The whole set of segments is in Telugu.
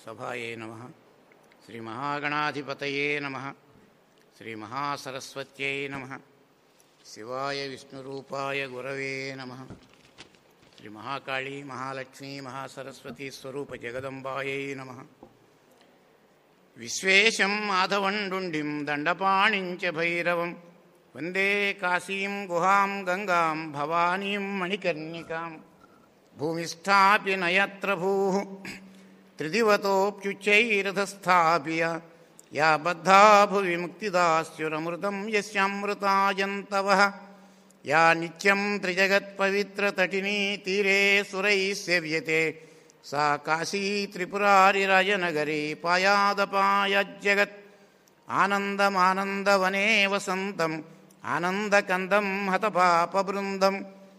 సభాయే నమ శ్రీమహాగణాధిపతయే నమ శ్రీమహాసరస్వత్యై నమ శివాయ విష్ణురూపాయ గురవే నమ శ్రీ మహాకాళీ మహాలక్ష్మీ మహాసరస్వతీ స్వరూప జగదంబాయై నమ విశ్వేశం మాధవండుండిం దండపాణించ భైరవం వందే కాశీం గుహాం గంగాం భవానీం మణికర్ణికాం భూమిస్థాపి నయత్ర భూ త్రిదివతోప్యుచ్చైరథస్థాపియ యా బద్ధా భువి ముక్తిదాస్యురమృతం యస్యామృతాయంతవ యా నిత్యం త్రిజగత్పవిత్రతటినీ తీరే సురైः సేవ్యతే सा काशी त्रिपुरारिराजनगरी पायादपायज्जगत् आनन्दमानन्दवने वसन्तम् आनन्दकन्दं हतपापबृन्दं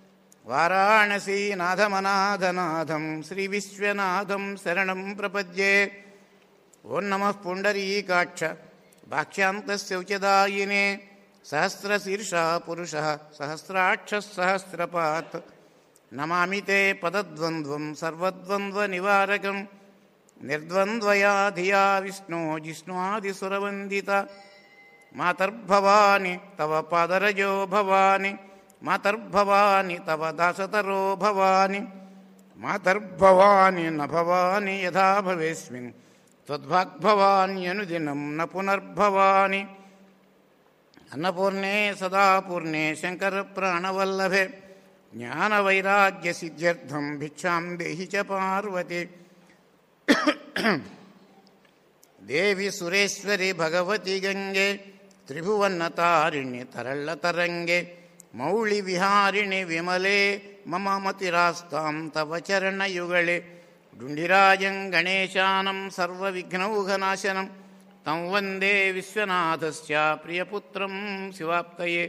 वाराणसीनाथमनाथनाथं श्रीविश्वनाथं शरणं प्रपद्ये ॐ नमः पुण्डरीकाक्ष भाक्ष्यान्तस्य उचदायिने सहस्रशीर्षः पुरुषः सहस्राक्षः सहस्रपात् नमामि ते पदद्वन्द्वं सर्वद्वन्द्वनिवारकं निर्द्वन्द्वया धिया विष्णो जिष्णुवादिसुरवन्दिता मातर्भवानि तव पादरजो भवानि मातर्भवानि तव दासतरो भवानि मातर्भवानि न भवानि यथा भवेस्मिन् त्वद्भाग्भवान्यनुदिनं न पुनर्भवानि अन्नपूर्णे सदा पूर्णे शङ्करप्राणवल्लभे ज्ञानवैराग्यसिद्ध्यर्थं भिक्षां देहि च पार्वती देवि सुरेश्वरि भगवति गङ्गे त्रिभुवन्नतारिणि तरळ्ळतरङ्गे मौळिविहारिणि विमले मम मतिरास्तां तव चरणयुगळे डुण्डिराजं गणेशानं सर्वविघ्नौघनाशनं तं वन्दे विश्वनाथस्य प्रियपुत्रं शिवाप्तये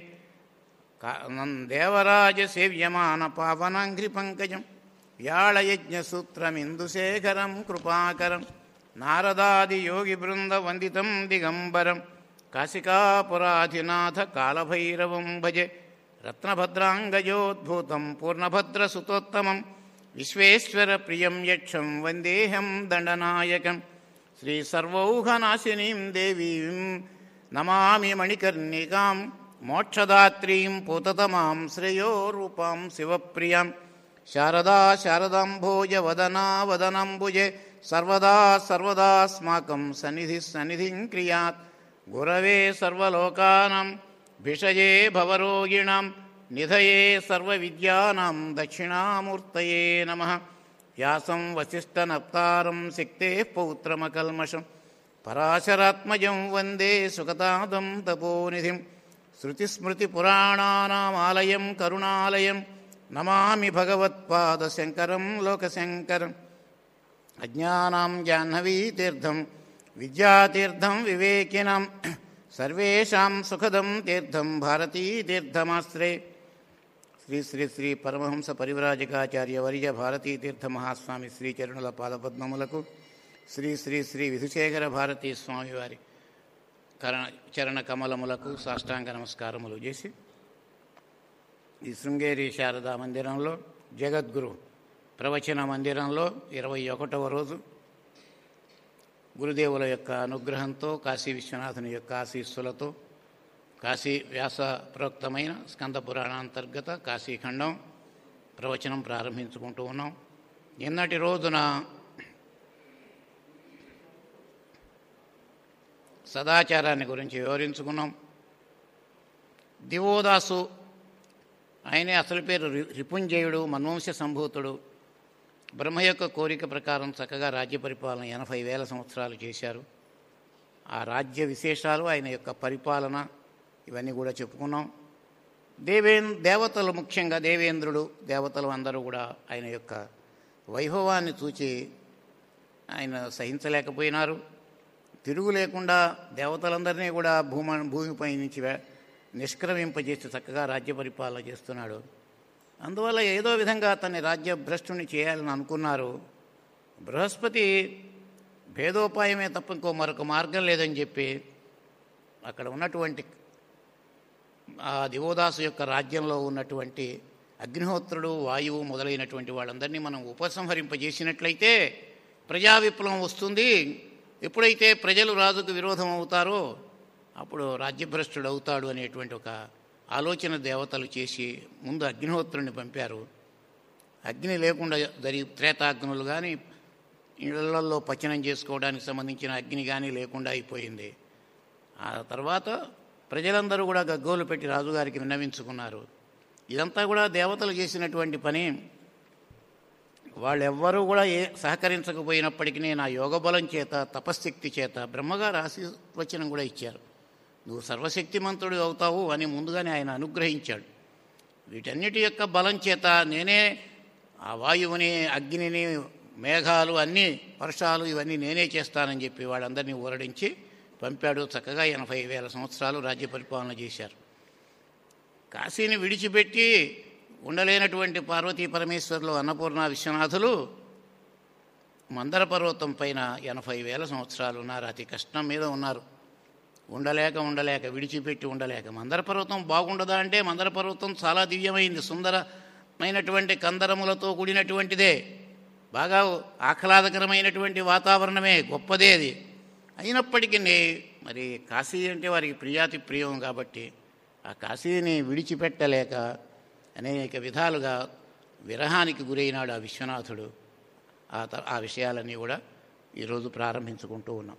देवराजसेव्यमानपावनाङ्घ्रिपङ्कजं व्याळयज्ञसूत्रमिन्दुशेखरं कृपाकरं नारदादियोगिवृन्दवन्दितं दिगम्बरं काशिकापुराधिनाथकालभैरवं भजे रत्नभद्राङ्गजोद्भूतं पूर्णभद्रसुतोत्तमं विश्वेश्वरप्रियं यक्षं वन्देऽहं दण्डनायकं श्रीसर्वौघनाशिनीं देवीं नमामि मणिकर्णिकां మోక్షదాత్రీం పూతతమాం శ్రేయోరూపాం శివప్రియాం శారదా శారదాంభోజ వదనా వదనంబుజే సర్వదా సర్వదాస్మాకం సన్నిధి సన్నిధిం క్రియాత్ గురవే సర్వలోకానాం భిషజే భవరోగిణాం నిధయే సర్వవిద్యానాం దక్షిణామూర్తయే నమ వ్యాసం వసిష్ఠనప్తారం శక్తే పౌత్రమకల్మషం పరాశరాత్మజం వందే సుఖతాదం తపోనిధిం श्रुतिस्मृतिपुराणानामालयं करुणालयं नमामि भगवत्पादशङ्करं लोकशङ्करम् अज्ञानां जाह्नवीतीर्थं विद्यातीर्थं विवेकिनां सर्वेषां सुखदं तीर्थं भारतीतीर्थमाश्रे శ్రీ శ్రీ శ్రీ పరమహంస పరివ్రాజకాచార్యవర్య భారతీతీర్థమహాస్వామి శ్రీచరణుల పాదపద్మములకు శ్రీ శ్రీ శ్రీ విధుశేఖర భారతీ స్వామి వారి కరణ చరణ కమలములకు సాష్టాంగ నమస్కారములు చేసి ఈ శృంగేరి శారదా మందిరంలో జగద్గురు ప్రవచన మందిరంలో ఇరవై ఒకటవ రోజు గురుదేవుల యొక్క అనుగ్రహంతో కాశీ విశ్వనాథుని యొక్క ఆశీస్సులతో కాశీ వ్యాస ప్రోక్తమైన స్కంద పురాణాంతర్గత కాశీఖండం ప్రవచనం ప్రారంభించుకుంటూ ఉన్నాం నిన్నటి రోజున సదాచారాన్ని గురించి వివరించుకున్నాం దివోదాసు ఆయనే అసలు పేరు రిపుంజయుడు మన్వంశ సంభూతుడు బ్రహ్మ యొక్క కోరిక ప్రకారం చక్కగా రాజ్య పరిపాలన ఎనభై వేల సంవత్సరాలు చేశారు ఆ రాజ్య విశేషాలు ఆయన యొక్క పరిపాలన ఇవన్నీ కూడా చెప్పుకున్నాం దేవేన్ దేవతలు ముఖ్యంగా దేవేంద్రుడు దేవతలు అందరూ కూడా ఆయన యొక్క వైభవాన్ని చూచి ఆయన సహించలేకపోయినారు తిరుగు లేకుండా దేవతలందరినీ కూడా భూమ భూమిపై నుంచి నిష్క్రమింపజేసి చక్కగా రాజ్య పరిపాలన చేస్తున్నాడు అందువల్ల ఏదో విధంగా అతన్ని రాజ్య భ్రష్టుని చేయాలని అనుకున్నారు బృహస్పతి భేదోపాయమే తప్ప ఇంకో మరొక మార్గం లేదని చెప్పి అక్కడ ఉన్నటువంటి ఆ దివోదాసు యొక్క రాజ్యంలో ఉన్నటువంటి అగ్నిహోత్రుడు వాయువు మొదలైనటువంటి వాళ్ళందరినీ మనం ఉపసంహరింపజేసినట్లయితే ప్రజా విప్లవం వస్తుంది ఎప్పుడైతే ప్రజలు రాజుకు విరోధం అవుతారో అప్పుడు రాజ్యభ్రష్టుడు అవుతాడు అనేటువంటి ఒక ఆలోచన దేవతలు చేసి ముందు అగ్నిహోత్రుని పంపారు అగ్ని లేకుండా జరిగి త్రేతాగ్నులు కానీ ఇళ్లలో పచనం చేసుకోవడానికి సంబంధించిన అగ్ని కానీ లేకుండా అయిపోయింది ఆ తర్వాత ప్రజలందరూ కూడా గగ్గోలు పెట్టి రాజుగారికి విన్నవించుకున్నారు ఇదంతా కూడా దేవతలు చేసినటువంటి పని వాళ్ళెవ్వరూ కూడా ఏ సహకరించకపోయినప్పటికీ నా యోగబలం చేత తపశ్శక్తి చేత బ్రహ్మగారు ఆశీర్వచనం కూడా ఇచ్చారు నువ్వు సర్వశక్తిమంతుడు అవుతావు అని ముందుగానే ఆయన అనుగ్రహించాడు వీటన్నిటి యొక్క బలం చేత నేనే ఆ వాయువుని అగ్నిని మేఘాలు అన్నీ వర్షాలు ఇవన్నీ నేనే చేస్తానని చెప్పి వాళ్ళందరినీ ఊరడించి పంపాడు చక్కగా ఎనభై వేల సంవత్సరాలు రాజ్య పరిపాలన చేశారు కాశీని విడిచిపెట్టి ఉండలేనటువంటి పార్వతీ పరమేశ్వర్లు అన్నపూర్ణ విశ్వనాథులు మందర పర్వతం పైన ఎనభై వేల సంవత్సరాలు ఉన్నారు అతి కష్టం మీద ఉన్నారు ఉండలేక ఉండలేక విడిచిపెట్టి ఉండలేక మందర పర్వతం బాగుండదా అంటే మందర పర్వతం చాలా దివ్యమైంది సుందరమైనటువంటి కందరములతో కూడినటువంటిదే బాగా ఆహ్లాదకరమైనటువంటి వాతావరణమే గొప్పదే అది అయినప్పటికీ మరి కాశీ అంటే వారికి ప్రియాతి ప్రియం కాబట్టి ఆ కాశీని విడిచిపెట్టలేక అనేక విధాలుగా విరహానికి గురైనాడు ఆ విశ్వనాథుడు ఆ త- ఆ విషయాలన్నీ కూడా ఈరోజు ప్రారంభించుకుంటూ ఉన్నాం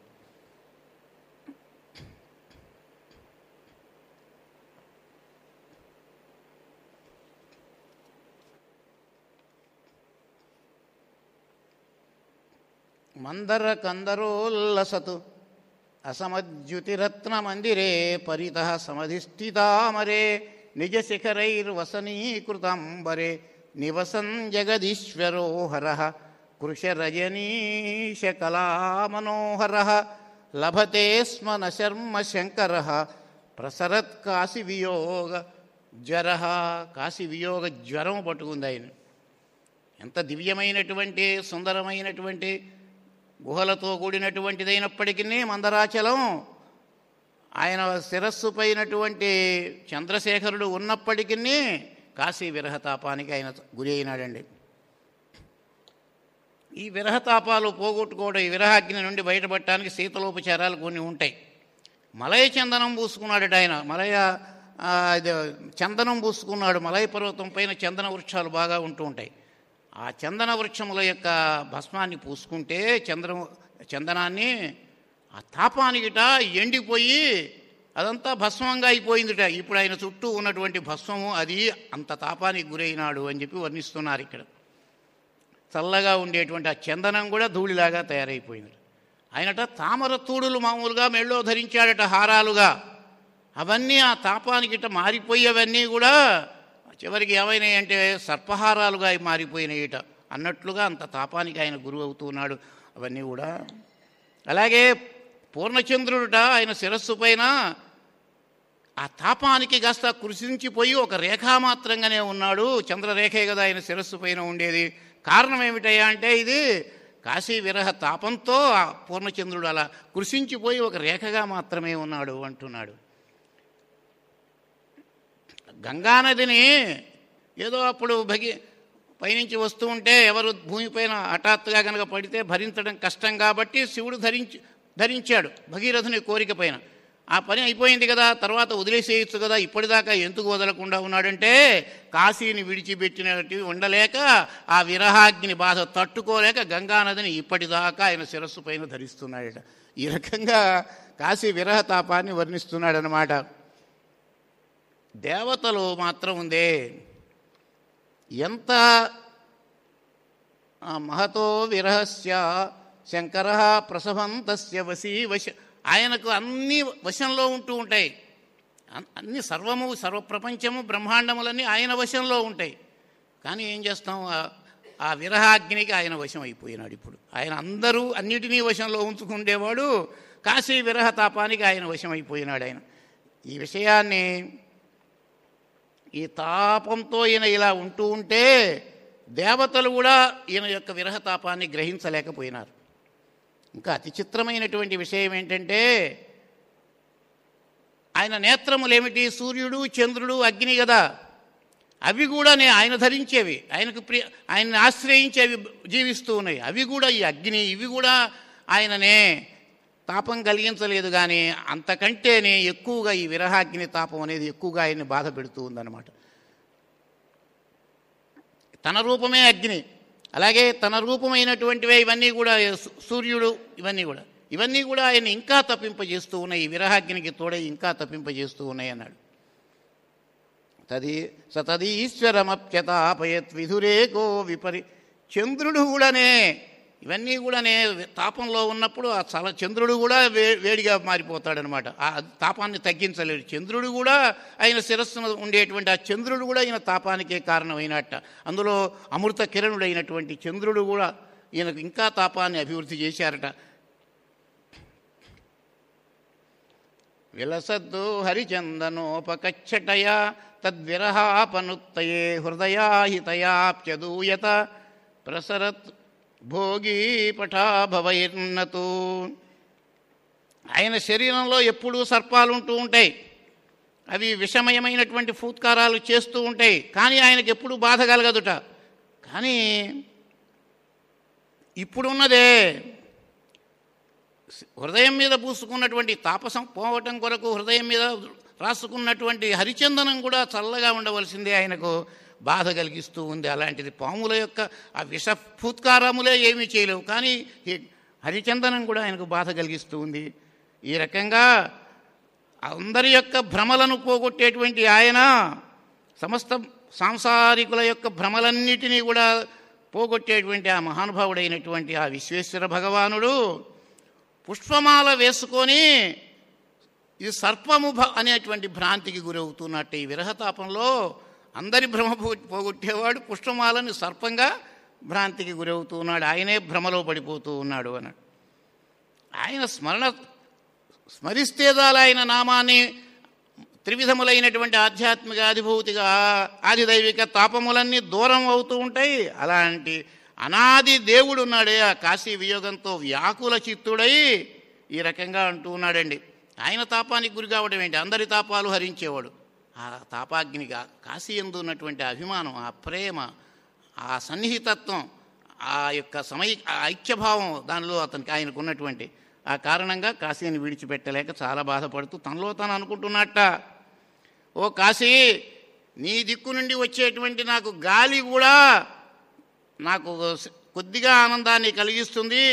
మందర కందరోల్లసతు అసమద్యుతిరత్న మందిరే పరిత సమధిష్ఠితామరే నిజ శిఖరైర్వసనీకృతాంబరే నివసన్ జగదీశ్వరో హర కృషరజనీశ కళామనోహర లభతే స్మ న శర్మ శంకర ప్రసరత్ కాశీ వియోగ జ్వర కాశీ వియోగ జ్వరం పట్టుకుంది ఆయన ఎంత దివ్యమైనటువంటి సుందరమైనటువంటి గుహలతో కూడినటువంటిదైనప్పటికీ మందరాచలం ఆయన శిరస్సు పైనటువంటి చంద్రశేఖరుడు ఉన్నప్పటికీ కాశీ విరహతాపానికి ఆయన గురి అయినాడండి ఈ విరహతాపాలు పోగొట్టుకోవడం ఈ విరహాగ్ని నుండి బయటపడటానికి శీతలోపచారాలు కొన్ని ఉంటాయి మలయ చందనం పూసుకున్నాడట ఆయన మలయ ఆ, ఇది చందనం పూసుకున్నాడు మలయ పర్వతం పైన చందన వృక్షాలు బాగా ఉంటూ ఉంటాయి ఆ చందన వృక్షముల యొక్క భస్మాన్ని పూసుకుంటే చంద్రం చందనాన్ని ఆ తాపానికిట ఎండిపోయి అదంతా భస్మంగా అయిపోయిందిట ఇప్పుడు ఆయన చుట్టూ ఉన్నటువంటి భస్మము అది అంత తాపానికి గురైనాడు అని చెప్పి వర్ణిస్తున్నారు ఇక్కడ చల్లగా ఉండేటువంటి ఆ చందనం కూడా ధూళిలాగా తయారైపోయింది ఆయనట తామర తూడులు మామూలుగా మెళ్ళో ధరించాడట హారాలుగా అవన్నీ ఆ తాపానికిట మారిపోయి అవన్నీ కూడా చివరికి ఏమైనాయి అంటే సర్పహారాలుగా అవి మారిపోయినాయిట అన్నట్లుగా అంత తాపానికి ఆయన గురువు అవుతున్నాడు అవన్నీ కూడా అలాగే పూర్ణచంద్రుడుట ఆయన శిరస్సు పైన ఆ తాపానికి కాస్త కృషించిపోయి ఒక రేఖామాత్రంగానే ఉన్నాడు చంద్రరేఖే కదా ఆయన శిరస్సు పైన ఉండేది కారణం ఏమిటయ్యా అంటే ఇది కాశీ విరహ తాపంతో ఆ పూర్ణచంద్రుడు అలా కృషించిపోయి ఒక రేఖగా మాత్రమే ఉన్నాడు అంటున్నాడు గంగానదిని ఏదో అప్పుడు భగి పైనుంచి వస్తూ ఉంటే ఎవరు భూమిపైన హఠాత్తుగా కనుక పడితే భరించడం కష్టం కాబట్టి శివుడు ధరించి ధరించాడు భగీరథుని కోరిక పైన ఆ పని అయిపోయింది కదా తర్వాత వదిలేసేయచ్చు కదా ఇప్పటిదాకా ఎందుకు వదలకుండా ఉన్నాడంటే కాశీని విడిచిపెట్టినట్టు ఉండలేక ఆ విరహాగ్ని బాధ తట్టుకోలేక గంగానదిని ఇప్పటిదాకా ఆయన శిరస్సు పైన ధరిస్తున్నాడట ఈ రకంగా కాశీ విరహ తాపాన్ని వర్ణిస్తున్నాడనమాట దేవతలు మాత్రం ఉందే ఎంత ఆ, మహతో విరహస్య శంకర ప్రసవం తస్య వశీ వశ ఆయనకు అన్ని వశంలో ఉంటూ ఉంటాయి అన్- అన్ని సర్వము సర్వప్రపంచము బ్రహ్మాండములన్నీ ఆయన వశంలో ఉంటాయి కానీ ఏం చేస్తాం ఆ- ఆ విరహాగ్నికి ఆయన వశం అయిపోయినాడు ఇప్పుడు ఆయన అందరూ అన్నిటినీ వశంలో ఉంచుకుండేవాడు కాశీ విరహ తాపానికి ఆయన వశం అయిపోయినాడు ఆయన ఈ విషయాన్ని ఈ తాపంతో ఈయన ఇలా ఉంటూ ఉంటే దేవతలు కూడా ఈయన యొక్క విరహతాపాన్ని గ్రహించలేకపోయినారు ఇంకా అతి చిత్రమైనటువంటి విషయం ఏంటంటే ఆయన నేత్రములేమిటి సూర్యుడు చంద్రుడు అగ్ని కదా అవి కూడా నే ఆయన ధరించేవి ఆయనకు ప్రియ ఆయన్ని ఆశ్రయించేవి జీవిస్తూ ఉన్నాయి అవి కూడా ఈ అగ్ని ఇవి కూడా ఆయననే తాపం కలిగించలేదు కానీ అంతకంటేనే ఎక్కువగా ఈ విరహాగ్ని తాపం అనేది ఎక్కువగా ఆయన్ని బాధ పెడుతూ ఉందన్నమాట తన రూపమే అగ్ని అలాగే తన రూపమైనటువంటివే ఇవన్నీ కూడా సూ- సూర్యుడు ఇవన్నీ కూడా ఇవన్నీ కూడా ఆయన ఇంకా తప్పింపజేస్తూ ఉన్నాయి ఈ విరహాగ్నికి తోడై ఇంకా తప్పింపజేస్తూ ఉన్నాయి అన్నాడు తది సతది ఈశ్వరమప్యతాపయత్ విధురేకో విపరి చంద్రుడు కూడానే ఇవన్నీ కూడానే తాపంలో ఉన్నప్పుడు ఆ చల చంద్రుడు కూడా వే వేడిగా మారిపోతాడనమాట ఆ తాపాన్ని తగ్గించలేడు చంద్రుడు కూడా ఆయన శిరస్సును ఉండేటువంటి ఆ చంద్రుడు కూడా ఈయన తాపానికే కారణమైనట్ట అందులో అమృత కిరణుడైనటువంటి చంద్రుడు కూడా ఈయనకు ఇంకా తాపాన్ని అభివృద్ధి చేశారట విలసద్దు హరిచందనోపకచ్చటయ తద్విరహాపనుత్తయే హృదయాహితయాప్యదూయత ప్రసరత్ భోగీ పటాభవైర్నతు ఆయన శరీరంలో ఎప్పుడూ సర్పాలు ఉంటూ ఉంటాయి అవి విషమయమైనటువంటి ఫూత్కారాలు చేస్తూ ఉంటాయి కానీ ఆయనకి ఎప్పుడు బాధ కలగదుట కానీ ఇప్పుడున్నదే హృదయం మీద పూసుకున్నటువంటి తాపసం పోవటం కొరకు హృదయం మీద రాసుకున్నటువంటి హరిచందనం కూడా చల్లగా ఉండవలసిందే ఆయనకు బాధ కలిగిస్తూ ఉంది అలాంటిది పాముల యొక్క ఆ విష ఫూత్కారములే ఏమీ చేయలేవు కానీ ఈ హరిచందనం కూడా ఆయనకు బాధ కలిగిస్తూ ఉంది ఈ రకంగా అందరి యొక్క భ్రమలను పోగొట్టేటువంటి ఆయన సమస్త సాంసారికుల యొక్క భ్రమలన్నిటినీ కూడా పోగొట్టేటువంటి ఆ మహానుభావుడైనటువంటి ఆ విశ్వేశ్వర భగవానుడు పుష్పమాల వేసుకొని ఇది సర్పము భ- అనేటువంటి భ్రాంతికి గురవుతున్నట్టు ఈ విరహతాపంలో అందరి భ్రమ పో- పోగొట్టేవాడు పుష్పమాలని సర్పంగా భ్రాంతికి గురవుతున్నాడు ఆయనే భ్రమలో పడిపోతూ ఉన్నాడు అన్నాడు ఆయన స్మరణ స్మరిస్తే చాలు ఆయన నామాన్ని త్రివిధములైనటువంటి ఆధ్యాత్మిక ఆదిభౌతిక ఆదిదైవిక తాపములన్నీ దూరం అవుతూ ఉంటాయి అలాంటి అనాది దేవుడు ఉన్నాడే ఆ కాశీ వియోగంతో వ్యాకుల చిత్తుడై ఈ రకంగా అంటూ ఉన్నాడండి ఆయన తాపానికి గురి కావడం ఏంటి అందరి తాపాలు హరించేవాడు ఆ తాపాగ్నికి ఆ కాశీ ఎందు ఉన్నటువంటి అభిమానం ఆ ప్రేమ ఆ సన్నిహితత్వం ఆ యొక్క సమయ ఆ ఐక్యభావం దానిలో అతనికి ఆయనకు ఉన్నటువంటి ఆ కారణంగా కాశీని విడిచిపెట్టలేక చాలా బాధపడుతూ తనలో తాను అనుకుంటున్నట్ట ఓ కాశీ నీ దిక్కు నుండి వచ్చేటువంటి నాకు గాలి కూడా నాకు కొద్దిగా ఆనందాన్ని కలిగిస్తుంది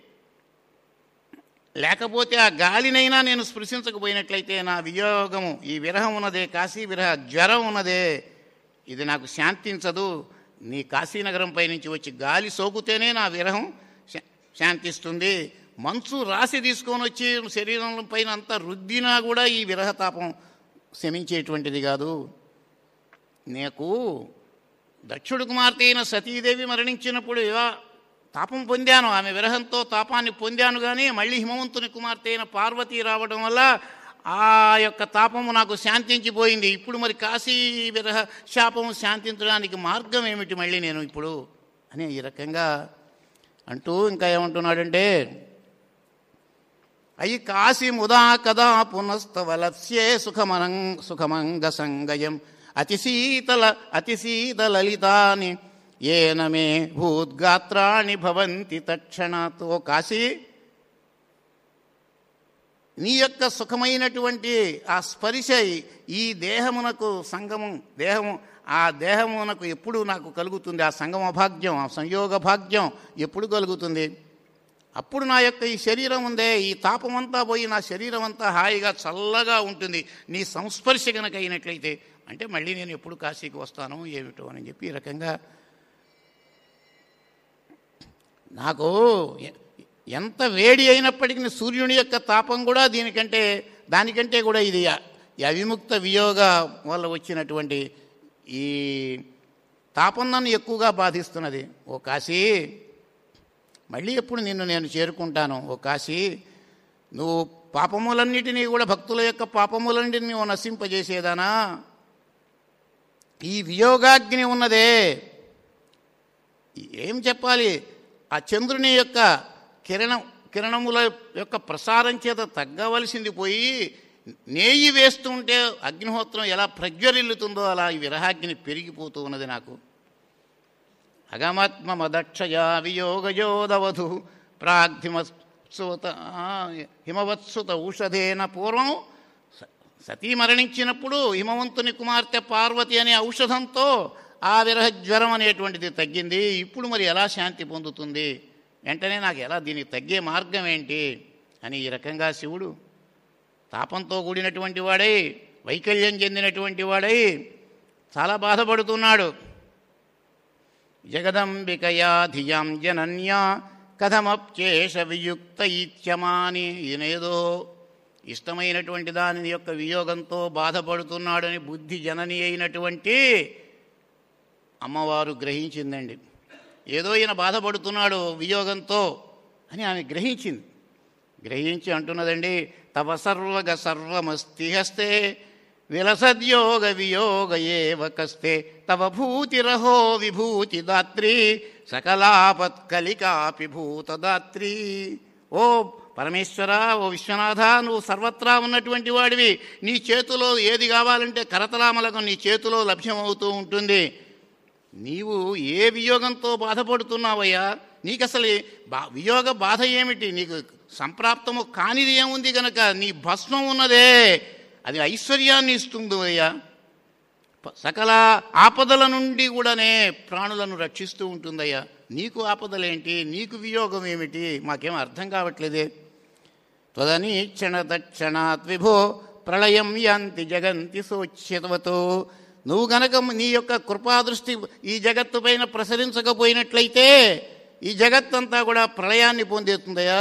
లేకపోతే ఆ గాలినైనా నేను స్పృశించకపోయినట్లయితే నా వియోగము ఈ విరహం ఉన్నదే కాశీ విరహ జ్వరం ఉన్నదే ఇది నాకు శాంతించదు నీ కాశీనగరం పై నుంచి వచ్చి గాలి సోకుతేనే నా విరహం శా- శాంతిస్తుంది మంచు రాసి తీసుకొని వచ్చి శరీరం పైన అంతా రుద్దినా కూడా ఈ విరహతాపం శమించేటువంటిది కాదు నీకు దక్షుడు కుమార్తె అయిన సతీదేవి మరణించినప్పుడు ఇలా తాపం పొందాను ఆమె విరహంతో తాపాన్ని పొందాను కానీ మళ్ళీ హిమవంతుని కుమార్తె అయిన పార్వతి రావడం వల్ల ఆ యొక్క తాపము నాకు శాంతించిపోయింది ఇప్పుడు మరి కాశీ విరహ శాపము శాంతించడానికి మార్గం ఏమిటి మళ్ళీ నేను ఇప్పుడు అని ఈ రకంగా అంటూ ఇంకా ఏమంటున్నాడంటే అయి కాశీ ముదా కదా పునస్తవలస్యే సుఖమనం సుఖమంగ సంగయం అతిశీతల అతిశీతలలితాని ఏన మే భూద్గాత్రాణి భవంతి తక్షణాతో కాశీ నీ యొక్క సుఖమైనటువంటి ఆ స్పర్శ ఈ దేహమునకు సంగమం దేహము ఆ దేహమునకు ఎప్పుడు నాకు కలుగుతుంది ఆ సంగమ భాగ్యం ఆ సంయోగ భాగ్యం ఎప్పుడు కలుగుతుంది అప్పుడు నా యొక్క ఈ శరీరం ఉందే ఈ తాపమంతా పోయి నా శరీరం అంతా హాయిగా చల్లగా ఉంటుంది నీ సంస్పర్శ కనుక అయినట్లయితే అంటే మళ్ళీ నేను ఎప్పుడు కాశీకి వస్తాను ఏమిటో అని చెప్పి ఈ రకంగా నాకు ఎ- ఎంత వేడి అయినప్పటికీ సూర్యుని యొక్క తాపం కూడా దీనికంటే దానికంటే కూడా ఇది అ- ఈ అవిముక్త వియోగ వల్ల వచ్చినటువంటి ఈ తాపం నన్ను ఎక్కువగా బాధిస్తున్నది ఓ కాశీ మళ్ళీ ఎప్పుడు నిన్ను నేను చేరుకుంటాను ఓ కాశీ నువ్వు పాపములన్నిటినీ కూడా భక్తుల యొక్క పాపములన్నిటినీ నువ్వు నశింపజేసేదానా ఈ వియోగాగ్ని ఉన్నదే ఏం చెప్పాలి ఆ చంద్రుని యొక్క కిరణం కిరణముల యొక్క ప్రసారం చేత తగ్గవలసింది పోయి నేయి వేస్తుంటే అగ్నిహోత్రం ఎలా ప్రజ్వరిల్లుతుందో అలా ఈ విరహాగ్ని పెరిగిపోతూ ఉన్నది నాకు అగమాత్మమదక్షయా వియోగయోదవధు ప్రాగ్ధిమత్సుత హిమవత్సుత ఔషధేన పూర్వం స- సతీ మరణించినప్పుడు హిమవంతుని కుమార్తె పార్వతి అనే ఔషధంతో ఆ విరహ జ్వరం అనేటువంటిది తగ్గింది ఇప్పుడు మరి ఎలా శాంతి పొందుతుంది వెంటనే నాకు ఎలా దీనికి తగ్గే మార్గం ఏంటి అని ఈ రకంగా శివుడు తాపంతో కూడినటువంటి వాడై వైకల్యం చెందినటువంటి వాడై చాలా బాధపడుతున్నాడు జగదంబికయా ధియాం జనన్యా కథమప్చేష వియుక్త ఇత్యమాని ఈయనేదో ఇష్టమైనటువంటి దాని యొక్క వియోగంతో బాధపడుతున్నాడని బుద్ధి జనని అయినటువంటి అమ్మవారు గ్రహించిందండి ఏదో ఈయన బాధపడుతున్నాడు వియోగంతో అని ఆమె గ్రహించింది గ్రహించి అంటున్నదండి తవ సర్వగ సర్వమస్తి హస్తే విలసద్యోగ వియోగ ఏవ కస్తే తవ భూతిరహో విభూతి దాత్రి సకలాపత్కలికాపి భూతదాత్రి ఓ పరమేశ్వర ఓ విశ్వనాథ నువ్వు సర్వత్రా ఉన్నటువంటి వాడివి నీ చేతిలో ఏది కావాలంటే కరతలామలకు నీ చేతిలో లభ్యమవుతూ ఉంటుంది నీవు ఏ వియోగంతో బాధపడుతున్నావయ్యా నీకు అసలు బా వియోగ బాధ ఏమిటి నీకు సంప్రాప్తము కానిది ఏముంది గనక నీ భస్మం ఉన్నదే అది ఐశ్వర్యాన్ని ఇస్తుంది అయ్యా ప- సకల ఆపదల నుండి కూడానే ప్రాణులను రక్షిస్తూ ఉంటుందయ్యా నీకు ఆపదలేంటి నీకు వియోగం ఏమిటి మాకేం అర్థం కావట్లేదే త్వదనీక్షణ తక్షణాత్ విభో ప్రళయం యాంతి జగంతి సోచ్యతవతో నువ్వు గనక నీ యొక్క కృపాదృష్టి ఈ జగత్తు పైన ప్రసరించకపోయినట్లయితే ఈ జగత్తంతా కూడా ప్రళయాన్ని పొందేతుందయా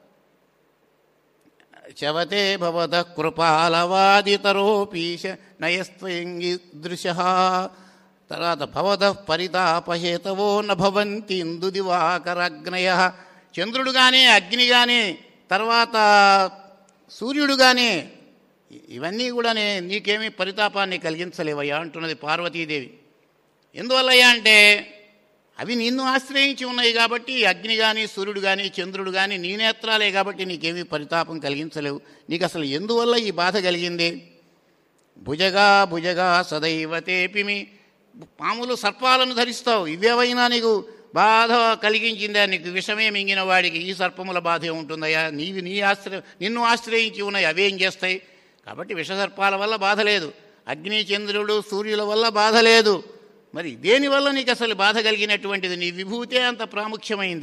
చవతే భవత కృపాలవాదితరోపీశ నయస్త్వయంగి దృశ తర్వాత భవత పరితాపహేతవో నభవంతి ఇందు దివాకరాగ్నయ చంద్రుడు కానీ అగ్ని కానీ తర్వాత సూర్యుడు కానీ ఇవన్నీ కూడానే నీకేమీ పరితాపాన్ని కలిగించలేవయ్యా అంటున్నది పార్వతీదేవి ఎందువల్లయ్యా అంటే అవి నిన్ను ఆశ్రయించి ఉన్నాయి కాబట్టి అగ్ని కానీ సూర్యుడు కానీ చంద్రుడు కానీ నీ నేత్రాలే కాబట్టి నీకేమీ పరితాపం కలిగించలేవు నీకు అసలు ఎందువల్ల ఈ బాధ కలిగింది భుజగా భుజగా సదైవతేపిమి పాములు సర్పాలను ధరిస్తావు ఇవేవైనా నీకు బాధ కలిగించిందా నీకు విషమే మింగిన వాడికి ఈ సర్పముల బాధ ఉంటుందయ్యా నీవి నీ ఆశ్రయ నిన్ను ఆశ్రయించి ఉన్నాయి అవేం చేస్తాయి కాబట్టి విషసర్పాల వల్ల బాధ లేదు అగ్ని చంద్రుడు సూర్యుల వల్ల బాధ లేదు మరి దేనివల్ల నీకు అసలు బాధ కలిగినటువంటిది నీ విభూతే అంత ప్రాముఖ్యమైంది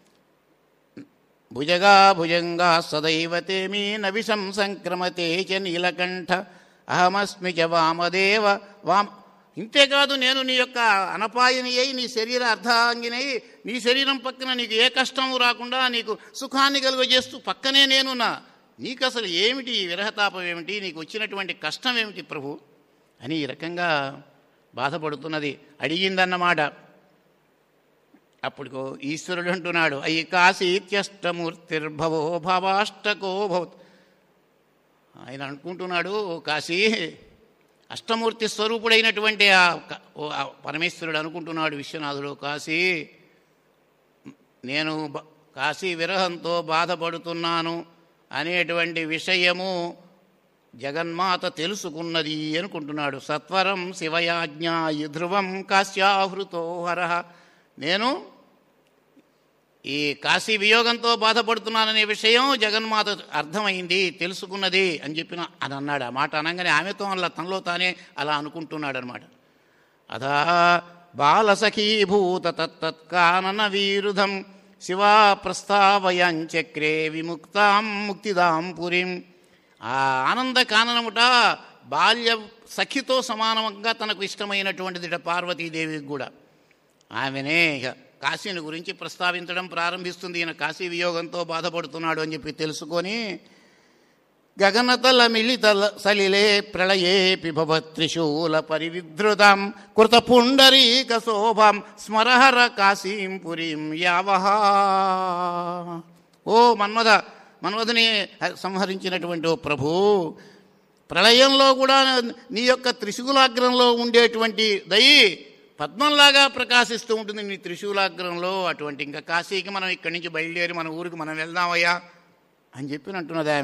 భుజగా భుజంగా సదైవతేమీ నవిషం సంక్రమతే చ నీలకంఠ అహమస్మి చ వామదేవ వామ ఇంతేకాదు నేను నీ యొక్క అనపాయని అయి నీ శరీర అర్ధాంగినై నీ శరీరం పక్కన నీకు ఏ కష్టము రాకుండా నీకు సుఖాన్ని కలుగజేస్తూ పక్కనే నేనున్నా నీకు అసలు ఏమిటి ఈ విరహతాపం ఏమిటి నీకు వచ్చినటువంటి కష్టం ఏమిటి ప్రభు అని ఈ రకంగా బాధపడుతున్నది అడిగిందన్నమాట అప్పుడు ఈశ్వరుడు అంటున్నాడు అయి కాశీత్యష్టమూర్తిర్భవో భవాష్టకో భవత్ ఆయన అనుకుంటున్నాడు "ఓ కాశీ అష్టమూర్తి స్వరూపుడైనటువంటి ఆ క- ఓ ఆ పరమేశ్వరుడు అనుకుంటున్నాడు విశ్వనాథుడు కాశీ నేను బ- కాశీ విరహంతో బాధపడుతున్నాను అనేటువంటి విషయము జగన్మాత తెలుసుకున్నది అనుకుంటున్నాడు సత్వరం శివయాజ్ఞాయ ధ్రువం కాశ్యాహృతో హరః నేను ఈ కాశీ వియోగంతో బాధపడుతున్నాననే విషయం జగన్మాత అర్థమైంది తెలుసుకున్నది అని చెప్పిన అని అన్నాడు ఆ మాట అనగానే ఆమెతో అలా తనలో తానే అలా అనుకుంటున్నాడు అనమాట అథా బాలసఖీభూత తత్తత్కానన వీరుధం శివా ప్రస్తావయంచక్రే విముక్తాం ముక్తిదాం పురిం ఆ ఆనంద కాననముట బాల్య సఖితో సమానంగా తనకు ఇష్టమైనటువంటిదిట పార్వతీదేవికి కూడా ఆమెనే ఇక కాశీని గురించి ప్రస్తావించడం ప్రారంభిస్తుంది ఈయన కాశీ వియోగంతో బాధపడుతున్నాడు అని చెప్పి తెలుసుకొని గగనతల మిళితల సలిలే ప్రళయేపి భవత్రిశూల పరివిధృతాం కృత పుండరీక శోభాం స్మరహర కాశీం పురీం యావహ ఓ మన్మథ మన్మథుని సంహరించినటువంటి ఓ ప్రభు ప్రళయంలో కూడా నీ యొక్క త్రిశూలాగ్రంలో ఉండేటువంటి దయి పద్మంలాగా ప్రకాశిస్తూ ఉంటుంది నీ త్రిశూలాగ్రంలో అటువంటి ఇంకా కాశీకి మనం ఇక్కడి నుంచి బయలుదేరి మన ఊరికి మనం వెళ్దామయ్యా అని చెప్పి అంటున్నది ఆమె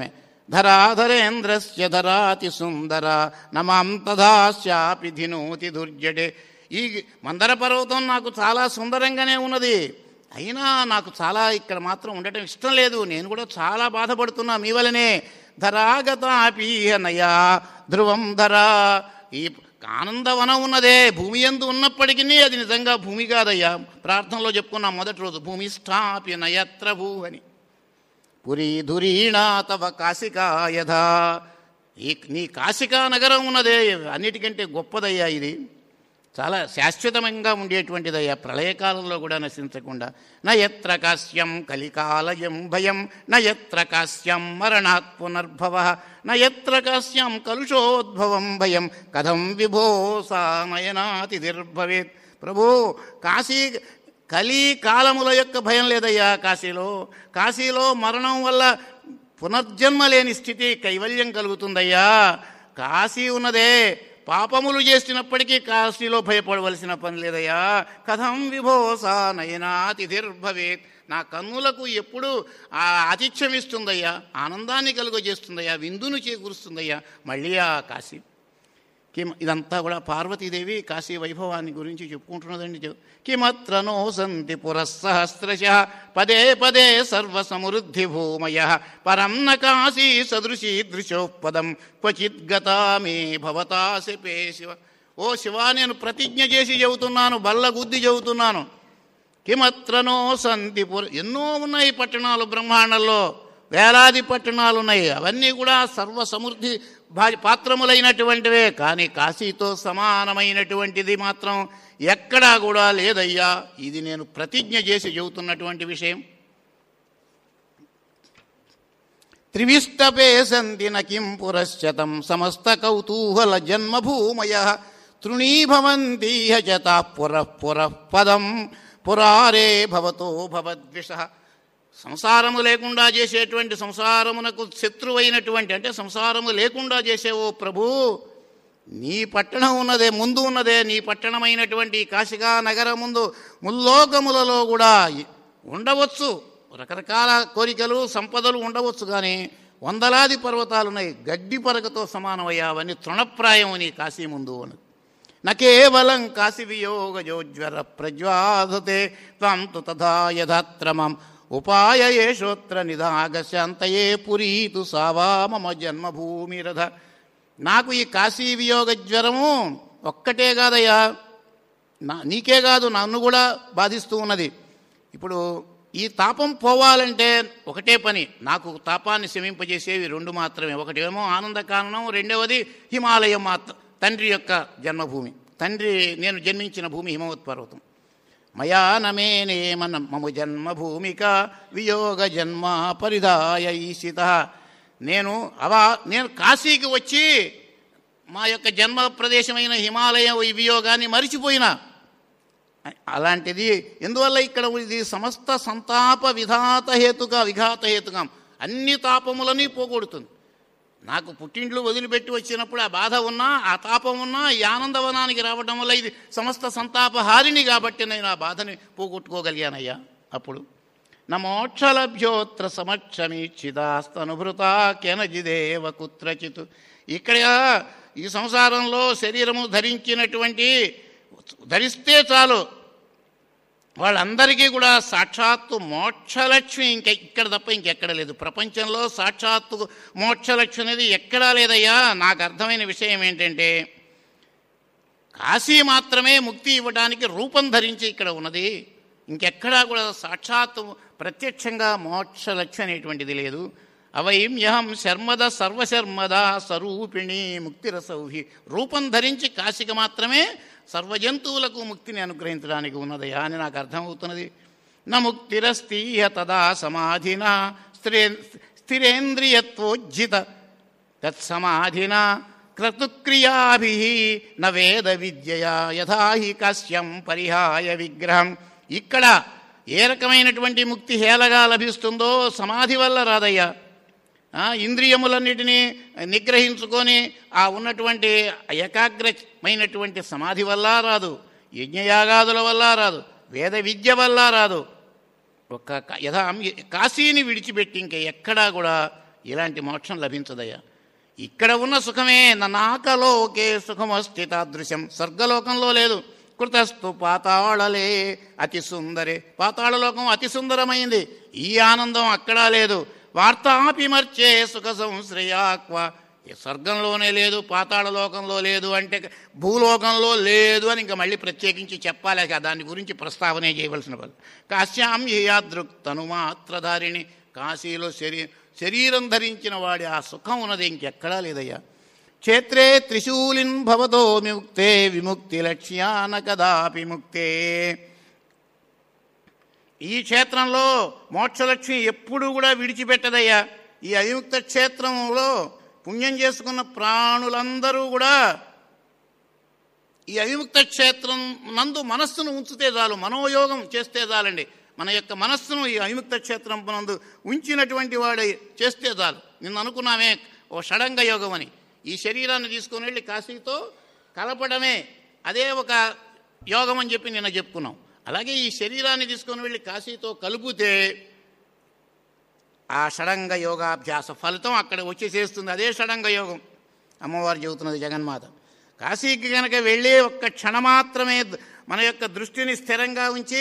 ధరాధరేంద్రస్య ధరాతి సుందర నమాం తదాశాపి ధినోతి దుర్జడే ఈ మందర పర్వతం నాకు చాలా సుందరంగానే ఉన్నది అయినా నాకు చాలా ఇక్కడ మాత్రం ఉండటం ఇష్టం లేదు నేను కూడా చాలా బాధపడుతున్నా మీ వలనే ధరాగతాపీహ నయా ధ్రువం ధరా ఈ ఆనందవనం ఉన్నదే భూమి ఎందు ఉన్నప్పటికీ అది నిజంగా భూమి కాదయ్యా ప్రార్థనలో చెప్పుకున్నాం మొదటి రోజు భూమిష్టాపి నయత్ర భూ అని పురీ ధురీణా తవ కాశికా యథా ఈ నీ కాశికా నగరం ఉన్నదే అన్నిటికంటే గొప్పదయ్యా ఇది చాలా శాశ్వతంగా ఉండేటువంటిదయ్యా ప్రళయకాలంలో కూడా నశించకుండా నయత్ర కాశ్యం కలికాలయం భయం నయత్ర కాశ్యం మరణాత్ పునర్భవ నయత్ర కాశ్యం కలుషోద్భవం భయం కథం విభో సా నయనాతిథిర్భవేత్ ప్రభు కాశీ కలి కాలముల యొక్క భయం లేదయ్యా కాశీలో కాశీలో మరణం వల్ల పునర్జన్మ లేని స్థితి కైవల్యం కలుగుతుందయ్యా కాశీ ఉన్నదే పాపములు చేసినప్పటికీ కాశీలో భయపడవలసిన పని లేదయ్యా కథం విభోసా నయనాతిథిర్భవేత్ నా కన్నులకు ఎప్పుడు ఆ ఆతిథ్యం ఇస్తుందయ్యా ఆనందాన్ని కలుగజేస్తుందయ్యా విందును చేకూరుస్తుందయ్యా మళ్ళీ ఆ కాశీ కిం ఇదంతా కూడా పార్వతీదేవి కాశీ వైభవాన్ని గురించి చెప్పుకుంటున్నదండి చె- కిమత్ర నో సంతి పురస్సహస్రశ పదే పదే సర్వసమృద్ధి భూమయ పరం న కాశీ సదృశీ దృశోపదం క్వచిత్ గతా మే భవతా శపే శివ ఓ శివ నేను ప్రతిజ్ఞ చేసి చెబుతున్నాను బల్లగుద్ది చెబుతున్నాను కిమత్రనో సంతి పుర ఎన్నో ఉన్నాయి పట్టణాలు బ్రహ్మాండంలో వేలాది పట్టణాలు ఉన్నాయి అవన్నీ కూడా సర్వ సమృద్ధి భా- పాత్రములైనటువంటివే కానీ కాశీతో సమానమైనటువంటిది మాత్రం ఎక్కడా కూడా లేదయ్యా ఇది నేను ప్రతిజ్ఞ చేసి చెబుతున్నటువంటి విషయం త్రివిష్టపే సంతి నకిం పురశ్చతం సమస్త కౌతూహల జన్మభూమయ తృణీభవంతీహ చత పుర పుర పదం పురారే భవతో భవద్విష సంసారము లేకుండా చేసేటువంటి సంసారమునకు శత్రువైనటువంటి అంటే సంసారము లేకుండా చేసేవో ప్రభు నీ పట్టణం ఉన్నదే ముందు ఉన్నదే నీ పట్టణమైనటువంటి ఈ కాశికా నగరం ముందు ముల్లోకములలో కూడా ఉండవచ్చు రకరకాల కోరికలు సంపదలు ఉండవచ్చు కానీ వందలాది పర్వతాలు ఉన్నాయి గడ్డి పరకతో సమానమయ్యా అవన్నీ తృణప్రాయం నీ కాశీ ముందు అని న కేవలం కాశీ వియోగజోజ్వర ప్రజ్వాసతే త్వం తు తథా యథాత్ర మాం ఉపాయ ఏషోత్ర నిధాగశాంతయే పురీతు సావా మమ జన్మభూమిరథ నాకు ఈ కాశీ వియోగ జ్వరము ఒక్కటే కాదయ్యా నా నీకే కాదు నన్ను కూడా బాధిస్తూ ఉన్నది ఇప్పుడు ఈ తాపం పోవాలంటే ఒకటే పని నాకు తాపాన్ని శమింపజేసేవి రెండు మాత్రమే ఒకటేమో ఆనంద కారణం రెండవది హిమాలయం మాత్రం తండ్రి యొక్క జన్మభూమి తండ్రి నేను జన్మించిన భూమి హిమవత్ పర్వతం మయా నమేనేమన మము జన్మభూమిక వియోగ జన్మ పరిదాయ ఈశిత నేను అవా నేను కాశీకి వచ్చి మా యొక్క జన్మ ప్రదేశమైన హిమాలయం ఈ వియోగాన్ని మరిచిపోయినా అలాంటిది ఎందువల్ల ఇక్కడ ఇది సమస్త సంతాప విధాత హేతుగా విఘాత హేతుగా అన్ని తాపములని పోగొడుతుంది నాకు పుట్టింట్లు వదిలిపెట్టి వచ్చినప్పుడు ఆ బాధ ఉన్నా ఆ తాపం ఉన్నా ఈ ఆనందవనానికి రావడం వల్ల ఇది సమస్త సంతాపహారిణి కాబట్టి నేను ఆ బాధని పోగొట్టుకోగలిగానయ్యా అప్పుడు నమోక్షలభ్యోత్ర సమక్షమీక్షిదాస్తనుభృత కెనజిదేవ కుత్రచిత్ ఇక్కడ ఈ సంసారంలో శరీరము ధరించినటువంటి ధరిస్తే చాలు వాళ్ళందరికీ కూడా సాక్షాత్తు మోక్షలక్ష్మి ఇంక ఇక్కడ తప్ప ఇంకెక్కడ లేదు ప్రపంచంలో సాక్షాత్తు మోక్షలక్ష్మి అనేది ఎక్కడా లేదయ్యా నాకు అర్థమైన విషయం ఏంటంటే కాశీ మాత్రమే ముక్తి ఇవ్వడానికి రూపం ధరించి ఇక్కడ ఉన్నది ఇంకెక్కడా కూడా సాక్షాత్తు ప్రత్యక్షంగా మోక్షలక్ష్మి అనేటువంటిది లేదు అవైమ్యహం శర్మద సర్వశర్మద స్వరూపిణి ముక్తిరసౌహి రూపం ధరించి కాశీకి మాత్రమే సర్వజంతువులకు ముక్తిని అనుగ్రహించడానికి ఉన్నదయా అని నాకు అర్థమవుతున్నది న ముక్తిరస్తీయ తదా సమాధిన స్థిరే స్థిరేంద్రియత్వోజ్జిత తత్సమాధిన క్రతుక్రియాభి న వేద విద్యయా యథా హి కాశ్యం పరిహాయ విగ్రహం ఇక్కడ ఏ రకమైనటువంటి ముక్తి హేళగా లభిస్తుందో సమాధి వల్ల రాదయ్యా ఆ, ఇంద్రియములన్నిటినీ నిగ్రహించుకొని ఆ ఉన్నటువంటి ఏకాగ్రమైనటువంటి సమాధి వల్ల రాదు యజ్ఞయాగాదుల వల్ల రాదు వేద విద్య వల్ల రాదు ఒక క- యథా కాశీని విడిచిపెట్టి ఇంక ఎక్కడా కూడా ఇలాంటి మోక్షం లభించదయ్యా ఇక్కడ ఉన్న సుఖమే నాకలోకే సుఖమస్తి తాదృశం స్వర్గలోకంలో లేదు కృతస్థు పాతాళలే అతి సుందరే పాతాళలోకం అతి సుందరమైంది ఈ ఆనందం అక్కడా లేదు వార్తాపిమర్చే సుఖ సంశ్రయాక్వ ఈ స్వర్గంలోనే లేదు పాతాళలోకంలో లేదు అంటే భూలోకంలో లేదు అని ఇంకా మళ్ళీ ప్రత్యేకించి చెప్పాలి ఇక దాని గురించి ప్రస్తావనే చేయవలసిన వాళ్ళు కాశ్యాం యాదృక్ తనుమాత్రధారిణి కాశీలో శరీ శరీరం ధరించిన వాడి ఆ సుఖం ఉన్నది ఇంకెక్కడా లేదయ్యా క్షేత్రే త్రిశూలిన్ భవతో విముక్తే విముక్తి లక్ష్యాన కదాపి ముక్తే ఈ క్షేత్రంలో మోక్షలక్ష్మి ఎప్పుడూ కూడా విడిచిపెట్టదయ్యా ఈ అవిముక్త క్షేత్రంలో పుణ్యం చేసుకున్న ప్రాణులందరూ కూడా ఈ అవిముక్త క్షేత్రం నందు మనస్సును ఉంచితే చాలు మనోయోగం చేస్తే చాలండి మన యొక్క మనస్సును ఈ అవిముక్త క్షేత్రం నందు ఉంచినటువంటి వాడై చేస్తే చాలు నిన్న అనుకున్నామే ఓ షడంగ యోగం అని ఈ శరీరాన్ని తీసుకొని వెళ్ళి కాశీతో కలపడమే అదే ఒక యోగం అని చెప్పి నిన్న చెప్పుకున్నాం అలాగే ఈ శరీరాన్ని తీసుకొని వెళ్ళి కాశీతో కలిపితే ఆ షడంగ యోగాభ్యాస ఫలితం అక్కడ వచ్చి చేస్తుంది అదే షడంగ యోగం అమ్మవారు చెబుతున్నది జగన్మాత కాశీకి కనుక వెళ్ళి ఒక్క క్షణ మాత్రమే మన యొక్క దృష్టిని స్థిరంగా ఉంచి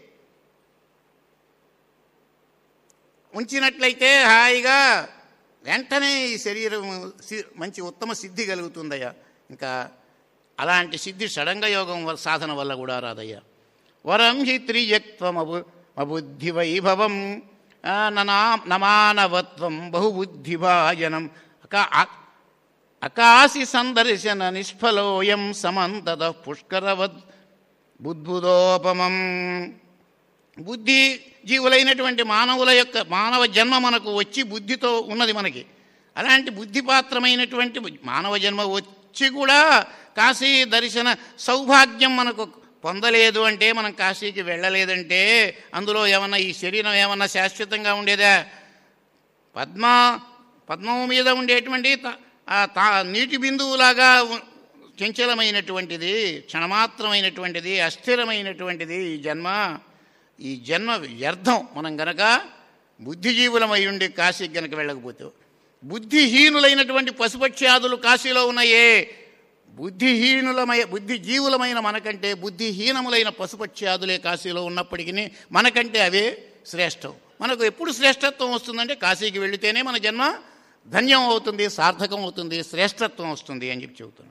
ఉంచినట్లయితే హాయిగా వెంటనే ఈ శరీరం సి- మంచి ఉత్తమ సిద్ధి కలుగుతుందయ్యా ఇంకా అలాంటి సిద్ధి షడంగ యోగం వ- సాధన వల్ల కూడా రాదయ్యా వరం హి త్రియక్వమబు అబుద్ధి వైభవం ఆ, ననా నమానవత్వం బహుబుద్ధిభాజనం అకా ఆ- అకాసి సందర్శన నిష్ఫలోయం సమంతత పుష్కరవద్ బుద్భుదోపమం బుద్ధి జీవులైనటువంటి మానవుల యొక్క మానవ జన్మ మనకు వచ్చి బుద్ధితో ఉన్నది మనకి అలాంటి బుద్ధిపాత్రమైనటువంటి మానవ జన్మ వచ్చి కూడా కాశీ దర్శన సౌభాగ్యం మనకు పొందలేదు అంటే మనం కాశీకి వెళ్ళలేదంటే అందులో ఏమన్నా ఈ శరీరం ఏమన్నా శాశ్వతంగా ఉండేదా పద్మ పద్మం మీద ఉండేటువంటి త- ఆ తా నీటి బిందువులాగా ఉ- చంచలమైనటువంటిది క్షణమాత్రమైనటువంటిది అస్థిరమైనటువంటిది ఈ జన్మ ఈ జన్మ వ్యర్థం మనం గనక బుద్ధిజీవులమై ఉండి కాశీకి గనక వెళ్ళకపోతే బుద్ధిహీనులైనటువంటి పశుపక్ష్యాదులు కాశీలో ఉన్నాయే బుద్ధిహీనులమై బుద్ధిజీవులమైన మనకంటే బుద్ధిహీనములైన పశుపక్ష్యాదులే కాశీలో ఉన్నప్పటికీ మనకంటే అవే శ్రేష్టం మనకు ఎప్పుడు శ్రేష్టత్వం వస్తుందంటే కాశీకి వెళితేనే మన జన్మ ధన్యం అవుతుంది సార్థకం అవుతుంది శ్రేష్టత్వం వస్తుంది అని చెప్పి చెబుతున్నాను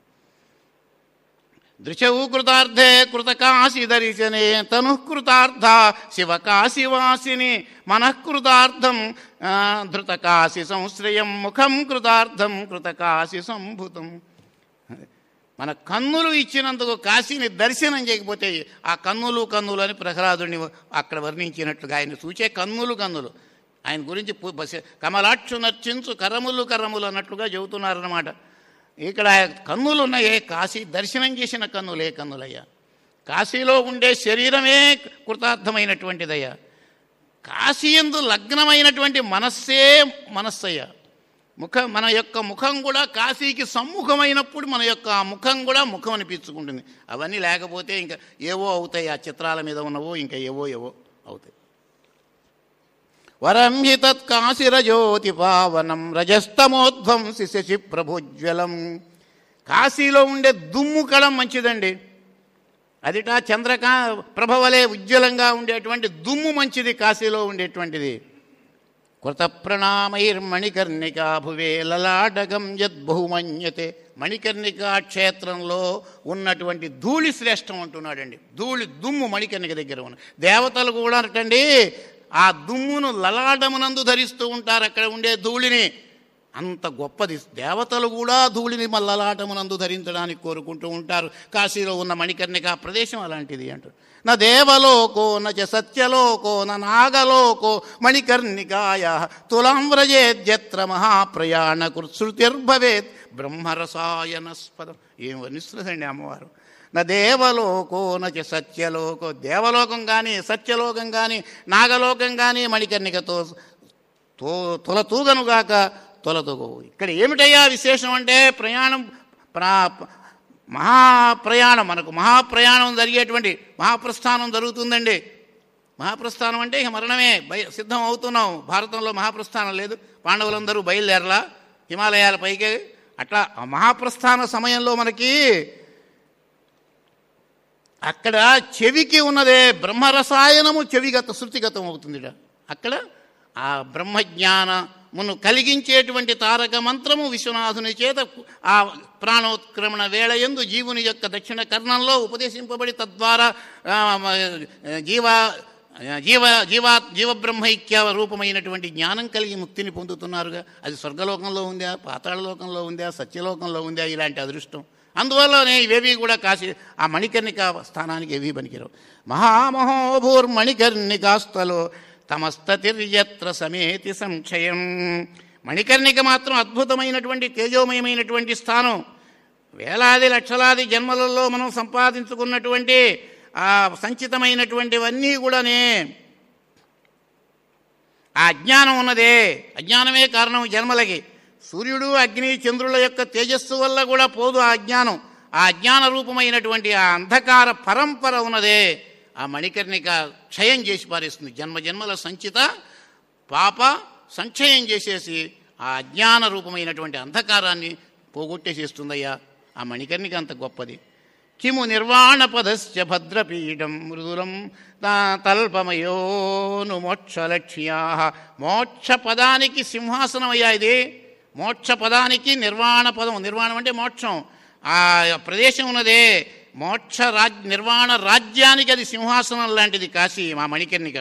దృశౌ కృతార్థే కృతకాశి దర్శనే తనుఃకృతార్థ శివకాశివాసిని మనఃకృతార్థం ఆ, ధృతకాశి సంశ్రయం ముఖం కృతార్థం కృతకాశి సంభుతం మన కన్నులు ఇచ్చినందుకు కాశీని దర్శనం చేయకపోతే ఆ కన్నులు కన్నులు అని ప్రహ్లాదుని అక్కడ వర్ణించినట్లుగా ఆయన చూచే కన్నులు కన్నులు ఆయన గురించి పు- బస- కమలాక్షు నర్చించు కరములు కరములు అన్నట్లుగా చెబుతున్నారన్నమాట ఇక్కడ కన్నులు ఉన్నాయే కాశీ దర్శనం చేసిన కన్నులే కన్నులయ్యా కాశీలో ఉండే శరీరమే కృతార్థమైనటువంటిదయ్యా కాశీ ఎందు లగ్నమైనటువంటి మనస్సే మనస్సయ్యా ముఖ మన యొక్క ముఖం కూడా కాశీకి సమ్ముఖమైనప్పుడు మన యొక్క ఆ ముఖం కూడా ముఖం అనిపించుకుంటుంది అవన్నీ లేకపోతే ఇంకా ఏవో అవుతాయి ఆ చిత్రాల మీద ఉన్నవో ఇంకా ఏవో ఏవో అవుతాయి వరం హి తత్కాశిరజ్యోతి పావనం రజస్తమోధ్వంసి శశి ప్రభుజ్వలం కాశీలో ఉండే దుమ్ము కళం మంచిదండి అదిటా చంద్రకా ప్రభవలే ఉజ్వలంగా ఉండేటువంటి దుమ్ము మంచిది కాశీలో ఉండేటువంటిది కృత ప్రణామైర్మణికర్ణికా భువే లలాటకం యద్బహుమన్యతే మణికర్ణికా క్షేత్రంలో ఉన్నటువంటి ధూళి శ్రేష్టం అంటున్నాడండి ధూళి దుమ్ము మణికర్ణిక దగ్గర ఉన్న దేవతలు కూడా అంటండి ఆ దుమ్మును లలాటమునందు ధరిస్తూ ఉంటారు అక్కడ ఉండే ధూళిని అంత గొప్పది దేవతలు కూడా ధూళిని మల్లలాటమునందు ధరించడానికి కోరుకుంటూ ఉంటారు కాశీలో ఉన్న మణికర్ణిక ప్రదేశం అలాంటిది అంటారు నా దేవలోకో నచ సత్యలోకో న నాగలోకో మణికర్ణికాయ తులాం వ్రజేద్యత్ర మహాప్రయాణ కృత్సృతిర్భవేత్ బ్రహ్మరసాయనస్పదం ఏం వర్ణిస్తుందండి అమ్మవారు నా దేవలోకో నచ సత్యలోకో దేవలోకం కానీ సత్యలోకం కానీ నాగలోకం కానీ మణికర్ణికతో తో తొలతూగనుగాక తొలతూగవు ఇక్కడ ఏమిటయ్యా విశేషం అంటే ప్రయాణం ప్రా మహాప్రయాణం మనకు మహాప్రయాణం జరిగేటువంటి మహాప్రస్థానం జరుగుతుందండి మహాప్రస్థానం అంటే ఇక మరణమే బయ సిద్ధం అవుతున్నాం భారతంలో మహాప్రస్థానం లేదు పాండవులందరూ బయలుదేరలా హిమాలయాల పైకి అట్లా ఆ మహాప్రస్థాన సమయంలో మనకి అక్కడ చెవికి ఉన్నదే బ్రహ్మరసాయనము చెవిగత శృతిగతం అవుతుందిట అక్కడ ఆ బ్రహ్మజ్ఞానమును కలిగించేటువంటి తారక మంత్రము విశ్వనాథుని చేత ఆ ప్రాణోత్క్రమణ వేళ ఎందు జీవుని యొక్క దక్షిణ కర్ణంలో ఉపదేశింపబడి తద్వారా ఆ, జీవ జీవ జీవా జీవబ్రహ్మైక్య రూపమైనటువంటి జ్ఞానం కలిగి ముక్తిని పొందుతున్నారుగా అది స్వర్గలోకంలో ఉందా పాతాళలోకంలో ఉందా సత్యలోకంలో ఉందా ఇలాంటి అదృష్టం అందువల్లనే ఇవేవి కూడా కాశీ ఆ మణికర్ణిక స్థానానికి ఏవి పనికిరావు మహామహోభూర్మణికర్ణికాస్తలో తమస్తతిర్యత్ర సమేతి సంక్షయం మణికర్ణిక మాత్రం అద్భుతమైనటువంటి తేజోమయమైనటువంటి స్థానం వేలాది లక్షలాది జన్మలలో మనం సంపాదించుకున్నటువంటి ఆ సంచితమైనటువంటివన్నీ కూడానే ఆ అజ్ఞానం ఉన్నదే అజ్ఞానమే కారణం జన్మలకి సూర్యుడు అగ్ని చంద్రుల యొక్క తేజస్సు వల్ల కూడా పోదు ఆ అజ్ఞానం ఆ అజ్ఞాన రూపమైనటువంటి ఆ అంధకార పరంపర ఉన్నదే ఆ మణికర్ణిక క్షయం చేసి పారేస్తుంది జన్మ జన్మల సంచిత పాప సంక్షయం చేసేసి ఆ అజ్ఞాన రూపమైనటువంటి అంధకారాన్ని పోగొట్టేసేస్తుందయ్యా ఆ మణికర్ణిక అంత గొప్పది కిము నిర్వాణ పదస్య భద్రపీఠం మృదులం తా- తల్పమయోను మోక్షలక్ష్యా మోక్ష పదానికి సింహాసనమయ్యా ఇది మోక్ష పదానికి నిర్వాణ పదం నిర్వాణం అంటే మోక్షం ఆ ప్రదేశం ఉన్నదే మోక్ష రాజ్ నిర్వాణ రాజ్యానికి అది సింహాసనం లాంటిది కాశీ మా మణికర్ణిక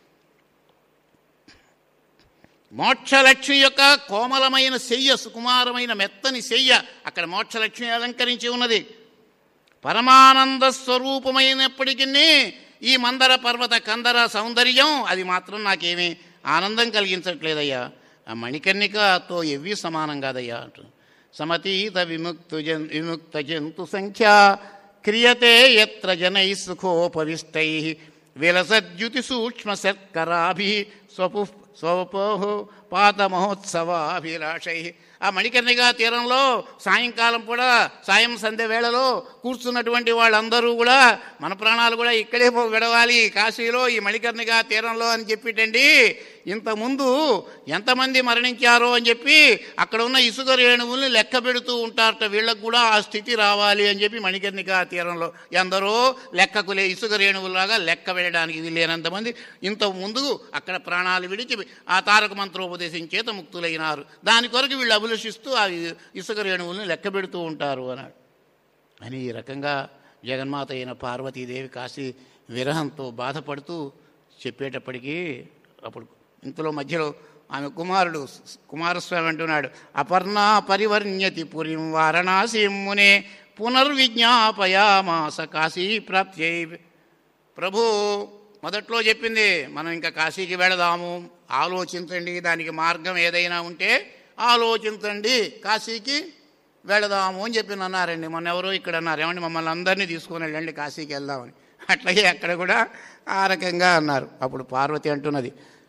మోక్షలక్ష్మి యొక్క కోమలమైన శయ్య సుకుమారమైన మెత్తని శయ్య అక్కడ మోక్షలక్ష్మి అలంకరించి ఉన్నది పరమానంద స్వరూపమైనప్పటికీ ఈ మందర పర్వత కందర సౌందర్యం అది మాత్రం నాకేమీ ఆనందం కలిగించట్లేదయ్యా ఆ మణికర్ణికతో ఎవ్వి సమానం కాదయ్యా అంటు సమతీత విముక్తు జన్ విముక్త జంతు సంఖ్య క్రియతే ఎత్ర జనై సుఖోపవిష్టై విలసద్యుతి సూక్ష్మ శర్కరాభి స్వపు స్వపోహు పాత మహోత్సవాభిలాషై ఆ మణికర్ణిగా తీరంలో సాయంకాలం కూడా సాయం సంధ్య వేళలో కూర్చున్నటువంటి వాళ్ళందరూ కూడా మన ప్రాణాలు కూడా ఇక్కడే పో- విడవాలి కాశీలో ఈ మణికర్ణిగా తీరంలో అని చెప్పిటండి ఇంతకుముందు ఎంతమంది మరణించారో అని చెప్పి అక్కడ ఉన్న ఇసుక రేణువుల్ని లెక్క పెడుతూ ఉంటారట వీళ్ళకు కూడా ఆ స్థితి రావాలి అని చెప్పి మణికర్ణికా తీరంలో ఎందరో లెక్కకులే ఇసుక రేణువులాగా లెక్క వెళ్ళడానికి వీలేనంతమంది ఇంత ముందు అక్కడ ప్రాణాలు విడిచి ఆ తారక మంత్రోపదేశం చేత ముక్తులైనారు దాని కొరకు వీళ్ళు అభిలషిస్తూ ఆ ఇసుక రేణువుల్ని లెక్క పెడుతూ ఉంటారు అన్నాడు అని ఈ రకంగా జగన్మాత అయిన పార్వతీదేవి కాశీ విరహంతో బాధపడుతూ చెప్పేటప్పటికీ అప్పుడు ఇంతలో మధ్యలో ఆమె కుమారుడు కుమారస్వామి అంటున్నాడు అపర్ణ పరివర్ణ్యతి పురిం వారణాసీం మునే పునర్విజ్ఞాపయామాస కాశీ ప్రాప్త్యై ప్రభు మొదట్లో చెప్పింది మనం ఇంకా కాశీకి వెళదాము ఆలోచించండి దానికి మార్గం ఏదైనా ఉంటే ఆలోచించండి కాశీకి వెళదాము అని చెప్పి అన్నారండి మొన్న ఎవరో ఇక్కడ అన్నారు ఏమండి మమ్మల్ని అందరినీ తీసుకొని వెళ్ళండి కాశీకి వెళ్దామని అట్లాగే అక్కడ కూడా ఆ రకంగా అన్నారు అప్పుడు పార్వతి అంటున్నది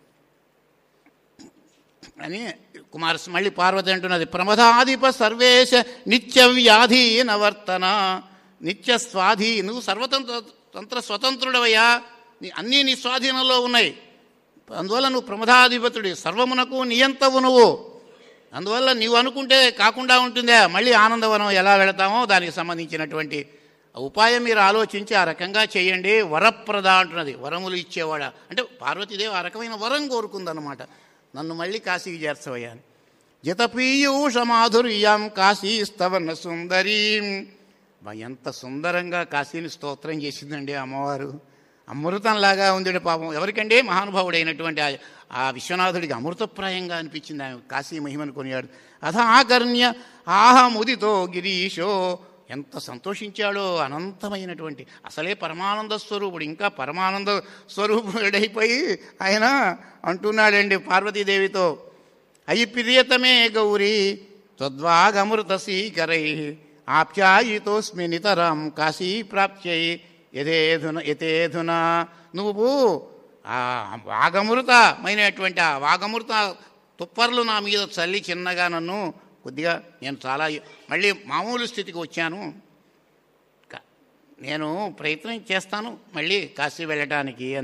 అని కుమారస్ మళ్ళీ పార్వతి అంటున్నది ప్రమదాధిప సర్వేశ నిత్య వ్యాధీనవర్తన నిత్య స్వాధీ నువ్వు సర్వతంత్ర తంత్ర స్వతంత్రుడవయ్యా నీ అన్నీ నీ స్వాధీనంలో ఉన్నాయి అందువల్ల నువ్వు ప్రమదాధిపతుడి సర్వమునకు నియంతవు నువ్వు అందువల్ల నీవు అనుకుంటే కాకుండా ఉంటుందా మళ్ళీ ఆనందవనం ఎలా వెళతామో దానికి సంబంధించినటువంటి ఉపాయం మీరు ఆలోచించి ఆ రకంగా చేయండి వరప్రద అంటున్నది వరములు ఇచ్చేవాడా అంటే పార్వతీదేవి ఆ రకమైన వరం కోరుకుందన్నమాట నన్ను మళ్ళీ కాశీకి చేర్చవయ్యా అని జతపీయూష మాధుర్యం కాశీ స్తవన సుందరీం బా, ఎంత సుందరంగా కాశీని స్తోత్రం చేసిందండి ఆ అమ్మవారు అమృతంలాగా ఉంది పాపం ఎవరికండి మహానుభావుడైనటువంటి ఆ- ఆ విశ్వనాథుడికి అమృతప్రాయంగా అనిపించింది ఆమె కాశీ మహిమను కొనియాడు అథాకర్ణ్య ఆహముదితో గిరీశో ఎంత సంతోషించాడో అనంతమైనటువంటి అసలే పరమానంద స్వరూపుడు ఇంకా పరమానంద స్వరూపుడైపోయి ఆయన అంటున్నాడండి పార్వతీదేవితో అయి ప్రియతమే గౌరీ త్వద్వాగమృత సీకరై ఆప్యాయితోస్మి నితరం కాశీ ప్రాప్త్యై యథేధున యథేధున నువ్వు ఆ వాగమృతమైనటువంటి ఆ వాగమృత తుప్పర్లు నా మీద చల్లి చిన్నగా నన్ను కొద్దిగా నేను చాలా మళ్ళీ మామూలు స్థితికి వచ్చాను క- నేను ప్రయత్నం చేస్తాను మళ్ళీ కాశీ వెళ్ళటానికి అన్నాడు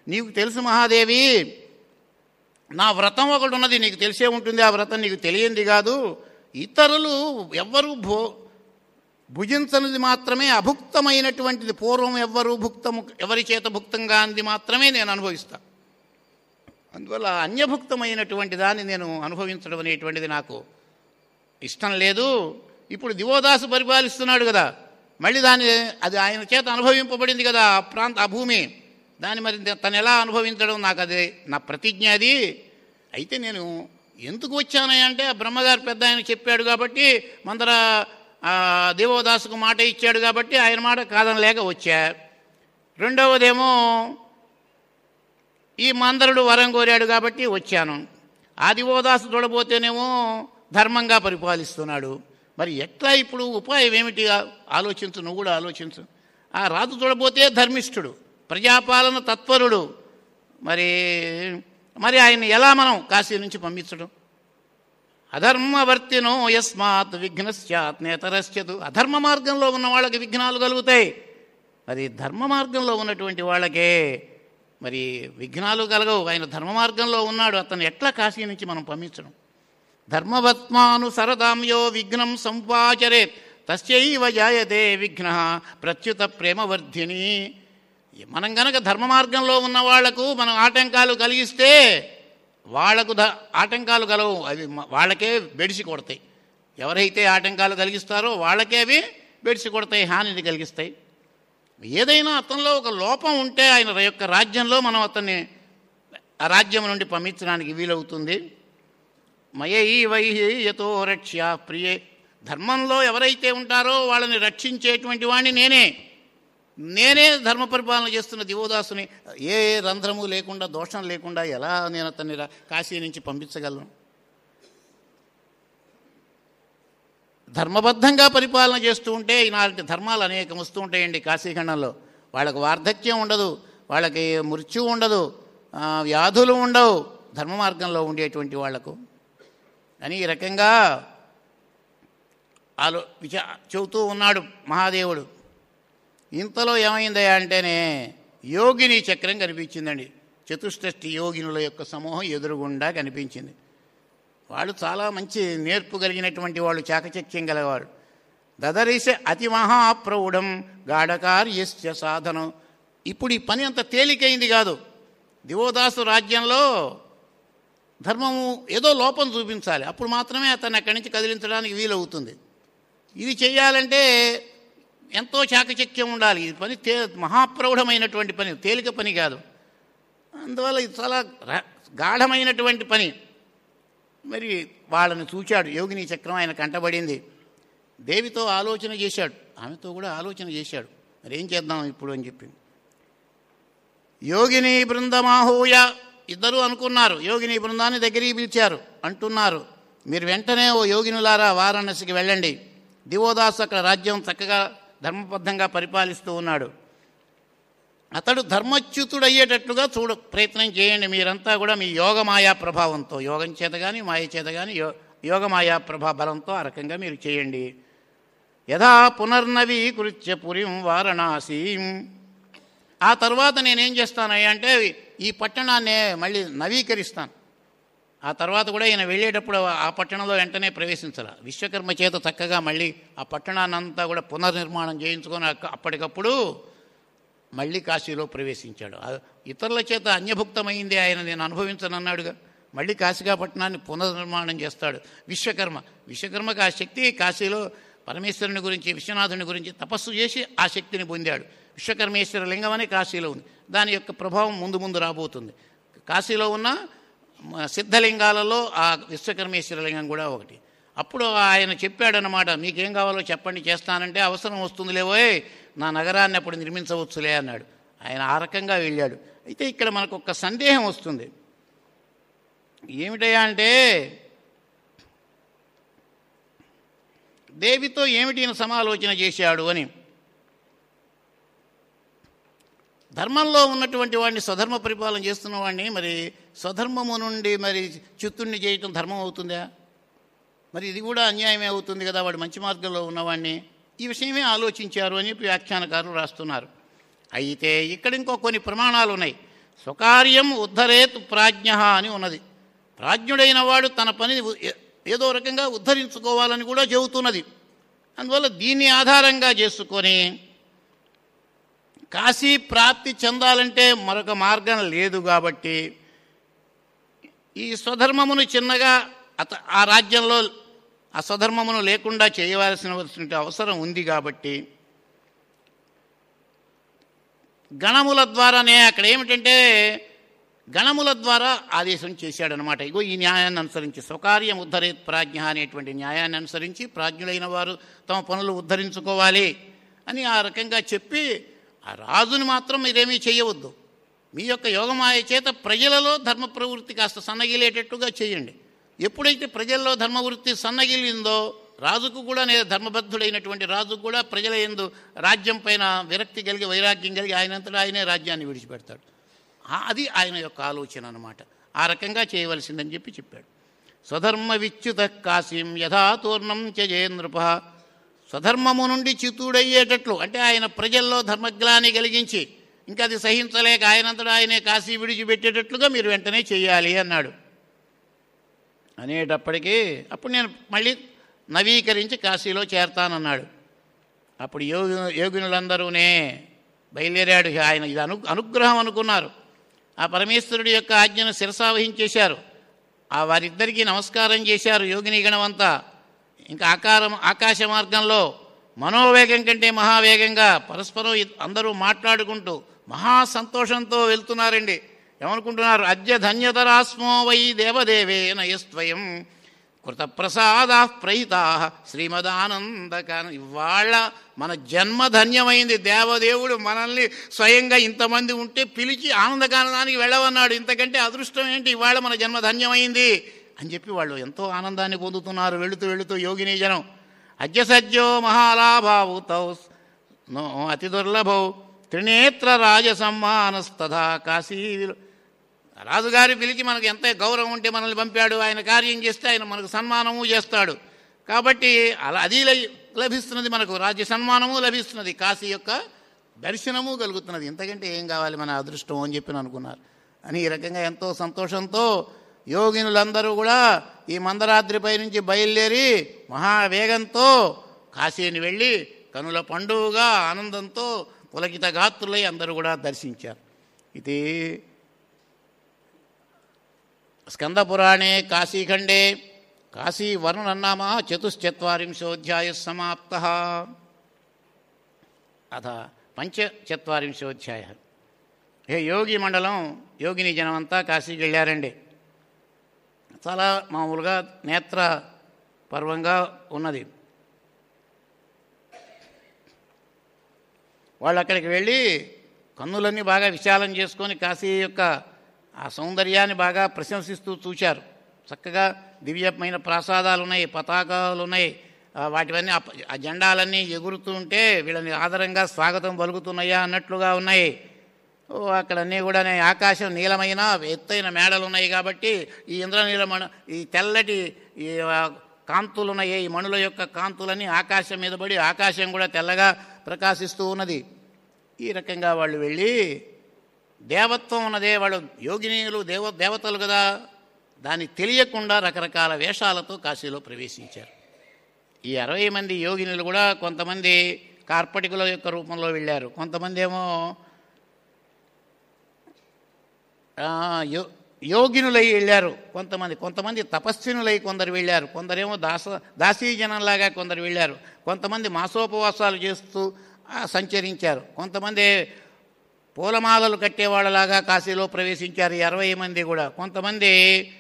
నీకు తెలుసు మహాదేవి నా వ్రతం ఒకటి ఉన్నది నీకు తెలిసే ఉంటుంది ఆ వ్రతం నీకు తెలియంది కాదు ఇతరులు ఎవ్వరూ భో భుజించనిది మాత్రమే అభుక్తమైనటువంటిది పూర్వం ఎవ్వరూ భుక్తము ఎవరి చేత భుక్తంగా అంది మాత్రమే నేను అనుభవిస్తా అందువల్ల అన్యభుక్తమైనటువంటి దాన్ని నేను అనుభవించడం అనేటువంటిది నాకు ఇష్టం లేదు ఇప్పుడు దివోదాసు పరిపాలిస్తున్నాడు కదా మళ్ళీ దాన్ని అది ఆయన చేత అనుభవింపబడింది కదా ఆ ప్రాంత ఆ భూమి దాన్ని మరి తను ఎలా అనుభవించడం నాకు అది నా ప్రతిజ్ఞ అది అయితే నేను ఎందుకు వచ్చానని అంటే ఆ బ్రహ్మగారు పెద్ద ఆయన చెప్పాడు కాబట్టి మందర ఆ, దేవోదాసుకు మాట ఇచ్చాడు కాబట్టి ఆయన మాట కాదనలేక వచ్చా రెండవదేమో ఈ మందరుడు వరం కోరాడు కాబట్టి వచ్చాను ఆదివోదాసు చూడబోతేనేమో ధర్మంగా పరిపాలిస్తున్నాడు మరి ఎట్లా ఇప్పుడు ఉపాయం ఏమిటి ఆ- ఆలోచించు నువ్వు కూడా ఆలోచించు ఆ రాజు చూడబోతే ధర్మిష్ఠుడు ప్రజాపాలన తత్పరుడు మరి మరి ఆయన ఎలా మనం కాశీ నుంచి పంపించడం అధర్మవర్తినో యస్మాత్ విఘ్నశ్చాత్ నేతరశ్చదు అధర్మ మార్గంలో ఉన్న వాళ్ళకి విఘ్నాలు కలుగుతాయి మరి ధర్మ మార్గంలో ఉన్నటువంటి వాళ్ళకే మరి విఘ్నాలు కలగవు ఆయన ధర్మ మార్గంలో ఉన్నాడు అతను ఎట్లా కాశీ నుంచి మనం పంపించడం ధర్మవత్మాను సరదాంయో విఘ్నం సంపాచరేత్ తస్యైవ జాయతే విఘ్న ప్రత్యుత ప్రేమవర్ధిని మనం గనక ధర్మ మార్గంలో ఉన్న వాళ్లకు మనం ఆటంకాలు కలిగిస్తే వాళ్లకు ద ఆటంకాలు కలవు అవి మ- వాళ్ళకే బెడిసి కొడతాయి ఎవరైతే ఆటంకాలు కలిగిస్తారో వాళ్ళకే అవి బెడిసి కొడతాయి హానిని కలిగిస్తాయి ఏదైనా అతనిలో ఒక లోపం ఉంటే ఆయన యొక్క రాజ్యంలో మనం అతన్ని ఆ రాజ్యం నుండి పంపించడానికి వీలవుతుంది మయై వైహి యతో రక్ష్య ప్రియే ధర్మంలో ఎవరైతే ఉంటారో వాళ్ళని రక్షించేటువంటి వాడిని నేనే నేనే ధర్మ పరిపాలన చేస్తున్న దివోదాసుని ఏ రంధ్రము లేకుండా దోషం లేకుండా ఎలా నేను అతన్ని రా- కాశీ నుంచి పంపించగలను ధర్మబద్ధంగా పరిపాలన చేస్తూ ఉంటే ఇలాంటి ధర్మాలు అనేకం వస్తూ ఉంటాయండి కాశీఖండంలో వాళ్ళకు వార్ధక్యం ఉండదు వాళ్ళకి మృత్యు ఉండదు ఆ, వ్యాధులు ఉండవు ధర్మ మార్గంలో ఉండేటువంటి వాళ్లకు అని ఈ రకంగా ఆలో విచా చెబుతూ ఉన్నాడు మహాదేవుడు ఇంతలో ఏమైందయ్యా అంటేనే యోగిని చక్రం కనిపించిందండి చతుష్టష్టి యోగినుల యొక్క సమూహం ఎదురుగుండా కనిపించింది వాళ్ళు చాలా మంచి నేర్పు కలిగినటువంటి వాళ్ళు చాకచక్యం గలవారు దదరిసే అతి మహాప్రౌఢం గాఢకార్యస్య సాధనం ఇప్పుడు ఈ పని అంత తేలికైంది కాదు దివోదాసు రాజ్యంలో ధర్మము ఏదో లోపం చూపించాలి అప్పుడు మాత్రమే అతన్ని అక్కడి నుంచి కదిలించడానికి వీలవుతుంది ఇది చేయాలంటే ఎంతో చాకచక్యం ఉండాలి ఈ పని తే మహాప్రౌఢమైనటువంటి పని తేలిక పని కాదు అందువల్ల ఇది చాలా ర- గాఢమైనటువంటి పని మరి వాళ్ళని చూచాడు యోగిని చక్రం ఆయన కంటబడింది దేవితో ఆలోచన చేశాడు ఆమెతో కూడా ఆలోచన చేశాడు మరి ఏం చేద్దాం ఇప్పుడు అని చెప్పి యోగిని బృందమాహూయ ఇద్దరు అనుకున్నారు యోగిని బృందాన్ని దగ్గరికి పిలిచారు అంటున్నారు మీరు వెంటనే ఓ యోగినులారా వారాణసికి వెళ్ళండి దివోదాసు అక్కడ రాజ్యం చక్కగా ధర్మబద్ధంగా పరిపాలిస్తూ ఉన్నాడు అతడు ధర్మచ్యుతుడయ్యేటట్లుగా చూడ ప్రయత్నం చేయండి మీరంతా కూడా మీ యోగమాయా ప్రభావంతో యోగం చేత కానీ మాయ చేత కానీ యో యోగమాయా ప్రభా బలంతో ఆ రకంగా మీరు చేయండి యథా పునర్నవీకృత్య పురిం వారణాసీం ఆ తర్వాత నేనేం చేస్తానయ్యా అంటే ఈ పట్టణాన్ని మళ్ళీ నవీకరిస్తాను ఆ తర్వాత కూడా ఈయన వెళ్ళేటప్పుడు ఆ పట్టణంలో వెంటనే ప్రవేశించాలి విశ్వకర్మ చేత చక్కగా మళ్ళీ ఆ పట్టణాన్నంతా కూడా పునర్నిర్మాణం చేయించుకొని అక్క- అప్పటికప్పుడు మళ్ళీ కాశీలో ప్రవేశించాడు ఆ ఇతరుల చేత అన్యభుక్తమైంది ఆయన నేను అనుభవించనన్నాడుగా మళ్ళీ కాశీగా పట్టణాన్ని పునర్నిర్మాణం చేస్తాడు విశ్వకర్మ విశ్వకర్మకు ఆ శక్తి కాశీలో పరమేశ్వరుని గురించి విశ్వనాథుని గురించి తపస్సు చేసి ఆ శక్తిని పొందాడు విశ్వకర్మేశ్వర లింగం అని కాశీలో ఉంది దాని యొక్క ప్రభావం ముందు ముందు రాబోతుంది కాశీలో ఉన్న మ, సిద్ధలింగాలలో ఆ విశ్వకర్మేశ్వర లింగం కూడా ఒకటి అప్పుడు ఆయన చెప్పాడనమాట మీకేం కావాలో చెప్పండి చేస్తానంటే అవసరం వస్తుందిలేవోయ్ నా నగరాన్ని అప్పుడు నిర్మించవచ్చులే అన్నాడు ఆయన ఆ రకంగా వెళ్ళాడు అయితే ఇక్కడ మనకు ఒక సందేహం వస్తుంది ఏమిటయ్యా అంటే దేవితో ఏమిటి ఈయన సమాలోచన చేశాడు అని ధర్మంలో ఉన్నటువంటి వాడిని స్వధర్మ పరిపాలన చేస్తున్న వాడిని మరి స్వధర్మము నుండి మరి చిత్తుణ్ణి చేయటం ధర్మం అవుతుందా మరి ఇది కూడా అన్యాయమే అవుతుంది కదా వాడు మంచి మార్గంలో ఉన్నవాడిని ఈ విషయమే ఆలోచించారు అని చెప్పి వ్యాఖ్యానకారులు రాస్తున్నారు అయితే ఇక్కడ ఇంకో కొన్ని ప్రమాణాలు ఉన్నాయి స్వకార్యం ఉద్ధరేత్ ప్రాజ్ఞ అని ఉన్నది ప్రాజ్ఞుడైన వాడు తన పనిని ఉ- ఏ- ఏదో రకంగా ఉద్ధరించుకోవాలని కూడా చెబుతున్నది అందువల్ల దీన్ని ఆధారంగా చేసుకొని కాశీ ప్రాప్తి చెందాలంటే మరొక మార్గం లేదు కాబట్టి ఈ స్వధర్మమును చిన్నగా అత ఆ రాజ్యంలో ఆ స్వధర్మమును లేకుండా చేయవలసిన అవసరం ఉంది కాబట్టి గణముల ద్వారానే అక్కడ ఏమిటంటే గణముల ద్వారా ఆదేశం చేశాడనమాట ఇగో ఈ న్యాయాన్ని అనుసరించి స్వకార్యం ఉద్ధరేత్ ప్రాజ్ఞ అనేటువంటి న్యాయాన్ని అనుసరించి ప్రాజ్ఞులైన వారు తమ పనులు ఉద్ధరించుకోవాలి అని ఆ రకంగా చెప్పి ఆ రాజుని మాత్రం మీరేమీ చేయవద్దు మీ యొక్క యోగమాయ చేత ప్రజలలో ధర్మ ప్రవృత్తి కాస్త సన్నగిలేటట్టుగా చేయండి ఎప్పుడైతే ప్రజల్లో ధర్మవృత్తి సన్నగిలిందో రాజుకు కూడా నే ధర్మబద్ధుడైనటువంటి రాజుకు కూడా ప్రజల ఎందు రాజ్యం పైన విరక్తి కలిగి వైరాగ్యం కలిగి ఆయనంతటా ఆయనే రాజ్యాన్ని విడిచిపెడతాడు ఆ- అది ఆయన యొక్క ఆలోచన అన్నమాట ఆ రకంగా చేయవలసిందని చెప్పి చెప్పాడు స్వధర్మ విచ్యుత కాశీం యథాతూర్ణం త్యజేంద్రప స్వధర్మము నుండి చితుడయ్యేటట్లు అంటే ఆయన ప్రజల్లో ధర్మగ్లాన్ని కలిగించి ఇంకా అది సహించలేక ఆయనంతటా ఆయనే కాశీ విడిచిపెట్టేటట్లుగా మీరు వెంటనే చేయాలి అన్నాడు అనేటప్పటికీ అప్పుడు నేను మళ్ళీ నవీకరించి కాశీలో చేరతానన్నాడు అప్పుడు యోగి యోగినులందరూనే బయలుదేరాడు ఆయన ఇది అను అనుగ్రహం అనుకున్నారు ఆ పరమేశ్వరుడి యొక్క ఆజ్ఞను శిరసావహించేశారు ఆ వారిద్దరికీ నమస్కారం చేశారు యోగిని గణమంతా ఇంకా ఆకారం ఆకాశ మార్గంలో మనోవేగం కంటే మహావేగంగా పరస్పరం ఇద్- అందరూ మాట్లాడుకుంటూ మహా సంతోషంతో వెళ్తున్నారండి ఏమనుకుంటున్నారు అద్య ధన్యతరాస్మో వై దేవదేవేన యస్త్వయం కృతప్రసాదా ప్రహితా శ్రీమదానందకాన ఇవాళ మన జన్మ ధన్యమైంది దేవదేవుడు మనల్ని స్వయంగా ఇంతమంది ఉంటే పిలిచి ఆనందకానందానికి వెళ్ళవన్నాడు ఇంతకంటే అదృష్టం ఏంటి ఇవాళ మన జన్మ ధన్యమైంది అని చెప్పి వాళ్ళు ఎంతో ఆనందాన్ని పొందుతున్నారు వెళుతూ వెళుతూ యోగిని జనం అద్యసజ్జో మహాలాభావుతౌ నో అతి దుర్లభౌ త్రినేత్ర రాజ సమ్మానస్తథా కాశీ విలు- రాజుగారి పిలిచి మనకు ఎంత గౌరవం ఉంటే మనల్ని పంపాడు ఆయన కార్యం చేస్తే ఆయన మనకు సన్మానము చేస్తాడు కాబట్టి అలా అది లై- లభిస్తున్నది మనకు రాజ్య సన్మానము లభిస్తున్నది కాశీ యొక్క దర్శనము కలుగుతున్నది ఇంతకంటే ఏం కావాలి మన అదృష్టం అని చెప్పి అనుకున్నారు అని ఈ రకంగా ఎంతో సంతోషంతో యోగినులందరూ కూడా ఈ మందరాద్రిపై నుంచి బయలుదేరి మహావేగంతో కాశీని వెళ్ళి కనుల పండుగగా ఆనందంతో పులకిత గాత్రులై అందరూ కూడా దర్శించారు ఇది స్కందపురాణే కాశీఖండే కాశీ వర్ణనామ చతుశ్చత్వరింశోధ్యాయ సమాప్త అథ పంచచత్వరింశోధ్యాయ హే యోగి మండలం యోగిని జనమంతా కాశీకి వెళ్ళారండి చాలా మామూలుగా నేత్ర పర్వంగా ఉన్నది వాళ్ళు అక్కడికి వెళ్ళి కన్నులన్నీ బాగా విశాలం చేసుకొని కాశీ యొక్క ఆ సౌందర్యాన్ని బాగా ప్రశంసిస్తూ చూశారు చక్కగా దివ్యమైన ప్రాసాదాలు ఉన్నాయి పతాకాలు ఉన్నాయి ఆ వాటివన్నీ ఆ ప- ఆ జెండాలన్నీ ఎగురుతూ ఉంటే వీళ్ళని ఆదరంగా స్వాగతం పలుకుతున్నాయా అన్నట్లుగా ఉన్నాయి ఓ అక్కడన్నీ కూడా ఆకాశం నీలమైన ఎత్తైన మేడలు ఉన్నాయి కాబట్టి ఈ ఇంద్రనీల మణ ఈ తెల్లటి ఈ ఆ, కాంతులు ఉన్నాయి ఈ మణుల యొక్క కాంతులన్నీ ఆకాశం మీద పడి ఆకాశం కూడా తెల్లగా ప్రకాశిస్తూ ఉన్నది ఈ రకంగా వాళ్ళు వెళ్ళి దేవత్వం ఉన్నదే వాళ్ళు యోగినీయులు దేవ దేవతలు కదా దాన్ని తెలియకుండా రకరకాల వేషాలతో కాశీలో ప్రవేశించారు ఈ అరవై మంది యోగినులు కూడా కొంతమంది కార్పటికుల యొక్క రూపంలో వెళ్ళారు కొంతమంది ఏమో ఆ, యో యోగినులై వెళ్ళారు కొంతమంది కొంతమంది తపస్వినులై కొందరు వెళ్ళారు కొందరేమో దాస దాసీజనంలాగా కొందరు వెళ్ళారు కొంతమంది మాసోపవాసాలు చేస్తూ ఆ, సంచరించారు కొంతమంది పూలమాలలు కట్టేవాళ్ళలాగా కాశీలో ప్రవేశించారు ఈ అరవై మంది కూడా కొంతమంది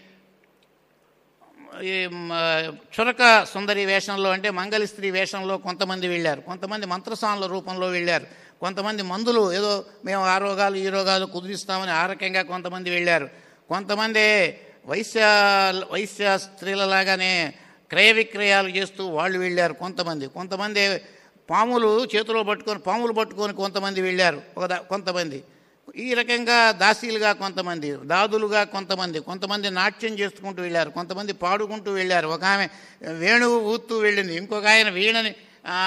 ఈ మ, చురక సుందరి వేషంలో అంటే మంగళ స్త్రీ వేషంలో కొంతమంది వెళ్ళారు కొంతమంది మంత్రసానుల రూపంలో వెళ్ళారు కొంతమంది మందులు ఏదో మేము ఆ రోగాలు ఈ రోగాలు కుదిరిస్తామని ఆ రకంగా కొంతమంది వెళ్ళారు కొంతమంది వైశ్య వైశ్య స్త్రీలలాగానే క్రయ విక్రయాలు చేస్తూ వాళ్ళు వెళ్ళారు కొంతమంది కొంతమంది పాములు చేతిలో పట్టుకొని పాములు పట్టుకొని కొంతమంది వెళ్ళారు ఒక దా- కొంతమంది ఈ రకంగా దాసీలుగా కొంతమంది దాదులుగా కొంతమంది కొంతమంది నాట్యం చేసుకుంటూ వెళ్ళారు కొంతమంది పాడుకుంటూ వెళ్ళారు ఒక ఆమె వేణువు ఊత్తూ వెళ్ళింది ఇంకొక ఆయన వీణని ఆ,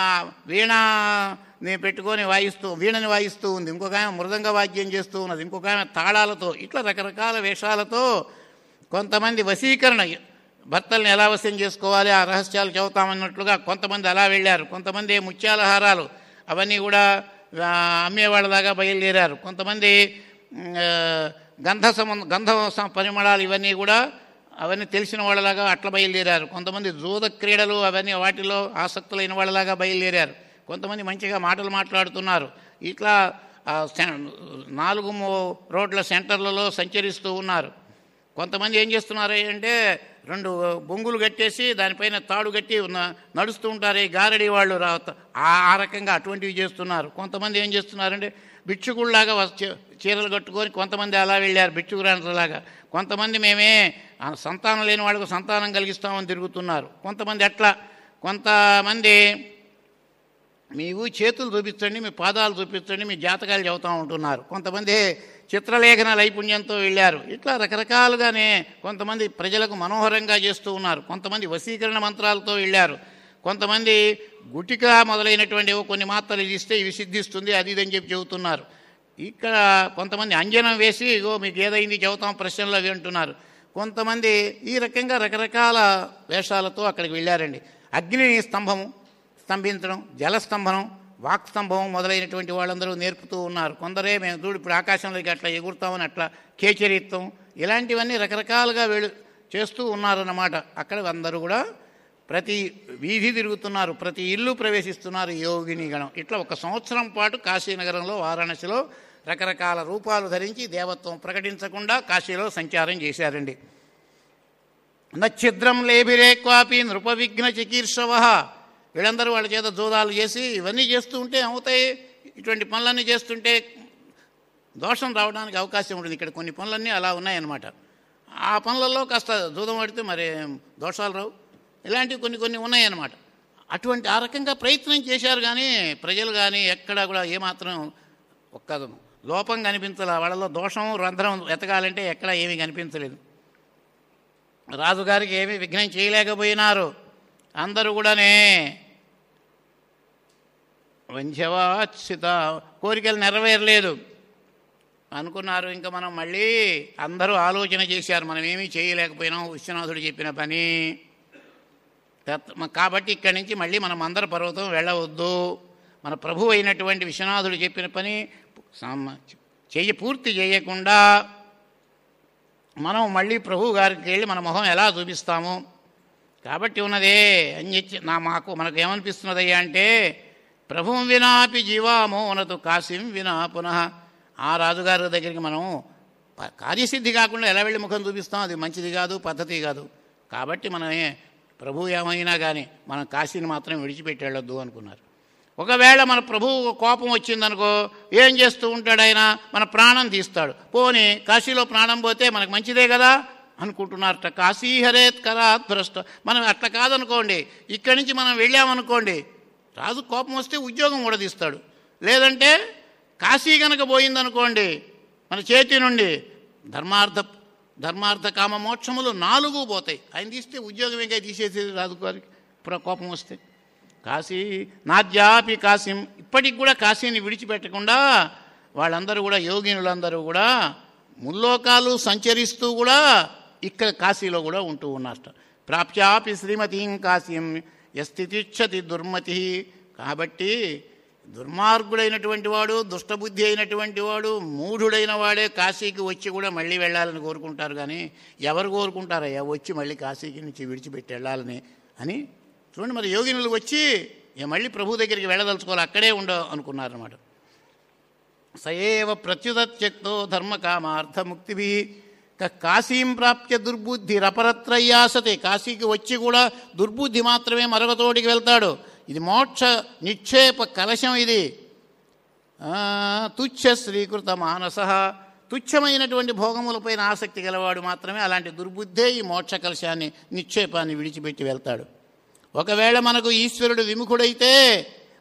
వీణని పెట్టుకొని వాయిస్తూ వీణని వాయిస్తూ ఉంది ఇంకొక ఆమె మృదంగ వాద్యం చేస్తూ ఉన్నది ఇంకొక ఆమె తాళాలతో ఇట్లా రకరకాల వేషాలతో కొంతమంది వశీకరణ భర్తల్ని ఎలా వశం చేసుకోవాలి ఆ రహస్యాలు చెబుతామన్నట్లుగా కొంతమంది అలా వెళ్ళారు కొంతమంది ముత్యాల హారాలు అవన్నీ కూడా ఆ, అమ్మేవాళ్ళలాగా బయలుదేరారు కొంతమంది ఉమ్, ఆ, గంధ సంబంధ గంధ స- పరిమళాలు ఇవన్నీ కూడా అవన్నీ తెలిసిన వాళ్ళలాగా అట్లా బయలుదేరారు కొంతమంది జూద క్రీడలు అవన్నీ వాటిలో ఆసక్తులైన వాళ్ళలాగా బయలుదేరారు కొంతమంది మంచిగా మాటలు మాట్లాడుతున్నారు ఇట్లా ఆ, సె- నాలుగు మో- రోడ్ల సెంటర్లలో సంచరిస్తూ ఉన్నారు కొంతమంది ఏం చేస్తున్నారు అంటే రెండు బొంగులు కట్టేసి దానిపైన తాడు కట్టి ఉన్న నడుస్తూ ఉంటారు ఈ గారడి వాళ్ళు రా ఆ ఆ రకంగా అటువంటివి చేస్తున్నారు కొంతమంది ఏం చేస్తున్నారంటే బిచ్చుగుళ్ళలాగా వస్- చీ- చీరలు కట్టుకొని కొంతమంది అలా వెళ్ళారు బిచ్చుగురాంతలాగా కొంతమంది మేమే ఆ సంతానం లేని వాళ్ళకు సంతానం కలిగిస్తామని తిరుగుతున్నారు కొంతమంది అట్లా కొంతమంది మీవు చేతులు చూపించండి మీ పాదాలు చూపించండి మీ జాతకాలు చెబుతూ ఉంటున్నారు కొంతమంది చిత్రలేఖన నైపుణ్యంతో వెళ్ళారు ఇట్లా రకరకాలుగానే కొంతమంది ప్రజలకు మనోహరంగా చేస్తూ ఉన్నారు కొంతమంది వశీకరణ మంత్రాలతో వెళ్ళారు కొంతమంది గుటిక మొదలైనటువంటి ఏవో కొన్ని మాత్రలు ఇది ఇస్తే ఇవి సిద్ధిస్తుంది అది ఇది అని చెప్పి చెబుతున్నారు ఇక్కడ కొంతమంది అంజనం వేసి ఇగో మీకు ఏదైంది చెబుతాం ప్రశ్నలు అవి అంటున్నారు కొంతమంది ఈ రకంగా రకరకాల వేషాలతో అక్కడికి వెళ్ళారండి అగ్ని స్తంభము స్తంభించడం జలస్తంభనం వాక్ స్తంభం మొదలైనటువంటి వాళ్ళందరూ నేర్పుతూ ఉన్నారు కొందరే మేము చూడు ఇప్పుడు ఆకాశంలోకి అట్లా ఎగురుతామని అట్లా కేచరిత్వం ఇలాంటివన్నీ రకరకాలుగా వెళు చేస్తూ ఉన్నారన్నమాట అక్కడ అందరూ కూడా ప్రతి వీధి తిరుగుతున్నారు ప్రతి ఇల్లు ప్రవేశిస్తున్నారు యోగిని గణం ఇట్లా ఒక సంవత్సరం పాటు కాశీనగరంలో వారాణసిలో రకరకాల రూపాలు ధరించి దేవత్వం ప్రకటించకుండా కాశీలో సంచారం చేశారండి నచ్చిద్రం లేభిరే క్వాపి నృపవిఘ్న చికీర్షవ వీళ్ళందరూ వాళ్ళ చేత జోదాలు చేసి ఇవన్నీ చేస్తూ ఉంటే ఏమవుతాయి ఇటువంటి పనులన్నీ చేస్తుంటే దోషం రావడానికి అవకాశం ఉంటుంది ఇక్కడ కొన్ని పనులన్నీ అలా ఉన్నాయన్నమాట ఆ పనులలో కాస్త జూదం పడితే మరి దోషాలు రావు ఇలాంటివి కొన్ని కొన్ని ఉన్నాయన్నమాట అటువంటి ఆ రకంగా ప్రయత్నం చేశారు కానీ ప్రజలు కానీ ఎక్కడా కూడా ఏమాత్రం ఒక్క లోపం కనిపించలే వాళ్ళలో దోషం రంధ్రం ఎతకాలంటే ఎక్కడా ఏమీ కనిపించలేదు రాజుగారికి ఏమీ విఘ్నం చేయలేకపోయినారు అందరూ కూడానే వంశవాచిత కోరికలు నెరవేరలేదు అనుకున్నారు ఇంకా మనం మళ్ళీ అందరూ ఆలోచన చేశారు మనం ఏమీ చేయలేకపోయినాం విశ్వనాథుడు చెప్పిన పని తత్- మ- కాబట్టి ఇక్కడి నుంచి మళ్ళీ మనం అందర పర్వతం వెళ్ళవద్దు మన ప్రభు అయినటువంటి విశ్వనాథుడు చెప్పిన పని సమ- చెయ్యి పూర్తి చేయకుండా మనం మళ్ళీ ప్రభు గారికి వెళ్ళి మన మొహం ఎలా చూపిస్తాము కాబట్టి ఉన్నదే అని చెప్పి నా మాకు మనకు ఏమనిపిస్తున్నదయ్యా అంటే ప్రభుం వినాపి జీవామో ఉన్నతు కాశీం వినా పునః ఆ రాజుగారి దగ్గరికి మనం ప- కార్యసిద్ధి కాకుండా ఎలా వెళ్ళి ముఖం చూపిస్తాం అది మంచిది కాదు పద్ధతి కాదు కాబట్టి మనమే ప్రభు ఏమైనా కానీ మనం కాశీని మాత్రం విడిచిపెట్టి వెళ్ళొద్దు అనుకున్నారు ఒకవేళ మన ప్రభువు కోపం వచ్చిందనుకో ఏం చేస్తూ ఉంటాడు ఆయన మన ప్రాణం తీస్తాడు పోని కాశీలో ప్రాణం పోతే మనకు మంచిదే కదా అనుకుంటున్నారట కాశీ హరేత్ కరాత్ భ్రష్ట మనం అట్లా కాదనుకోండి ఇక్కడి నుంచి మనం వెళ్ళామనుకోండి రాజు కోపం వస్తే ఉద్యోగం కూడా తీస్తాడు లేదంటే కాశీ కనుక పోయిందనుకోండి మన చేతి నుండి ధర్మార్థ ధర్మార్థ కామ మోక్షములు నాలుగు పోతాయి ఆయన తీస్తే ఉద్యోగం ఇంకా తీసేసేది రాజు గారికి ప్ర- కోపం వస్తే కాశీ నాద్యాపి కాశీం ఇప్పటికి కూడా కాశీని విడిచిపెట్టకుండా వాళ్ళందరూ కూడా యోగినులందరూ కూడా ముల్లోకాలు సంచరిస్తూ కూడా ఇక్కడ కాశీలో కూడా ఉంటూ ఉన్నారట ప్రాప్యాపి శ్రీమతీం కాశీం యస్థితిచ్చతి దుర్మతి కాబట్టి దుర్మార్గుడైనటువంటి వాడు దుష్టబుద్ధి అయినటువంటి వాడు మూఢుడైన వాడే కాశీకి వచ్చి కూడా మళ్ళీ వెళ్ళాలని కోరుకుంటారు కానీ ఎవరు కోరుకుంటారయ్యా వచ్చి మళ్ళీ కాశీకి నుంచి విడిచిపెట్టి వెళ్ళాలని అని చూడండి మరి యోగినులు వచ్చి ఇక మళ్ళీ ప్రభు దగ్గరికి వెళ్ళదలుచుకోవాలి అక్కడే ఉండ అనుకున్నారన్నమాట సయేవ ప్రత్యుతత్యక్తో ధర్మకామార్థముక్తిభి కాశీం ప్రాప్య దుర్బుద్ధి రపరత్రయ్యాసతే కాశీకి వచ్చి కూడా దుర్బుద్ధి మాత్రమే మరొక తోటికి వెళ్తాడు ఇది మోక్ష నిక్షేప కలశం ఇది ఆ, తుచ్చ శ్రీకృత మానస తుచ్చమైనటువంటి భోగములపైన ఆసక్తి గలవాడు మాత్రమే అలాంటి దుర్బుద్ధే ఈ మోక్ష కలశాన్ని నిక్షేపాన్ని విడిచిపెట్టి వెళ్తాడు ఒకవేళ మనకు ఈశ్వరుడు విముఖుడైతే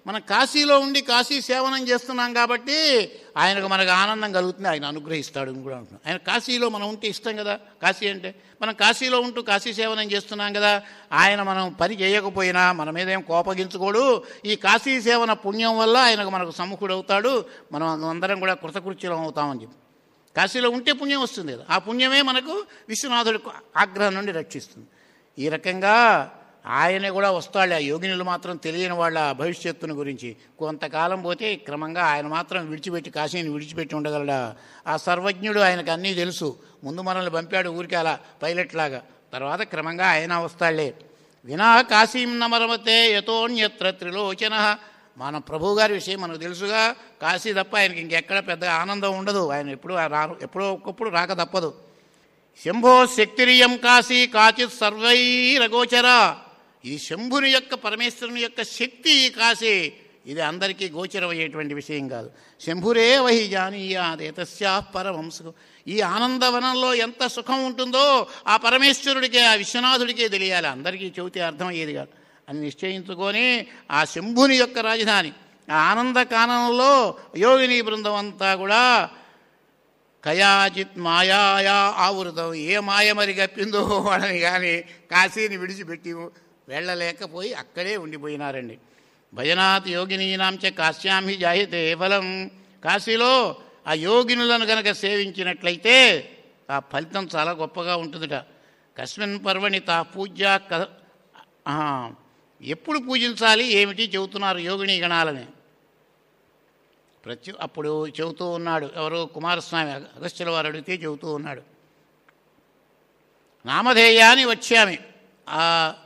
మనం కాశీలో ఉండి కాశీ సేవనం చేస్తున్నాం కాబట్టి ఆయనకు మనకు ఆనందం కలుగుతుంది ఆయన అనుగ్రహిస్తాడు అని కూడా అంటున్నాం ఆయన కాశీలో మనం ఉంటే ఇష్టం కదా కాశీ అంటే మనం కాశీలో ఉంటూ కాశీ సేవనం చేస్తున్నాం కదా ఆయన మనం పని చేయకపోయినా మన మీద ఏం కోపగించుకోడు ఈ కాశీ సేవన పుణ్యం వల్ల ఆయనకు మనకు సమ్ముఖుడు అవుతాడు మనం అందరం కూడా కృతకృత్యులం అవుతామని చెప్పి కాశీలో ఉంటే పుణ్యం వస్తుంది కదా ఆ పుణ్యమే మనకు విశ్వనాథుడి ఆగ్రహం నుండి రక్షిస్తుంది ఈ రకంగా ఆయనే కూడా వస్తాడు ఆ యోగినులు మాత్రం తెలియని వాళ్ళ భవిష్యత్తును గురించి కొంతకాలం పోతే క్రమంగా ఆయన మాత్రం విడిచిపెట్టి కాశీని విడిచిపెట్టి ఉండగలడా ఆ సర్వజ్ఞుడు ఆయనకు అన్నీ తెలుసు ముందు మనల్ని పంపాడు ఊరికి అలా పైలట్ లాగా తర్వాత క్రమంగా ఆయన వస్తాడులే వినా కాశీం నమరమతే యతోన్యత్ర త్రిలోచన మన ప్రభు గారి విషయం మనకు తెలుసుగా కాశీ తప్ప ఆయనకి ఇంకెక్కడ పెద్ద ఆనందం ఉండదు ఆయన ఎప్పుడు రాను ఎప్పుడో ఒక్కప్పుడు రాక తప్పదు శంభో శక్తిరియం కాశీ కాచిత్ సర్వైరగోచర ఈ శంభుని యొక్క పరమేశ్వరుని యొక్క శక్తి ఈ కాశీ ఇది అందరికీ గోచరమయ్యేటువంటి విషయం కాదు శంభురే వహి జానీయాదేతస్యా పరమంసుకు ఈ ఆనందవనంలో ఎంత సుఖం ఉంటుందో ఆ పరమేశ్వరుడికే ఆ విశ్వనాథుడికే తెలియాలి అందరికీ చెబితే అర్థమయ్యేది కాదు అని నిశ్చయించుకొని ఆ శంభుని యొక్క రాజధాని ఆ ఆనంద కానంలో యోగిని బృందం అంతా కూడా కయాచిత్ మాయాయా ఆవృతం ఏ మాయ మరి గప్పిందో వాళ్ళని కానీ కాశీని విడిచిపెట్టి వెళ్ళలేకపోయి అక్కడే ఉండిపోయినారండి భజనాత్ యోగినీనాంచ కాశ్యాం హి జాయితే ఫలం కాశీలో ఆ యోగినులను గనక సేవించినట్లయితే ఆ ఫలితం చాలా గొప్పగా ఉంటుందిట కస్మిన్ పర్వణి తా పూజ్య క ఆ, ఎప్పుడు పూజించాలి ఏమిటి చెబుతున్నారు యోగిని గణాలని ప్రతి అప్పుడు చెబుతూ ఉన్నాడు ఎవరు కుమారస్వామి అగస్త్యుల వారు అడిగితే చెబుతూ ఉన్నాడు నామధేయాన్ని వచ్చామి ఆ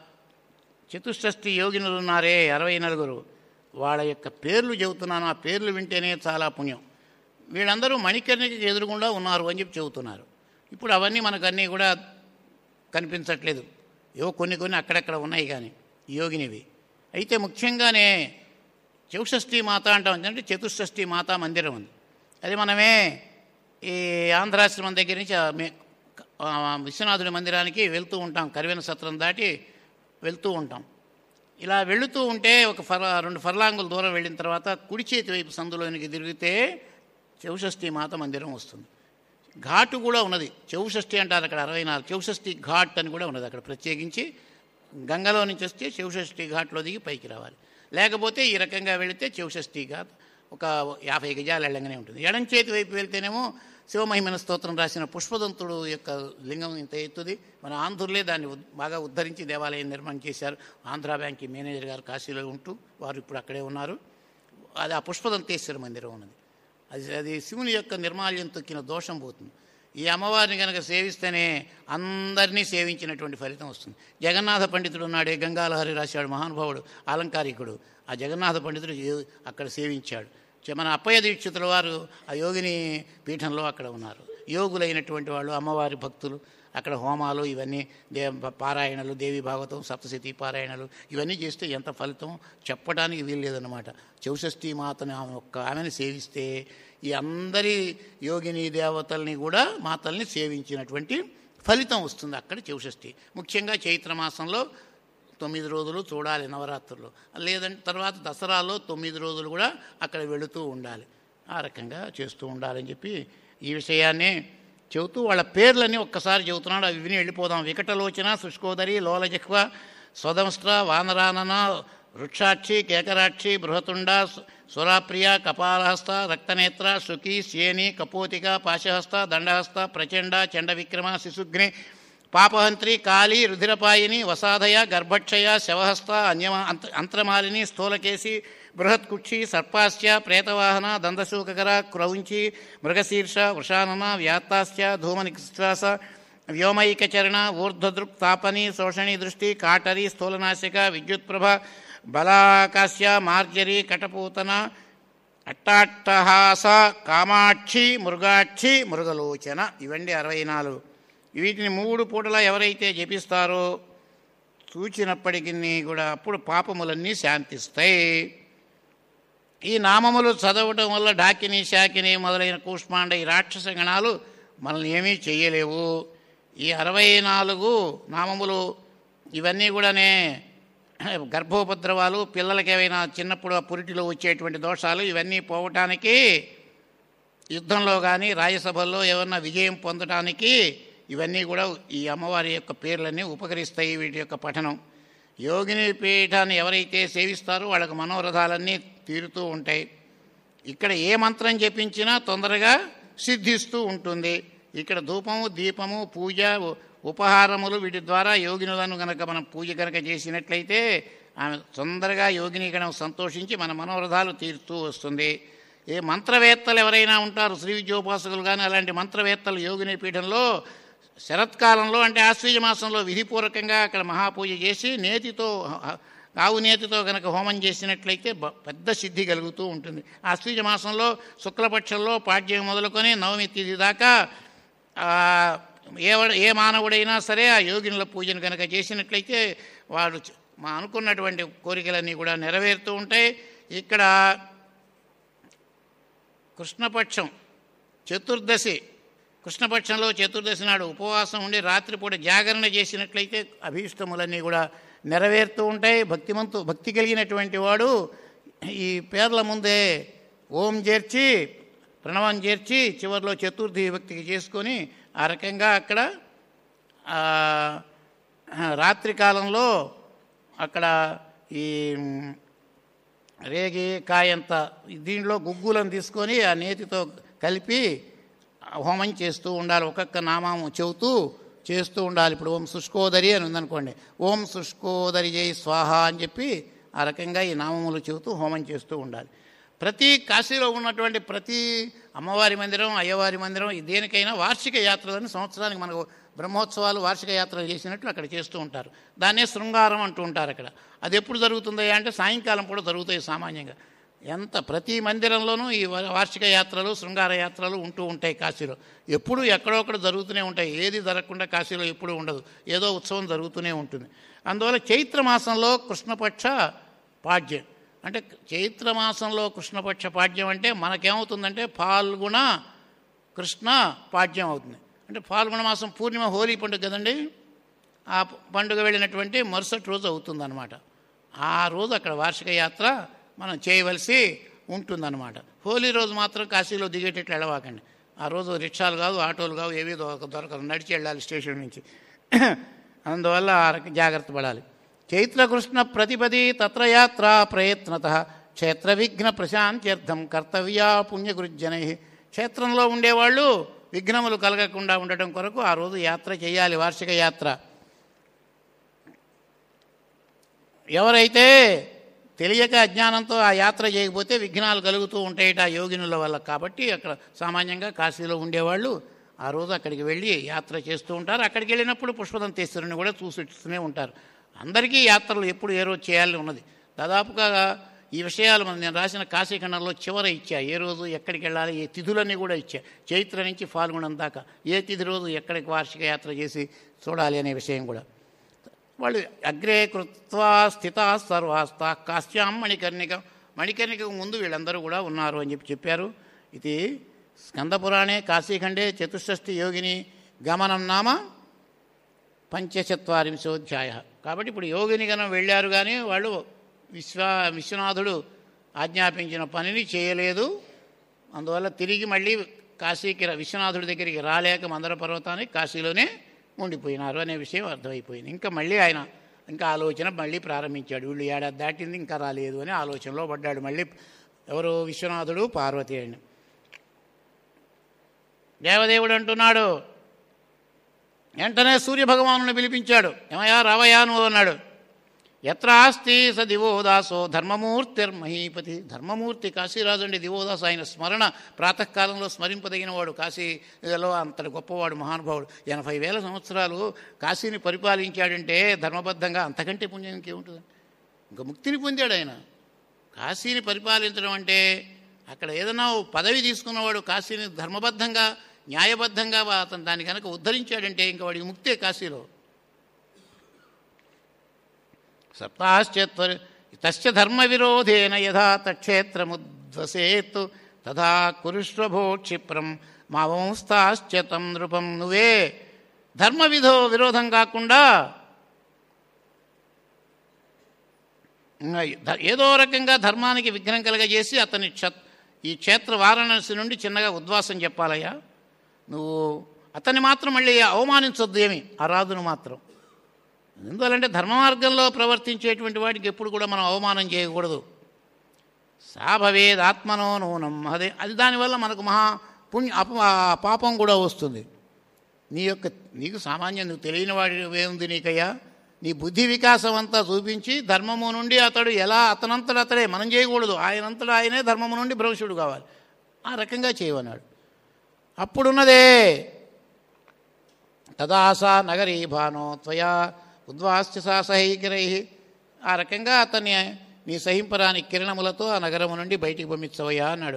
చతుష్షష్ఠి యోగినులు ఉన్నారే అరవై నలుగురు వాళ్ళ యొక్క పేర్లు చెబుతున్నాను ఆ పేర్లు వింటేనే చాలా పుణ్యం వీళ్ళందరూ మణికర్ణికి ఎదురుగుండా ఉన్నారు అని చెప్పి చెబుతున్నారు ఇప్పుడు అవన్నీ మనకు అన్నీ కూడా కనిపించట్లేదు ఏవో కొన్ని కొన్ని అక్కడక్కడ ఉన్నాయి కానీ యోగినివి అయితే ముఖ్యంగానే చౌషష్ఠి మాత అంటాం అంటే చతుషష్ఠి మాతా మందిరం ఉంది అది మనమే ఈ ఆంధ్రాశ్రమం దగ్గర నుంచి ఆ మే- ఆ విశ్వనాథుడి మందిరానికి వెళ్తూ ఉంటాం కరివెన సత్రం దాటి వెళ్తూ ఉంటాం ఇలా వెళుతూ ఉంటే ఒక ఫర్ రెండు ఫర్లాంగుల దూరం వెళ్ళిన తర్వాత కుడి చేతి వైపు సందులోనికి తిరిగితే చౌషష్ఠి మాత మందిరం వస్తుంది ఘాటు కూడా ఉన్నది చౌషష్ఠి అంటారు అక్కడ అరవై నాలుగు చౌషష్ఠి ఘాట్ అని కూడా ఉన్నది అక్కడ ప్రత్యేకించి గంగలో నుంచి వస్తే చౌషష్ఠి ఘాట్లో దిగి పైకి రావాలి లేకపోతే ఈ రకంగా వెళితే చౌషష్ఠి ఘాట్ ఒక యాభై గజాలు వెళ్ళంగానే ఉంటుంది ఎడం చేతి వైపు వెళ్తేనేమో శివమహిమన స్తోత్రం రాసిన పుష్పదంతుడు యొక్క లింగం ఇంత ఎత్తుది మన ఆంధ్రులే దాన్ని ఉద్- బాగా ఉద్ధరించి దేవాలయం నిర్మాణం చేశారు ఆంధ్రా బ్యాంక్ మేనేజర్ గారు కాశీలో ఉంటూ వారు ఇప్పుడు అక్కడే ఉన్నారు అది ఆ పుష్పదంతేశ్వర మందిరం ఉన్నది అది అది శివుని యొక్క నిర్మాల్యం తొక్కిన దోషం పోతుంది ఈ అమ్మవారిని కనుక సేవిస్తేనే అందరినీ సేవించినటువంటి ఫలితం వస్తుంది జగన్నాథ పండితుడు ఉన్నాడే గంగాలహరి రాశాడు మహానుభావుడు అలంకారికుడు ఆ జగన్నాథ పండితుడు ఏ- అక్కడ సేవించాడు చ- మన అప్పయ్య దీక్షితుల వారు ఆ యోగిని పీఠంలో అక్కడ ఉన్నారు యోగులైనటువంటి వాళ్ళు అమ్మవారి భక్తులు అక్కడ హోమాలు ఇవన్నీ దే పారాయణలు దేవి భాగవతం సప్తశతి పారాయణలు ఇవన్నీ చేస్తే ఎంత ఫలితం చెప్పడానికి వీల్లేదన్నమాట చౌషష్ఠి మాతని ఆమె ఒక్క ఆమెను సేవిస్తే ఈ అందరి యోగిని దేవతల్ని కూడా మాతల్ని సేవించినటువంటి ఫలితం వస్తుంది అక్కడ చౌషష్ఠి ముఖ్యంగా చైత్ర మాసంలో తొమ్మిది రోజులు చూడాలి నవరాత్రులు లేదంటే తర్వాత దసరాలో తొమ్మిది రోజులు కూడా అక్కడ వెళుతూ ఉండాలి ఆ రకంగా చేస్తూ ఉండాలని చెప్పి ఈ విషయాన్ని చెబుతూ వాళ్ళ పేర్లన్నీ ఒక్కసారి చెబుతున్నాడు అవి విని వెళ్ళిపోదాం వికటలోచన శుష్కోదరి లోలజహ్వ స్వదంస్ట్ర వానరానన వృక్షాక్షి కేకరాక్షి బృహతుండ సు- సురాప్రియ కపాలహస్త రక్తనేత్ర శుకి శ్యేని కపోతిక పాశహస్త దండహస్త ప్రచండ చండవిక్రమ శిశుఘ్ని పాపహంత్రి కాళీ రుధిరపాయిని వసాధయ గర్భక్షయ శవహస్త అన్యమ అంత అంత్రమాలిని స్థూలకేసి బృహత్కుక్షి సర్పాస్య ప్రేతవాహన దందశూకర క్రౌంచి మృగశీర్ష వృషానన వ్యాత్తాస్య ధూమనిశ్వాస వ్యోమైకచరణ ఊర్ధ్వదృక్ తాపని శోషణి దృష్టి కాటరి స్థూలనాశక విద్యుత్ప్రభ బలాకాస్య మార్జరి కటపూతన అట్టాట్టహాస కామాక్షి మృగాక్షి మృగలోచన ఇవండి అరవై నాలుగు వీటిని మూడు పూటలా ఎవరైతే జపిస్తారో చూచినప్పటికీ కూడా అప్పుడు పాపములన్నీ శాంతిస్తాయి ఈ నామములు చదవటం వల్ల డాకిని శాకిని మొదలైన కూష్మాండ ఈ రాక్షస గణాలు మనల్ని ఏమీ చేయలేవు ఈ అరవై నాలుగు నామములు ఇవన్నీ కూడానే గర్భోపద్రవాలు పిల్లలకి ఏవైనా చిన్నప్పుడు ఆ పురిటిలో వచ్చేటువంటి దోషాలు ఇవన్నీ పోవటానికి యుద్ధంలో కానీ రాజ్యసభల్లో ఏమన్నా విజయం పొందడానికి ఇవన్నీ కూడా ఈ అమ్మవారి యొక్క పేర్లన్నీ ఉపకరిస్తాయి వీటి యొక్క పఠనం యోగిని పీఠాన్ని ఎవరైతే సేవిస్తారో వాళ్ళకి మనోరథాలన్నీ తీరుతూ ఉంటాయి ఇక్కడ ఏ మంత్రం జపించినా తొందరగా సిద్ధిస్తూ ఉంటుంది ఇక్కడ ధూపము దీపము పూజ ఉ- ఉపహారములు వీటి ద్వారా యోగినులను గనక మనం పూజ కనుక చేసినట్లయితే ఆమె తొందరగా యోగిని గణం సంతోషించి మన మనోరథాలు తీరుతూ వస్తుంది ఏ మంత్రవేత్తలు ఎవరైనా ఉంటారు శ్రీ విద్యోపాసకులు కానీ అలాంటి మంత్రవేత్తలు యోగిని పీఠంలో శరత్కాలంలో అంటే ఆశ్వీజ మాసంలో విధిపూర్వకంగా అక్కడ మహాపూజ చేసి నేతితో హ- ఆవు నేతితో కనుక హోమం చేసినట్లయితే బ- పెద్ద సిద్ధి కలుగుతూ ఉంటుంది ఆశ్వీజ మాసంలో శుక్లపక్షంలో పాడ్యం మొదలుకొని నవమి తిథి దాకా ఆ, ఏ వాడు- ఏ మానవుడైనా సరే ఆ యోగినుల పూజను కనుక చేసినట్లయితే వాడు చ- మా అనుకున్నటువంటి కోరికలన్నీ కూడా నెరవేరుతూ ఉంటాయి ఇక్కడ కృష్ణపక్షం చతుర్దశి కృష్ణపక్షంలో చతుర్దశి నాడు ఉపవాసం ఉండి రాత్రిపూట జాగరణ చేసినట్లయితే అభీష్టములన్నీ కూడా నెరవేరుతూ ఉంటాయి భక్తిమంతు భక్తి కలిగినటువంటి వాడు ఈ పేర్ల ముందే ఓం చేర్చి ప్రణవం చేర్చి చివరిలో చతుర్థి భక్తికి చేసుకొని ఆ రకంగా అక్కడ ఆ, రాత్రి కాలంలో అక్కడ ఈ మ్, రేగి కాయంత దీంట్లో గుగ్గులను తీసుకొని ఆ నేతితో కలిపి హోమం చేస్తూ ఉండాలి ఒక్కొక్క నామం చెబుతూ చేస్తూ ఉండాలి ఇప్పుడు ఓం శుష్కోదరి అని ఉందనుకోండి ఓం శుష్కోదరి జై స్వాహ అని చెప్పి ఆ రకంగా ఈ నామములు చెబుతూ హోమం చేస్తూ ఉండాలి ప్రతి కాశీలో ఉన్నటువంటి ప్రతి అమ్మవారి మందిరం అయ్యవారి మందిరం ఈ దేనికైనా వార్షిక యాత్రలను సంవత్సరానికి మనకు బ్రహ్మోత్సవాలు వార్షిక యాత్రలు చేసినట్లు అక్కడ చేస్తూ ఉంటారు దాన్నే శృంగారం అంటూ ఉంటారు అక్కడ అది ఎప్పుడు జరుగుతుందో అంటే సాయంకాలం కూడా జరుగుతాయి సామాన్యంగా ఎంత ప్రతి మందిరంలోనూ ఈ వా- వార్షిక యాత్రలు శృంగార యాత్రలు ఉంటూ ఉంటాయి కాశీలో ఎప్పుడు ఎక్కడో ఒకటి జరుగుతూనే ఉంటాయి ఏది జరగకుండా కాశీలో ఎప్పుడూ ఉండదు ఏదో ఉత్సవం జరుగుతూనే ఉంటుంది అందువల్ల చైత్ర మాసంలో కృష్ణపక్ష పాడ్యం అంటే చైత్ర మాసంలో కృష్ణపక్ష పాడ్యం అంటే మనకేమవుతుందంటే పాల్గొన కృష్ణ పాడ్యం అవుతుంది అంటే పాల్గొన మాసం పూర్ణిమ హోలీ పండుగ కదండి ఆ పండుగ వెళ్ళినటువంటి మరుసటి రోజు అవుతుందన్నమాట ఆ రోజు అక్కడ వార్షిక యాత్ర మనం చేయవలసి ఉంటుందన్నమాట హోలీ రోజు మాత్రం కాశీలో దిగేటట్లు వెళ్ళవాకండి ఆ రోజు రిక్షాలు కాదు ఆటోలు కావు ఏవి దొరక దొరకదు నడిచి వెళ్ళాలి స్టేషన్ నుంచి అందువల్ల ఆ రక జాగ్రత్త పడాలి చైత్రకృష్ణ ప్రతిపది తత్ర యాత్ర ప్రయత్నత క్షేత్ర విఘ్న ప్రశాంత్యర్థం కర్తవ్యా పుణ్యకృజ్జనై క్షేత్రంలో ఉండేవాళ్ళు విఘ్నములు కలగకుండా ఉండటం కొరకు ఆ రోజు యాత్ర చేయాలి వార్షిక యాత్ర ఎవరైతే తెలియక అజ్ఞానంతో ఆ యాత్ర చేయకపోతే విఘ్నాలు కలుగుతూ ఉంటాయిట ఆ యోగినుల వల్ల కాబట్టి అక్కడ సామాన్యంగా కాశీలో ఉండేవాళ్ళు ఆ రోజు అక్కడికి వెళ్ళి యాత్ర చేస్తూ ఉంటారు అక్కడికి వెళ్ళినప్పుడు పుష్పదంతేశ్వరుని కూడా చూసిస్తూనే ఉంటారు అందరికీ యాత్రలు ఎప్పుడు ఏ రోజు చేయాలని ఉన్నది దాదాపుగా ఈ విషయాలు మనం నేను రాసిన కాశీఖండంలో చివర ఇచ్చా ఏ రోజు ఎక్కడికి వెళ్ళాలి ఏ తిథులన్నీ కూడా ఇచ్చా చైత్ర నుంచి ఫాల్గుణం దాకా ఏ తిథి రోజు ఎక్కడికి వార్షిక యాత్ర చేసి చూడాలి అనే విషయం కూడా వాళ్ళు అగ్రే కృత్వా స్థిత సర్వాస్తా కాశ్యాం మణికర్ణిక మణికర్ణికకు ముందు వీళ్ళందరూ కూడా ఉన్నారు అని చెప్పి చెప్పారు ఇది స్కందపురాణే కాశీఖండే చతుషష్ఠి యోగిని గమనం నామ పంచచత్వారింశోధ్యాయ కాబట్టి ఇప్పుడు యోగిని గనం వెళ్ళారు కానీ వాళ్ళు విశ్వ విశ్వనాథుడు ఆజ్ఞాపించిన పనిని చేయలేదు అందువల్ల తిరిగి మళ్ళీ కాశీకి రా- విశ్వనాథుడి దగ్గరికి రాలేక మందర పర్వతానికి కాశీలోనే ఉండిపోయినారు అనే విషయం అర్థమైపోయింది ఇంకా మళ్ళీ ఆయన ఇంకా ఆలోచన మళ్ళీ ప్రారంభించాడు వీళ్ళు ఏడాది దాటింది ఇంకా రాలేదు అని ఆలోచనలో పడ్డాడు మళ్ళీ ఎవరు విశ్వనాథుడు పార్వతి అని దేవదేవుడు అంటున్నాడు వెంటనే సూర్యభగవాను పిలిపించాడు ఏమయ్యా రావయ్యా నువ్వు అన్నాడు ఎత్ర ఆస్తి స దివోదాసో ధర్మమూర్తిర్మహీపతి ధర్మమూర్తి కాశీరాజు అండి దివోదాసు ఆయన స్మరణ ప్రాతకాలంలో స్మరింపదగిన వాడు కాశీలో అంతటి గొప్పవాడు మహానుభావుడు ఎనభై వేల సంవత్సరాలు కాశీని పరిపాలించాడంటే ధర్మబద్ధంగా అంతకంటే పుణ్యం ఇంకేముంటుంది ఇంకా ముక్తిని పొందాడు ఆయన కాశీని పరిపాలించడం అంటే అక్కడ ఏదైనా ఓ పదవి తీసుకున్నవాడు కాశీని ధర్మబద్ధంగా న్యాయబద్ధంగా అతను దాన్ని కనుక ఉద్ధరించాడంటే ఇంకా వాడికి ముక్తే కాశీలో సప్తాశ్చత్వర్ తస్య ధర్మ విరోధేన యథా తక్షేత్రముద్వసేత్ తథా కురుష్వభో క్షిప్రం మా వంస్తాశ్చతం నృపం నువ్వే ధర్మ విధో విరోధం కాకుండా ఇంకా ధ- ఏదో రకంగా ధర్మానికి విఘ్నం కలగజేసి అతని క్ష ఈ క్షేత్ర వారణాసి నుండి చిన్నగా ఉద్వాసం చెప్పాలయ్యా నువ్వు అతన్ని మాత్రం మళ్ళీ అవమానించొద్దు ఏమి ఆ రాజును మాత్రం ఎందువల్లంటే ధర్మ మార్గంలో ప్రవర్తించేటువంటి వాడికి ఎప్పుడు కూడా మనం అవమానం చేయకూడదు సాభవేద్ ఆత్మనో నూనం అదే అది దానివల్ల మనకు మహా పుణ్య అప పాపం కూడా వస్తుంది నీ యొక్క నీకు సామాన్యం నువ్వు తెలియని వాడి ఏముంది నీకయ్యా నీ బుద్ధి వికాసం అంతా చూపించి ధర్మము నుండి అతడు ఎలా అతనంతట అతడే మనం చేయకూడదు ఆయనంతట ఆయనే ధర్మము నుండి భ్రంశుడు కావాలి ఆ రకంగా చేయమన్నాడు అప్పుడున్నదే తదాసా నగరీ భానో త్వయా ఉద్వాస్య సా సహైకిరై ఆ రకంగా అతన్ని నీ సహింపరాని కిరణములతో ఆ నగరము నుండి బయటికి పంపించవయ్యా అన్నాడు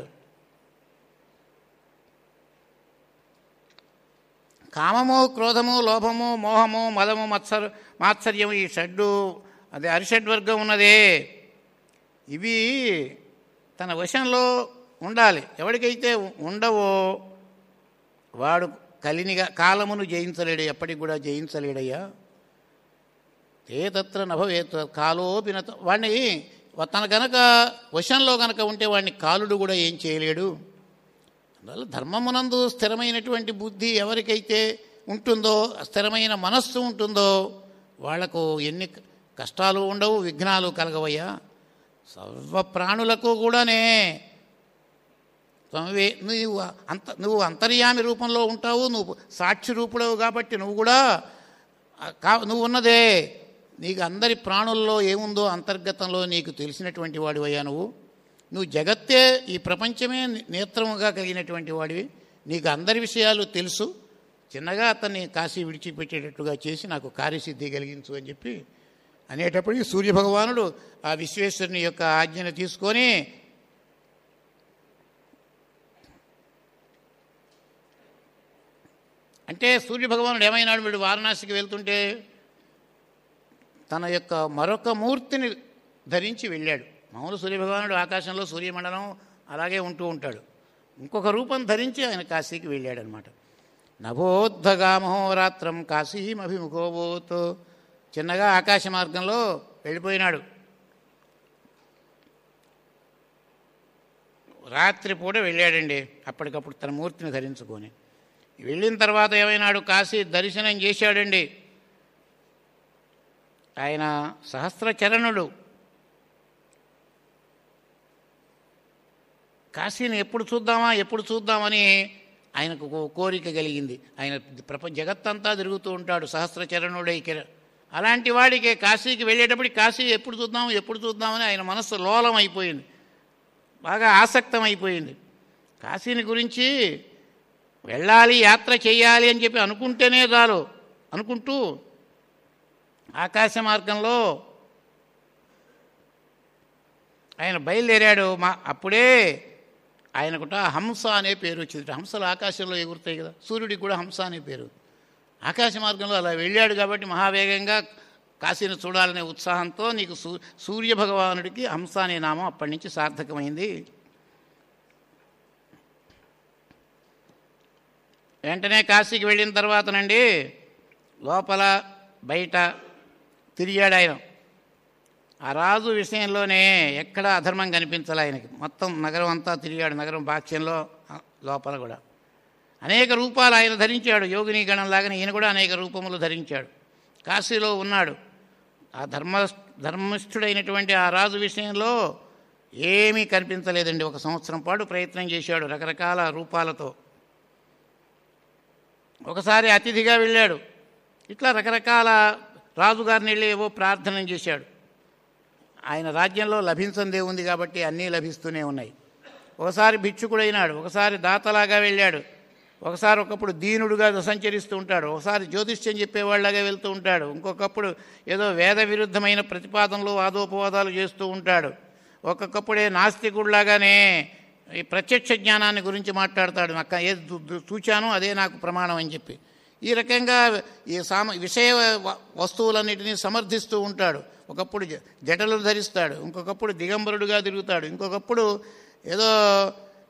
కామము క్రోధము లోభము మోహము మదము మత్సర్ మాత్సర్యము ఈ షడ్డు అదే అరిషడ్వర్గం ఉన్నదే ఇవి తన వశంలో ఉండాలి ఎవరికైతే ఉండవో వాడు కలినిగా కాలమును జయించలేడు ఎప్పటికి కూడా జయించలేడయ్యా ఏ తత్ర నభవేత్ కాలోపిన వాడిని తన గనక వశంలో గనక ఉంటే వాడిని కాలుడు కూడా ఏం చేయలేడు అందువల్ల ధర్మమునందు స్థిరమైనటువంటి బుద్ధి ఎవరికైతే ఉంటుందో స్థిరమైన మనస్సు ఉంటుందో వాళ్లకు ఎన్ని కష్టాలు ఉండవు విఘ్నాలు కలగవయ్యా సర్వ ప్రాణులకు కూడానే త్వమే నువ్వు అంత నువ్వు అంతర్యామి రూపంలో ఉంటావు నువ్వు సాక్షి రూపుడవు కాబట్టి నువ్వు కూడా ఆ, కా నువ్వు ఉన్నదే నీకు అందరి ప్రాణుల్లో ఏముందో అంతర్గతంలో నీకు తెలిసినటువంటి వాడివయ్యా నువ్వు నువ్వు జగత్తే ఈ ప్రపంచమే నేత్రముగా కలిగినటువంటి వాడివి నీకు అందరి విషయాలు తెలుసు చిన్నగా అతన్ని కాశీ విడిచిపెట్టేటట్టుగా చేసి నాకు కార్యసిద్ధి కలిగించు అని చెప్పి అనేటప్పటికీ సూర్యభగవానుడు ఆ విశ్వేశ్వరుని యొక్క ఆజ్ఞను తీసుకొని అంటే సూర్యభగవానుడు ఏమైనాడు వీడు వారణాసికి వెళ్తుంటే తన యొక్క మరొక మూర్తిని ధరించి వెళ్ళాడు మామూలు సూర్యభగవానుడు ఆకాశంలో సూర్యమండలం అలాగే ఉంటూ ఉంటాడు ఇంకొక రూపం ధరించి ఆయన కాశీకి వెళ్ళాడనమాట నభోద్ధగామహోరాత్రం కాశీమభిముఖోబోత్ చిన్నగా ఆకాశ మార్గంలో వెళ్ళిపోయినాడు రాత్రిపూట వెళ్ళాడండి అప్పటికప్పుడు తన మూర్తిని ధరించుకొని వెళ్ళిన తర్వాత ఏమైనాడు కాశీ దర్శనం చేశాడండి ఆయన సహస్రచరణుడు కాశీని ఎప్పుడు చూద్దామా ఎప్పుడు చూద్దామని ఆయనకు ఒక కోరిక కలిగింది ఆయన ప్రపంచ జగత్తంతా తిరుగుతూ ఉంటాడు సహస్రచరణుడై కిర అలాంటి వాడికి కాశీకి వెళ్ళేటప్పుడు కాశీ ఎప్పుడు చూద్దాం ఎప్పుడు చూద్దామని ఆయన మనస్సు లోలం అయిపోయింది బాగా ఆసక్తం అయిపోయింది కాశీని గురించి వెళ్ళాలి యాత్ర చేయాలి అని చెప్పి అనుకుంటేనే చాలు అనుకుంటూ ఆకాశ మార్గంలో ఆయన బయలుదేరాడు మా అప్పుడే ఆయనకుట హంస అనే పేరు వచ్చింది హంసలు ఆకాశంలో ఎగురుతాయి కదా సూర్యుడికి కూడా హంస అనే పేరు ఆకాశ మార్గంలో అలా వెళ్ళాడు కాబట్టి మహావేగంగా కాశీని చూడాలనే ఉత్సాహంతో నీకు సూ సూర్య భగవానుడికి హంస అనే నామం అప్పటి నుంచి సార్థకమైంది వెంటనే కాశీకి వెళ్ళిన తర్వాతనండి లోపల బయట తిరిగాడు ఆయన ఆ రాజు విషయంలోనే ఎక్కడ అధర్మం కనిపించాలి ఆయనకి మొత్తం నగరం అంతా తిరిగాడు నగరం భాష్యంలో ఆ, లోపల కూడా అనేక రూపాలు ఆయన ధరించాడు యోగిని గణంలాగానే ఈయన కూడా అనేక రూపములు ధరించాడు కాశీలో ఉన్నాడు ఆ ధర్మ ధర్మిష్ఠుడైనటువంటి ఆ రాజు విషయంలో ఏమీ కనిపించలేదండి ఒక సంవత్సరం పాటు ప్రయత్నం చేశాడు రకరకాల రూపాలతో ఒకసారి అతిథిగా వెళ్ళాడు ఇట్లా రకరకాల రాజుగారిని వెళ్ళి ఏవో ప్రార్థన చేశాడు ఆయన రాజ్యంలో లభించందే ఉంది కాబట్టి అన్నీ లభిస్తూనే ఉన్నాయి ఒకసారి భిక్షుకుడైనాడు ఒకసారి దాతలాగా వెళ్ళాడు ఒకసారి ఒకప్పుడు దీనుడుగా సంచరిస్తూ ఉంటాడు ఒకసారి జ్యోతిష్యం చెప్పేవాళ్ళగా వెళ్తూ ఉంటాడు ఇంకొకప్పుడు ఏదో వేద విరుద్ధమైన ప్రతిపాదనలు వాదోపవాదాలు చేస్తూ ఉంటాడు ఒక్కొక్కప్పుడే నాస్తికుడిలాగానే ఈ ప్రత్యక్ష జ్ఞానాన్ని గురించి మాట్లాడతాడు నాకు ఏది చూ- చూ- చూచానో అదే నాకు ప్రమాణం అని చెప్పి ఈ రకంగా ఈ సామ విషయ వ- వస్తువులన్నిటినీ సమర్థిస్తూ ఉంటాడు ఒకప్పుడు జ- జటలు ధరిస్తాడు ఇంకొకప్పుడు దిగంబరుడుగా తిరుగుతాడు ఇంకొకప్పుడు ఏదో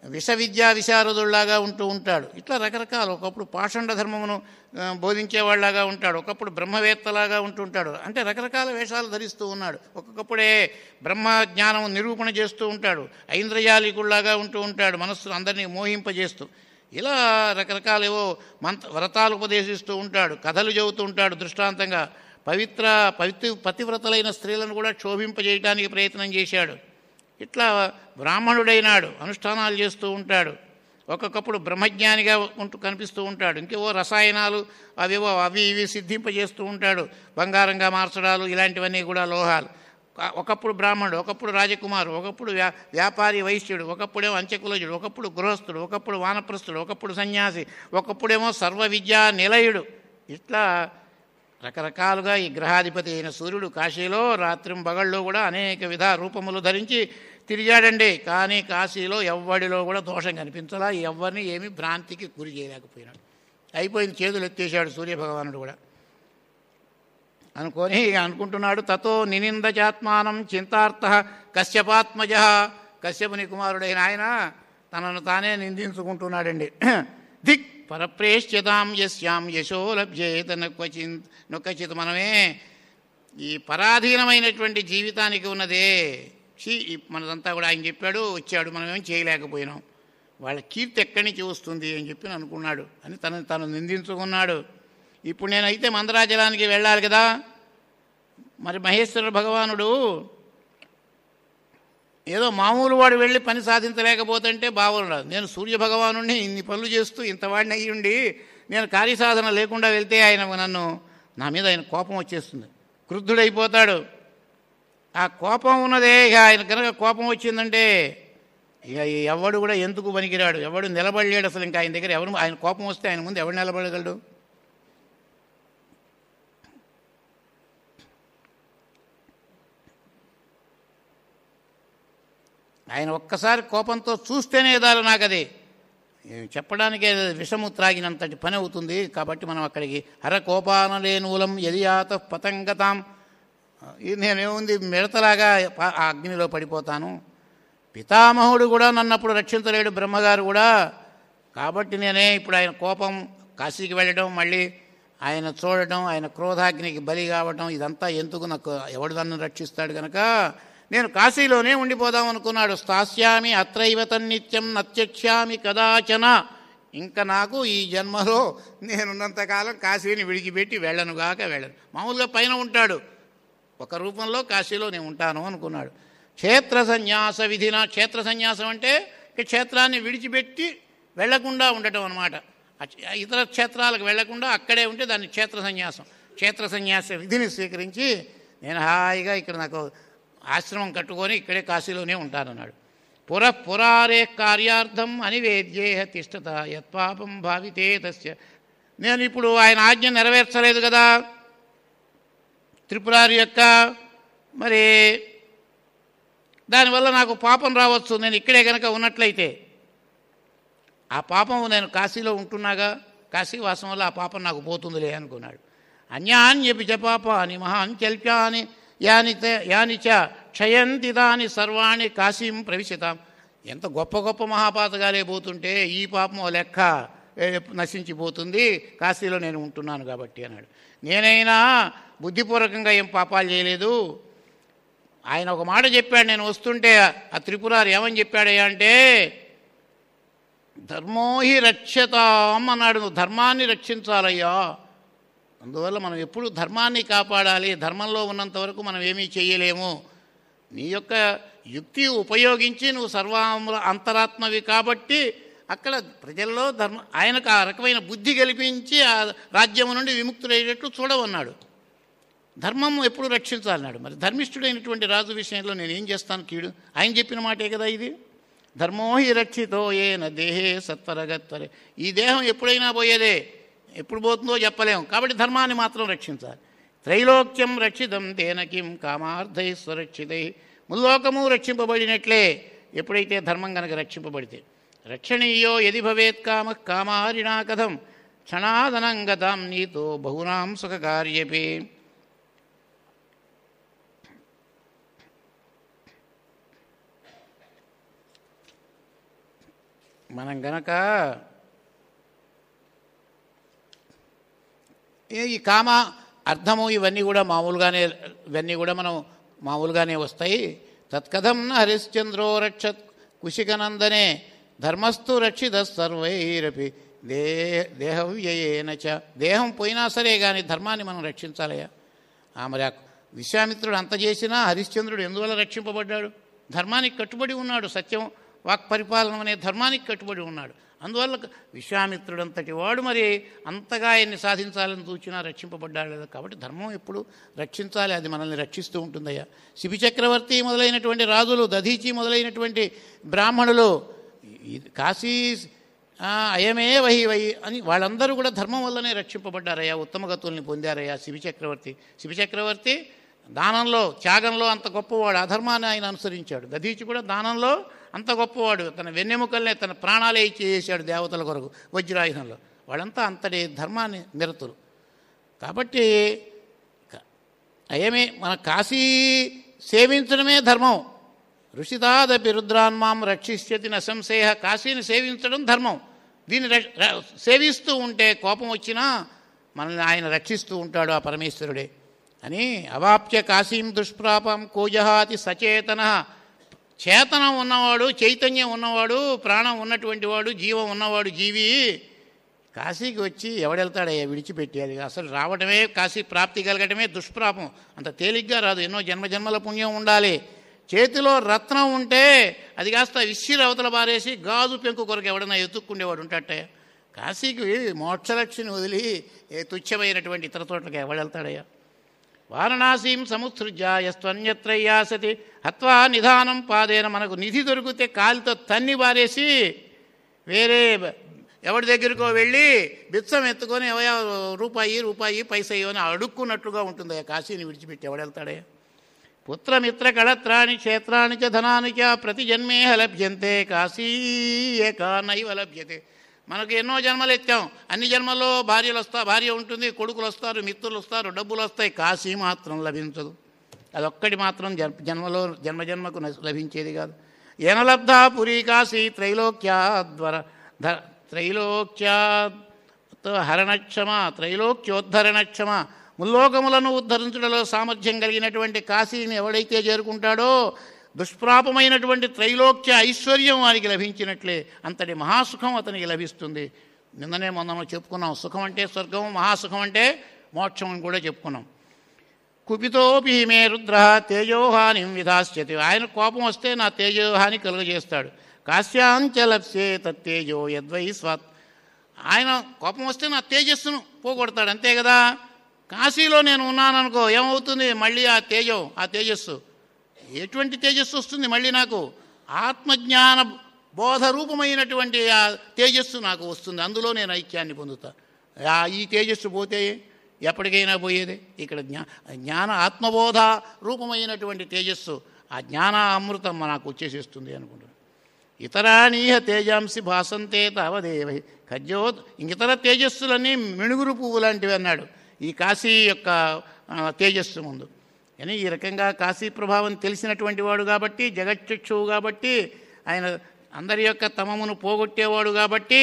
విష విద్యా విశారదుల్లాగా ఉంటూ ఉంటాడు ఇట్లా రకరకాల ఒకప్పుడు పాషండ ధర్మమును ఆ, బోధించేవాళ్ళలాగా ఉంటాడు ఒకప్పుడు బ్రహ్మవేత్తలాగా ఉంటుంటాడు అంటే రకరకాల వేషాలు ధరిస్తూ ఉన్నాడు ఒక్కొక్కప్పుడే బ్రహ్మ జ్ఞానం నిరూపణ చేస్తూ ఉంటాడు ఐంద్రజాలికుల్లాగా ఉంటూ ఉంటాడు మనస్సును అందరినీ మోహింపజేస్తూ ఇలా రకరకాలేవో మంత్ర వ్రతాలు ఉపదేశిస్తూ ఉంటాడు కథలు చెబుతూ ఉంటాడు దృష్టాంతంగా పవిత్ర పవిత్ర పతివ్రతలైన స్త్రీలను కూడా క్షోభింపజేయడానికి ప్రయత్నం చేశాడు ఇట్లా బ్రాహ్మణుడైనాడు అనుష్ఠానాలు చేస్తూ ఉంటాడు ఒక్కొక్కప్పుడు బ్రహ్మజ్ఞానిగా ఉంటూ కనిపిస్తూ ఉంటాడు ఇంకేవో రసాయనాలు అవివో అవి ఇవి సిద్ధింపజేస్తూ ఉంటాడు బంగారంగా మార్చడాలు ఇలాంటివన్నీ కూడా లోహాలు ఒక- ఒకప్పుడు బ్రాహ్మణుడు ఒకప్పుడు రాజకుమారు ఒకప్పుడు వ్యా వ్యాపారి వైశ్యుడు ఒకప్పుడేమో అంత్యకులజుడు ఒకప్పుడు గృహస్థుడు ఒకప్పుడు వానప్రస్థుడు ఒకప్పుడు సన్యాసి ఒకప్పుడేమో సర్వ విద్యా నిలయుడు ఇట్లా రకరకాలుగా ఈ గ్రహాధిపతి అయిన సూర్యుడు కాశీలో రాత్రింబగళ్ళు కూడా అనేక విధ రూపములు ధరించి తిరిగాడండి కానీ కాశీలో ఎవ్వడిలో కూడా దోషం కనిపించలా ఎవరిని ఏమీ భ్రాంతికి గురి చేయలేకపోయినాడు అయిపోయింది చేతులు ఎత్తేసాడు సూర్యభగవానుడు కూడా అనుకొని ఇక అనుకుంటున్నాడు తతో నినిందచాత్మానం చింతార్థ కశ్యపాత్మజ కశ్యపుని కుమారుడైన ఆయన తనను తానే నిందించుకుంటున్నాడండి దిక్ పరప్రేష్యతాం యస్యాం యశో లభ్యేత నక్వచిన్ నొక్కచిత్ మనమే ఈ పరాధీనమైనటువంటి జీవితానికి ఉన్నదే చీ ఈ మనదంతా కూడా ఆయన చెప్పాడు వచ్చాడు మనం ఏం చేయలేకపోయినాం వాళ్ళ కీర్తి ఎక్కడి నుంచి వస్తుంది అని చెప్పి అనుకున్నాడు అని తనని తను నిందించుకున్నాడు ఇప్పుడు నేనైతే మందరాచలానికి వెళ్ళాలి కదా మరి మహేశ్వర భగవానుడు ఏదో మామూలు వాడు వెళ్ళి పని సాధించలేకపోతుంటే బాగుండదు నేను సూర్య భగవానుడిని ఇన్ని పనులు చేస్తూ ఇంత వాడిని అయ్యి ఉండి నేను కార్యసాధన లేకుండా వెళ్తే ఆయన నన్ను నా మీద ఆయన కోపం వచ్చేస్తుంది క్రుద్ధుడైపోతాడు ఆ కోపం ఉన్నదే ఇక ఆయన కనుక కోపం వచ్చిందంటే ఇక ఎవడు కూడా ఎందుకు పనికిరాడు ఎవడు నిలబడలేడు అసలు ఇంకా ఆయన దగ్గర ఎవరు ఆయన కోపం వస్తే ఆయన ముందు ఎవడు నిలబడగలడు ఆయన ఒక్కసారి కోపంతో చూస్తేనే దారు నాకు అది చెప్పడానికే విషము త్రాగినంతటి పని అవుతుంది కాబట్టి మనం అక్కడికి హర కోపానలేనూలం యదియాత పతంగతాం ఇది నేనేముంది మిడతలాగా ప- ఆ అగ్నిలో పడిపోతాను పితామహుడు కూడా నన్ను అప్పుడు రక్షించలేడు బ్రహ్మగారు కూడా కాబట్టి నేనే ఇప్పుడు ఆయన కోపం కాశీకి వెళ్ళడం మళ్ళీ ఆయన చూడటం ఆయన క్రోధాగ్నికి బలి కావటం ఇదంతా ఎందుకు నాకు ఎవడు నన్ను రక్షిస్తాడు కనుక నేను కాశీలోనే ఉండిపోదాం అనుకున్నాడు స్థాస్యామి అత్రైవ తన్నిత్యం నత్యక్ష్యామి కదాచన ఇంకా నాకు ఈ జన్మలో నేనున్నంతకాలం కాశీని విడిచిపెట్టి వెళ్ళనుగాక వెళ్ళను మామూలుగా పైన ఉంటాడు ఒక రూపంలో కాశీలో నేను ఉంటాను అనుకున్నాడు క్షేత్ర సన్యాస విధిన క్షేత్ర సన్యాసం అంటే ఇక క్షేత్రాన్ని విడిచిపెట్టి వెళ్లకుండా ఉండటం అనమాట ఇతర క్షేత్రాలకు వెళ్లకుండా అక్కడే ఉంటే దాన్ని క్షేత్ర సన్యాసం క్షేత్ర సన్యాస విధిని స్వీకరించి నేను హాయిగా ఇక్కడ నాకు ఆశ్రమం కట్టుకొని ఇక్కడే కాశీలోనే ఉంటానన్నాడు పుర పురారే కార్యార్థం అనివేద్యేహ తిష్టత యత్పాపం భావితే తస్య నేను ఇప్పుడు ఆయన ఆజ్ఞ నెరవేర్చలేదు కదా త్రిపురారి యొక్క మరి దానివల్ల నాకు పాపం రావచ్చు నేను ఇక్కడే కనుక ఉన్నట్లయితే ఆ పాపం నేను కాశీలో ఉంటున్నాగా కాశీ వాసం వల్ల ఆ పాపం నాకు పోతుందిలే అనుకున్నాడు అన్యాన్యపి చ పాపాని మహాంచల్ప్యాని యాని చ- యాని చ క్షయంతి దాని సర్వాణి కాశీం ప్రవిశతాం ఎంత గొప్ప గొప్ప మహాపాతగాలే పోతుంటే ఈ పాపం ఓ లెక్క ఏ, నశించిపోతుంది కాశీలో నేను ఉంటున్నాను కాబట్టి అన్నాడు నేనైనా బుద్ధిపూర్వకంగా ఏం పాపాలు చేయలేదు ఆయన ఒక మాట చెప్పాడు నేను వస్తుంటే ఆ త్రిపురారి ఏమని చెప్పాడయ్యా అంటే ధర్మోహి రక్షతాం అన్నాడు నువ్వు ధర్మాన్ని రక్షించాలయ్యా అందువల్ల మనం ఎప్పుడు ధర్మాన్ని కాపాడాలి ధర్మంలో ఉన్నంత వరకు మనం ఏమీ చేయలేము నీ యొక్క యుక్తి ఉపయోగించి నువ్వు సర్వాముల అంతరాత్మవి కాబట్టి అక్కడ ప్రజల్లో ధర్మ ఆయనకు ఆ రకమైన బుద్ధి కల్పించి ఆ రాజ్యం నుండి విముక్తుడయ్యేటట్లు చూడవన్నాడు ధర్మం ఎప్పుడు రక్షించాలన్నాడు మరి ధర్మిష్ఠుడైనటువంటి రాజు విషయంలో నేను ఏం చేస్తాను కీడు ఆయన చెప్పిన మాటే కదా ఇది ధర్మో హి రక్షితో ఏన దేహే సత్వరగత్వరే ఈ దేహం ఎప్పుడైనా పోయేదే ఎప్పుడు పోతుందో చెప్పలేము కాబట్టి ధర్మాన్ని మాత్రం రక్షించాలి త్రైలోక్యం రక్షితం తేన కిం కామార్థై స్వరక్షితై ముల్లోకము రక్షింపబడినట్లే ఎప్పుడైతే ధర్మం కనుక రక్షింపబడితే రక్షణీయో యది భవేత్ కామ కామారిణా కథం క్షణాదనం గతాం నీతో బహునాం సుఖకార్యపే మనం గనక ఈ- ఈ కామ అర్థము ఇవన్నీ కూడా మామూలుగానే ఇవన్నీ కూడా మనం మామూలుగానే వస్తాయి తత్కథం న హరిశ్చంద్రో రక్షత్ కుశికనందనే ధర్మస్థు రక్షిత సర్వైరపి దే దేహవ్యయేన చ దేహం పోయినా సరే కానీ ధర్మాన్ని మనం రక్షించాలయ్యా ఆ మరి ఆ విశ్వామిత్రుడు అంత చేసినా హరిశ్చంద్రుడు ఎందువల్ల రక్షింపబడ్డాడు ధర్మానికి కట్టుబడి ఉన్నాడు సత్యం వాక్ పరిపాలన అనే ధర్మానికి కట్టుబడి ఉన్నాడు అందువల్ల విశ్వామిత్రుడంతటి వాడు మరి అంతగా ఆయన్ని సాధించాలని చూచినా రక్షింపబడ్డాడు కదా కాబట్టి ధర్మం ఎప్పుడు రక్షించాలి అది మనల్ని రక్షిస్తూ ఉంటుందయ్యా శిబి చక్రవర్తి మొదలైనటువంటి రాజులు దధీచి మొదలైనటువంటి బ్రాహ్మణులు ఇది కాశీ ఆ, అయమే వహి వహి అని వాళ్ళందరూ కూడా ధర్మం వల్లనే రక్షింపబడ్డారయ్యా ఉత్తమ గతుల్ని పొందారయ్యా శిబి చక్రవర్తి శిబి చక్రవర్తి దానంలో త్యాగంలో అంత గొప్పవాడు అధర్మాన్ని ఆయన అనుసరించాడు దధీచి కూడా దానంలో అంత గొప్పవాడు తన వెన్నెముకల్నే తన ప్రాణాలే ఇచ్చి చేశాడు దేవతల కొరకు వజ్రాయుధంలో వాళ్ళంతా అంతటి ధర్మాన్ని నిరతులు కాబట్టి క- అయమే మన కాశీ సేవించడమే ధర్మం ఋషితాదపి రుద్రాన్మాం రక్షిష్యతి నశంశయ కాశీని సేవించడం ధర్మం దీన్ని ర- ర- సేవిస్తూ ఉంటే కోపం వచ్చినా మనల్ని ఆయన రక్షిస్తూ ఉంటాడు ఆ పరమేశ్వరుడే అని అవాప్య కాశీం దుష్ప్రాపం కోజహాతి సచేతన చేతనం ఉన్నవాడు చైతన్యం ఉన్నవాడు ప్రాణం ఉన్నటువంటి వాడు జీవం ఉన్నవాడు జీవి కాశీకి వచ్చి ఎవడెళ్తాడయ్యా విడిచిపెట్టి అది అసలు రావడమే కాశీ ప్రాప్తి కలగటమే దుష్ప్రాపం అంత తేలిగ్గా రాదు ఎన్నో జన్మజన్మల పుణ్యం ఉండాలి చేతిలో రత్నం ఉంటే అది కాస్త విసిరి అవతల బారేసి గాజు పెంకు కొరకు ఎవడన్నా ఎత్తుక్కుండేవాడు ఉంటాడయ్యా కాశీకి మోక్షలక్ష్మిని వదిలి ఏ తుచ్చమైనటువంటి ఇతర చోట్లకి ఎవడెళ్తాడయ్యా వారణాసీం సముత్సృజ్యాయస్త్వన్యత్రయ్యాసతి హత్వా నిధానం పాదేన మనకు నిధి దొరికితే కాలితో తన్ని బారేసి వేరే ఎవరి దగ్గరికో వెళ్ళి బిచ్చం ఎత్తుకొని ఎవయా రూపాయి రూపాయి పైసయ్యో అని అడుక్కున్నట్లుగా ఉంటుంది కాశీని విడిచిపెట్టి ఎవడెళ్తాడయ్యా పుత్రమిత్ర కళత్రాణి క్షేత్రాన్ని చ ధనాన్ని చ ప్రతి జన్మేహ లభ్యంతే కాశీ ఏకా నైవ లభ్యతే మనకు ఎన్నో జన్మలు ఎత్తాం అన్ని జన్మల్లో భార్యలు వస్తా భార్య ఉంటుంది కొడుకులు వస్తారు మిత్రులు వస్తారు డబ్బులు వస్తాయి కాశీ మాత్రం లభించదు అదొక్కటి మాత్రం జన్ జన్మలో జన్మ జన్మకు న- లభించేది కాదు ఏనలబ్ధ పురీ కాశీ త్రైలోక్యాద్వర ధ త్రైలోక్యా హరణక్షమ త్రైలోక్యోద్ధరణక్షమ ముల్లోకములను ఉద్ధరించడంలో సామర్థ్యం కలిగినటువంటి కాశీని ఎవడైతే చేరుకుంటాడో దుష్ప్రాపమైనటువంటి త్రైలోక్య ఐశ్వర్యం వారికి లభించినట్లే అంతటి మహాసుఖం అతనికి లభిస్తుంది నిన్ననే మొన్న చెప్పుకున్నాం సుఖం అంటే స్వర్గం మహాసుఖం అంటే మోక్షం అని కూడా చెప్పుకున్నాం కుపితోపి మే రుద్ర తేజోహానిం విధాస్యతి ఆయన కోపం వస్తే నా తేజోహాని కలుగజేస్తాడు కాశ్యాంచలప్సే తత్తేజో యద్వై స్వాత్ ఆయన కోపం వస్తే నా తేజస్సును పోగొడతాడు అంతే కదా కాశీలో నేను ఉన్నాననుకో ఏమవుతుంది మళ్ళీ ఆ తేజం ఆ తేజస్సు ఎటువంటి తేజస్సు వస్తుంది మళ్ళీ నాకు ఆత్మజ్ఞాన బోధ రూపమైనటువంటి ఆ తేజస్సు నాకు వస్తుంది అందులో నేను ఐక్యాన్ని పొందుతా ఆ ఈ తేజస్సు పోతే ఎప్పటికైనా పోయేదే ఇక్కడ జ్ఞా జ్ఞాన ఆత్మబోధ రూపమైనటువంటి తేజస్సు ఆ జ్ఞాన అమృతం నాకు వచ్చేసేస్తుంది అనుకుంటున్నాను ఇతరానీహ తేజాంసి భాసంతే తావదేవ ఖజ్జో ఇతర తేజస్సులన్నీ మిణుగురు పువ్వు లాంటివి అన్నాడు ఈ కాశీ యొక్క ఆ, తేజస్సు ముందు అని ఈ రకంగా కాశీ ప్రభావం తెలిసినటువంటి వాడు కాబట్టి జగచ్చక్షువు కాబట్టి ఆయన అందరి యొక్క తమమును పోగొట్టేవాడు కాబట్టి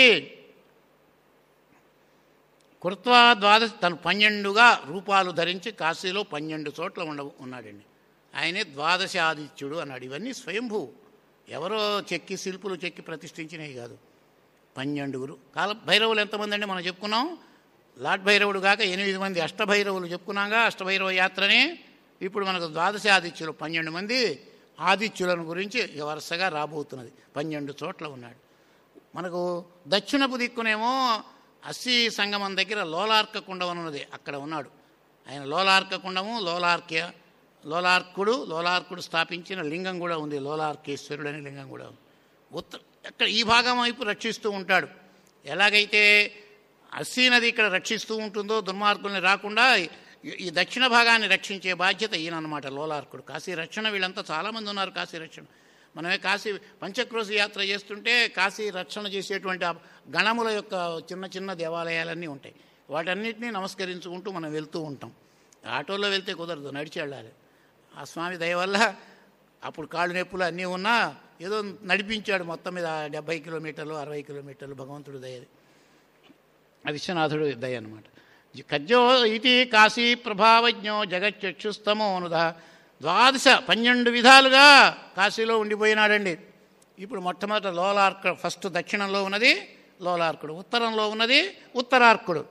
కృత్వా ద్వాదశ తను పన్నెండుగా రూపాలు ధరించి కాశీలో పన్నెండు చోట్ల ఉండ ఉన్నాడండి ఆయనే ద్వాదశ ఆదిత్యుడు అన్నాడు ఇవన్నీ స్వయంభూ ఎవరో చెక్కి శిల్పులు చెక్కి ప్రతిష్ఠించినవి కాదు పన్నెండుగురు కాల భైరవులు ఎంతమంది అండి మనం చెప్పుకున్నాం లాట్ భైరవుడు కాక ఎనిమిది మంది అష్టభైరవులు చెప్పుకున్నాగా అష్టభైరవ యాత్రని ఇప్పుడు మనకు ద్వాదశ ఆదిత్యులు పన్నెండు మంది ఆదిత్యులను గురించి ఇక వరుసగా రాబోతున్నది పన్నెండు చోట్ల ఉన్నాడు మనకు దక్షిణపు దిక్కునేమో అస్సీ సంగమం దగ్గర లోలార్క కుండం అని ఉన్నది అక్కడ ఉన్నాడు ఆయన లోలార్క కుండము లోలార్క్య లోలార్కుడు లోలార్కుడు స్థాపించిన లింగం కూడా ఉంది లోలార్కేశ్వరుడు అనే లింగం కూడా ఉంది ఉత్తర అక్కడ ఈ భాగం వైపు రక్షిస్తూ ఉంటాడు ఎలాగైతే అస్సీ నది ఇక్కడ రక్షిస్తూ ఉంటుందో దుర్మార్గుల్ని రాకుండా ఈ- ఈ దక్షిణ భాగాన్ని రక్షించే బాధ్యత ఈయనన్నమాట లోలార్కుడు కాశీ రక్షణ వీళ్ళంతా చాలామంది ఉన్నారు కాశీ రక్షణ మనమే కాశీ పంచక్రోశ యాత్ర చేస్తుంటే కాశీ రక్షణ చేసేటువంటి ఆ గణముల యొక్క చిన్న చిన్న దేవాలయాలన్నీ ఉంటాయి వాటన్నిటినీ నమస్కరించుకుంటూ మనం వెళ్తూ ఉంటాం ఆటోలో వెళ్తే కుదరదు నడిచి వెళ్ళాలి ఆ స్వామి దయ వల్ల అప్పుడు కాళ్ళు నొప్పులు అన్నీ ఉన్నా ఏదో నడిపించాడు మొత్తం మీద డెబ్బై కిలోమీటర్లు అరవై కిలోమీటర్లు భగవంతుడు దయది ఆ విశ్వనాథుడు దయ అనమాట కజ్జో ఇది కాశీ ప్రభావజ్ఞో జగచ్చక్షుస్తమోనుధ ద్వాదశ పన్నెండు విధాలుగా కాశీలో ఉండిపోయినాడండి ఇప్పుడు మొట్టమొదట లోలార్కుడు ఫస్ట్ దక్షిణంలో ఉన్నది లోలార్కుడు ఉత్తరంలో ఉన్నది ఉత్తరార్కుడు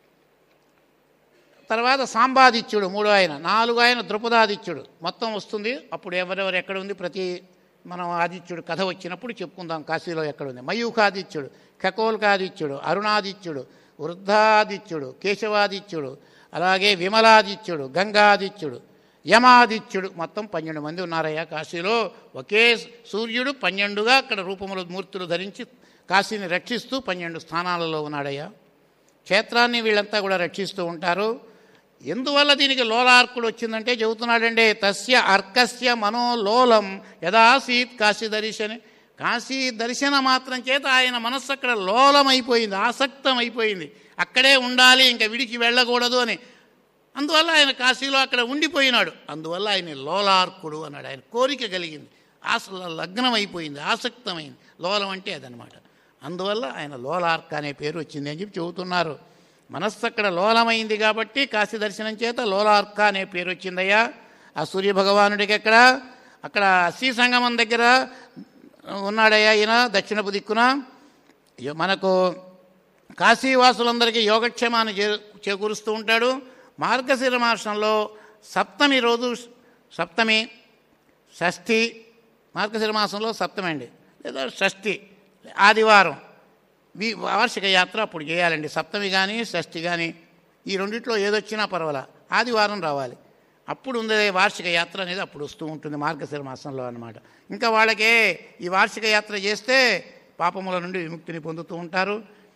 తర్వాత సాంబాదిత్యుడు మూడో ఆయన నాలుగు ఆయన ద్రుపదాదిత్యుడు మొత్తం వస్తుంది అప్పుడు ఎవరెవరు ఎక్కడ ఉంది ప్రతి మనం ఆదిత్యుడు కథ వచ్చినప్పుడు చెప్పుకుందాం కాశీలో ఎక్కడ ఉంది మయూఖాదిత్యుడు ఖకోల్కాదిత్యుడు అరుణాదిత్యుడు వృద్ధాదిత్యుడు కేశవాదిత్యుడు అలాగే విమలాదిత్యుడు గంగాదిత్యుడు యమాదిత్యుడు మొత్తం పన్నెండు మంది ఉన్నారయ్యా కాశీలో ఒకే సూర్యుడు పన్నెండుగా అక్కడ రూపములు మూర్తులు ధరించి కాశీని రక్షిస్తూ పన్నెండు స్థానాలలో ఉన్నాడయ్యా క్షేత్రాన్ని వీళ్ళంతా కూడా రక్షిస్తూ ఉంటారు ఎందువల్ల దీనికి లోలార్కుడు వచ్చిందంటే చెబుతున్నాడండి తస్య అర్కస్య మనోలోలం యదాసీత్ కాశీ దర్శని కాశీ దర్శన మాత్రం చేత ఆయన మనస్సు అక్కడ లోలమైపోయింది ఆసక్తం అయిపోయింది అక్కడే ఉండాలి ఇంకా విడికి వెళ్ళకూడదు అని అందువల్ల ఆయన కాశీలో అక్కడ ఉండిపోయినాడు అందువల్ల ఆయన లోలార్కుడు అన్నాడు ఆయన కోరిక కలిగింది ఆస లగ్నం అయిపోయింది ఆసక్తమైంది లోలం అంటే అదనమాట అందువల్ల ఆయన లోలార్క అనే పేరు వచ్చింది అని చెప్పి చెబుతున్నారు మనస్సు అక్కడ లోలమైంది కాబట్టి కాశీ దర్శనం చేత లోలార్క అనే పేరు వచ్చిందయ్యా ఆ సూర్యభగవానుడికి ఎక్కడ అక్కడ అస్సీ సంగమం దగ్గర ఉన్నాడయ్యా ఈయన దక్షిణపు దిక్కున ఇక మనకు కాశీవాసులందరికీ యోగక్షేమాన్ని చే చేకూరుస్తూ ఉంటాడు మార్గశిర మాసంలో సప్తమి రోజు సప్తమి షష్ఠి మార్గశిర మాసంలో సప్తమి అండి లేదా షష్ఠి ఆదివారం వి వార్షిక యాత్ర అప్పుడు చేయాలండి సప్తమి కానీ షష్ఠి కానీ ఈ రెండిట్లో ఏదొచ్చినా పర్వాలా ఆదివారం రావాలి అప్పుడు ఉంది వార్షిక యాత్ర అనేది అప్పుడు వస్తూ ఉంటుంది మార్గశిర మాసంలో అన్నమాట ఇంకా వాళ్ళకే ఈ వార్షిక యాత్ర చేస్తే పాపముల నుండి విముక్తిని పొందుతూ ఉంటారు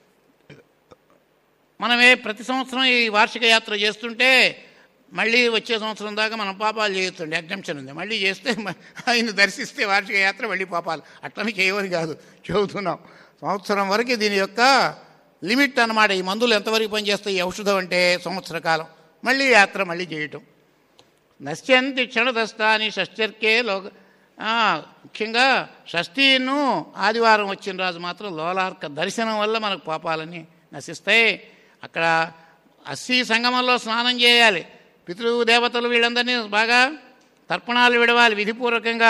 మనమే ప్రతి సంవత్సరం ఈ వార్షిక యాత్ర చేస్తుంటే మళ్ళీ వచ్చే సంవత్సరం దాకా మనం పాపాలు చేయొచ్చండి ఎగ్జంప్షన్ ఉంది మళ్ళీ చేస్తే మ- ఆయన దర్శిస్తే వార్షిక యాత్ర మళ్ళీ పాపాలు అట్లని చేయవని కాదు చెబుతున్నాం సంవత్సరం వరకు దీని యొక్క లిమిట్ అన్నమాట ఈ మందులు ఎంతవరకు పనిచేస్తాయి ఈ ఔషధం అంటే సంవత్సర కాలం మళ్ళీ యాత్ర మళ్ళీ చేయటం నశ్యంతి క్షణదస్తాని షష్ఠర్కే లోక ఆ, ముఖ్యంగా షష్ఠీను ఆదివారం వచ్చిన రాజు మాత్రం లోలార్క దర్శనం వల్ల మనకు పాపాలని నశిస్తాయి అక్కడ అస్సీ సంగమంలో స్నానం చేయాలి పితృ దేవతలు వీళ్ళందరినీ బాగా తర్పణాలు విడవాలి విధిపూర్వకంగా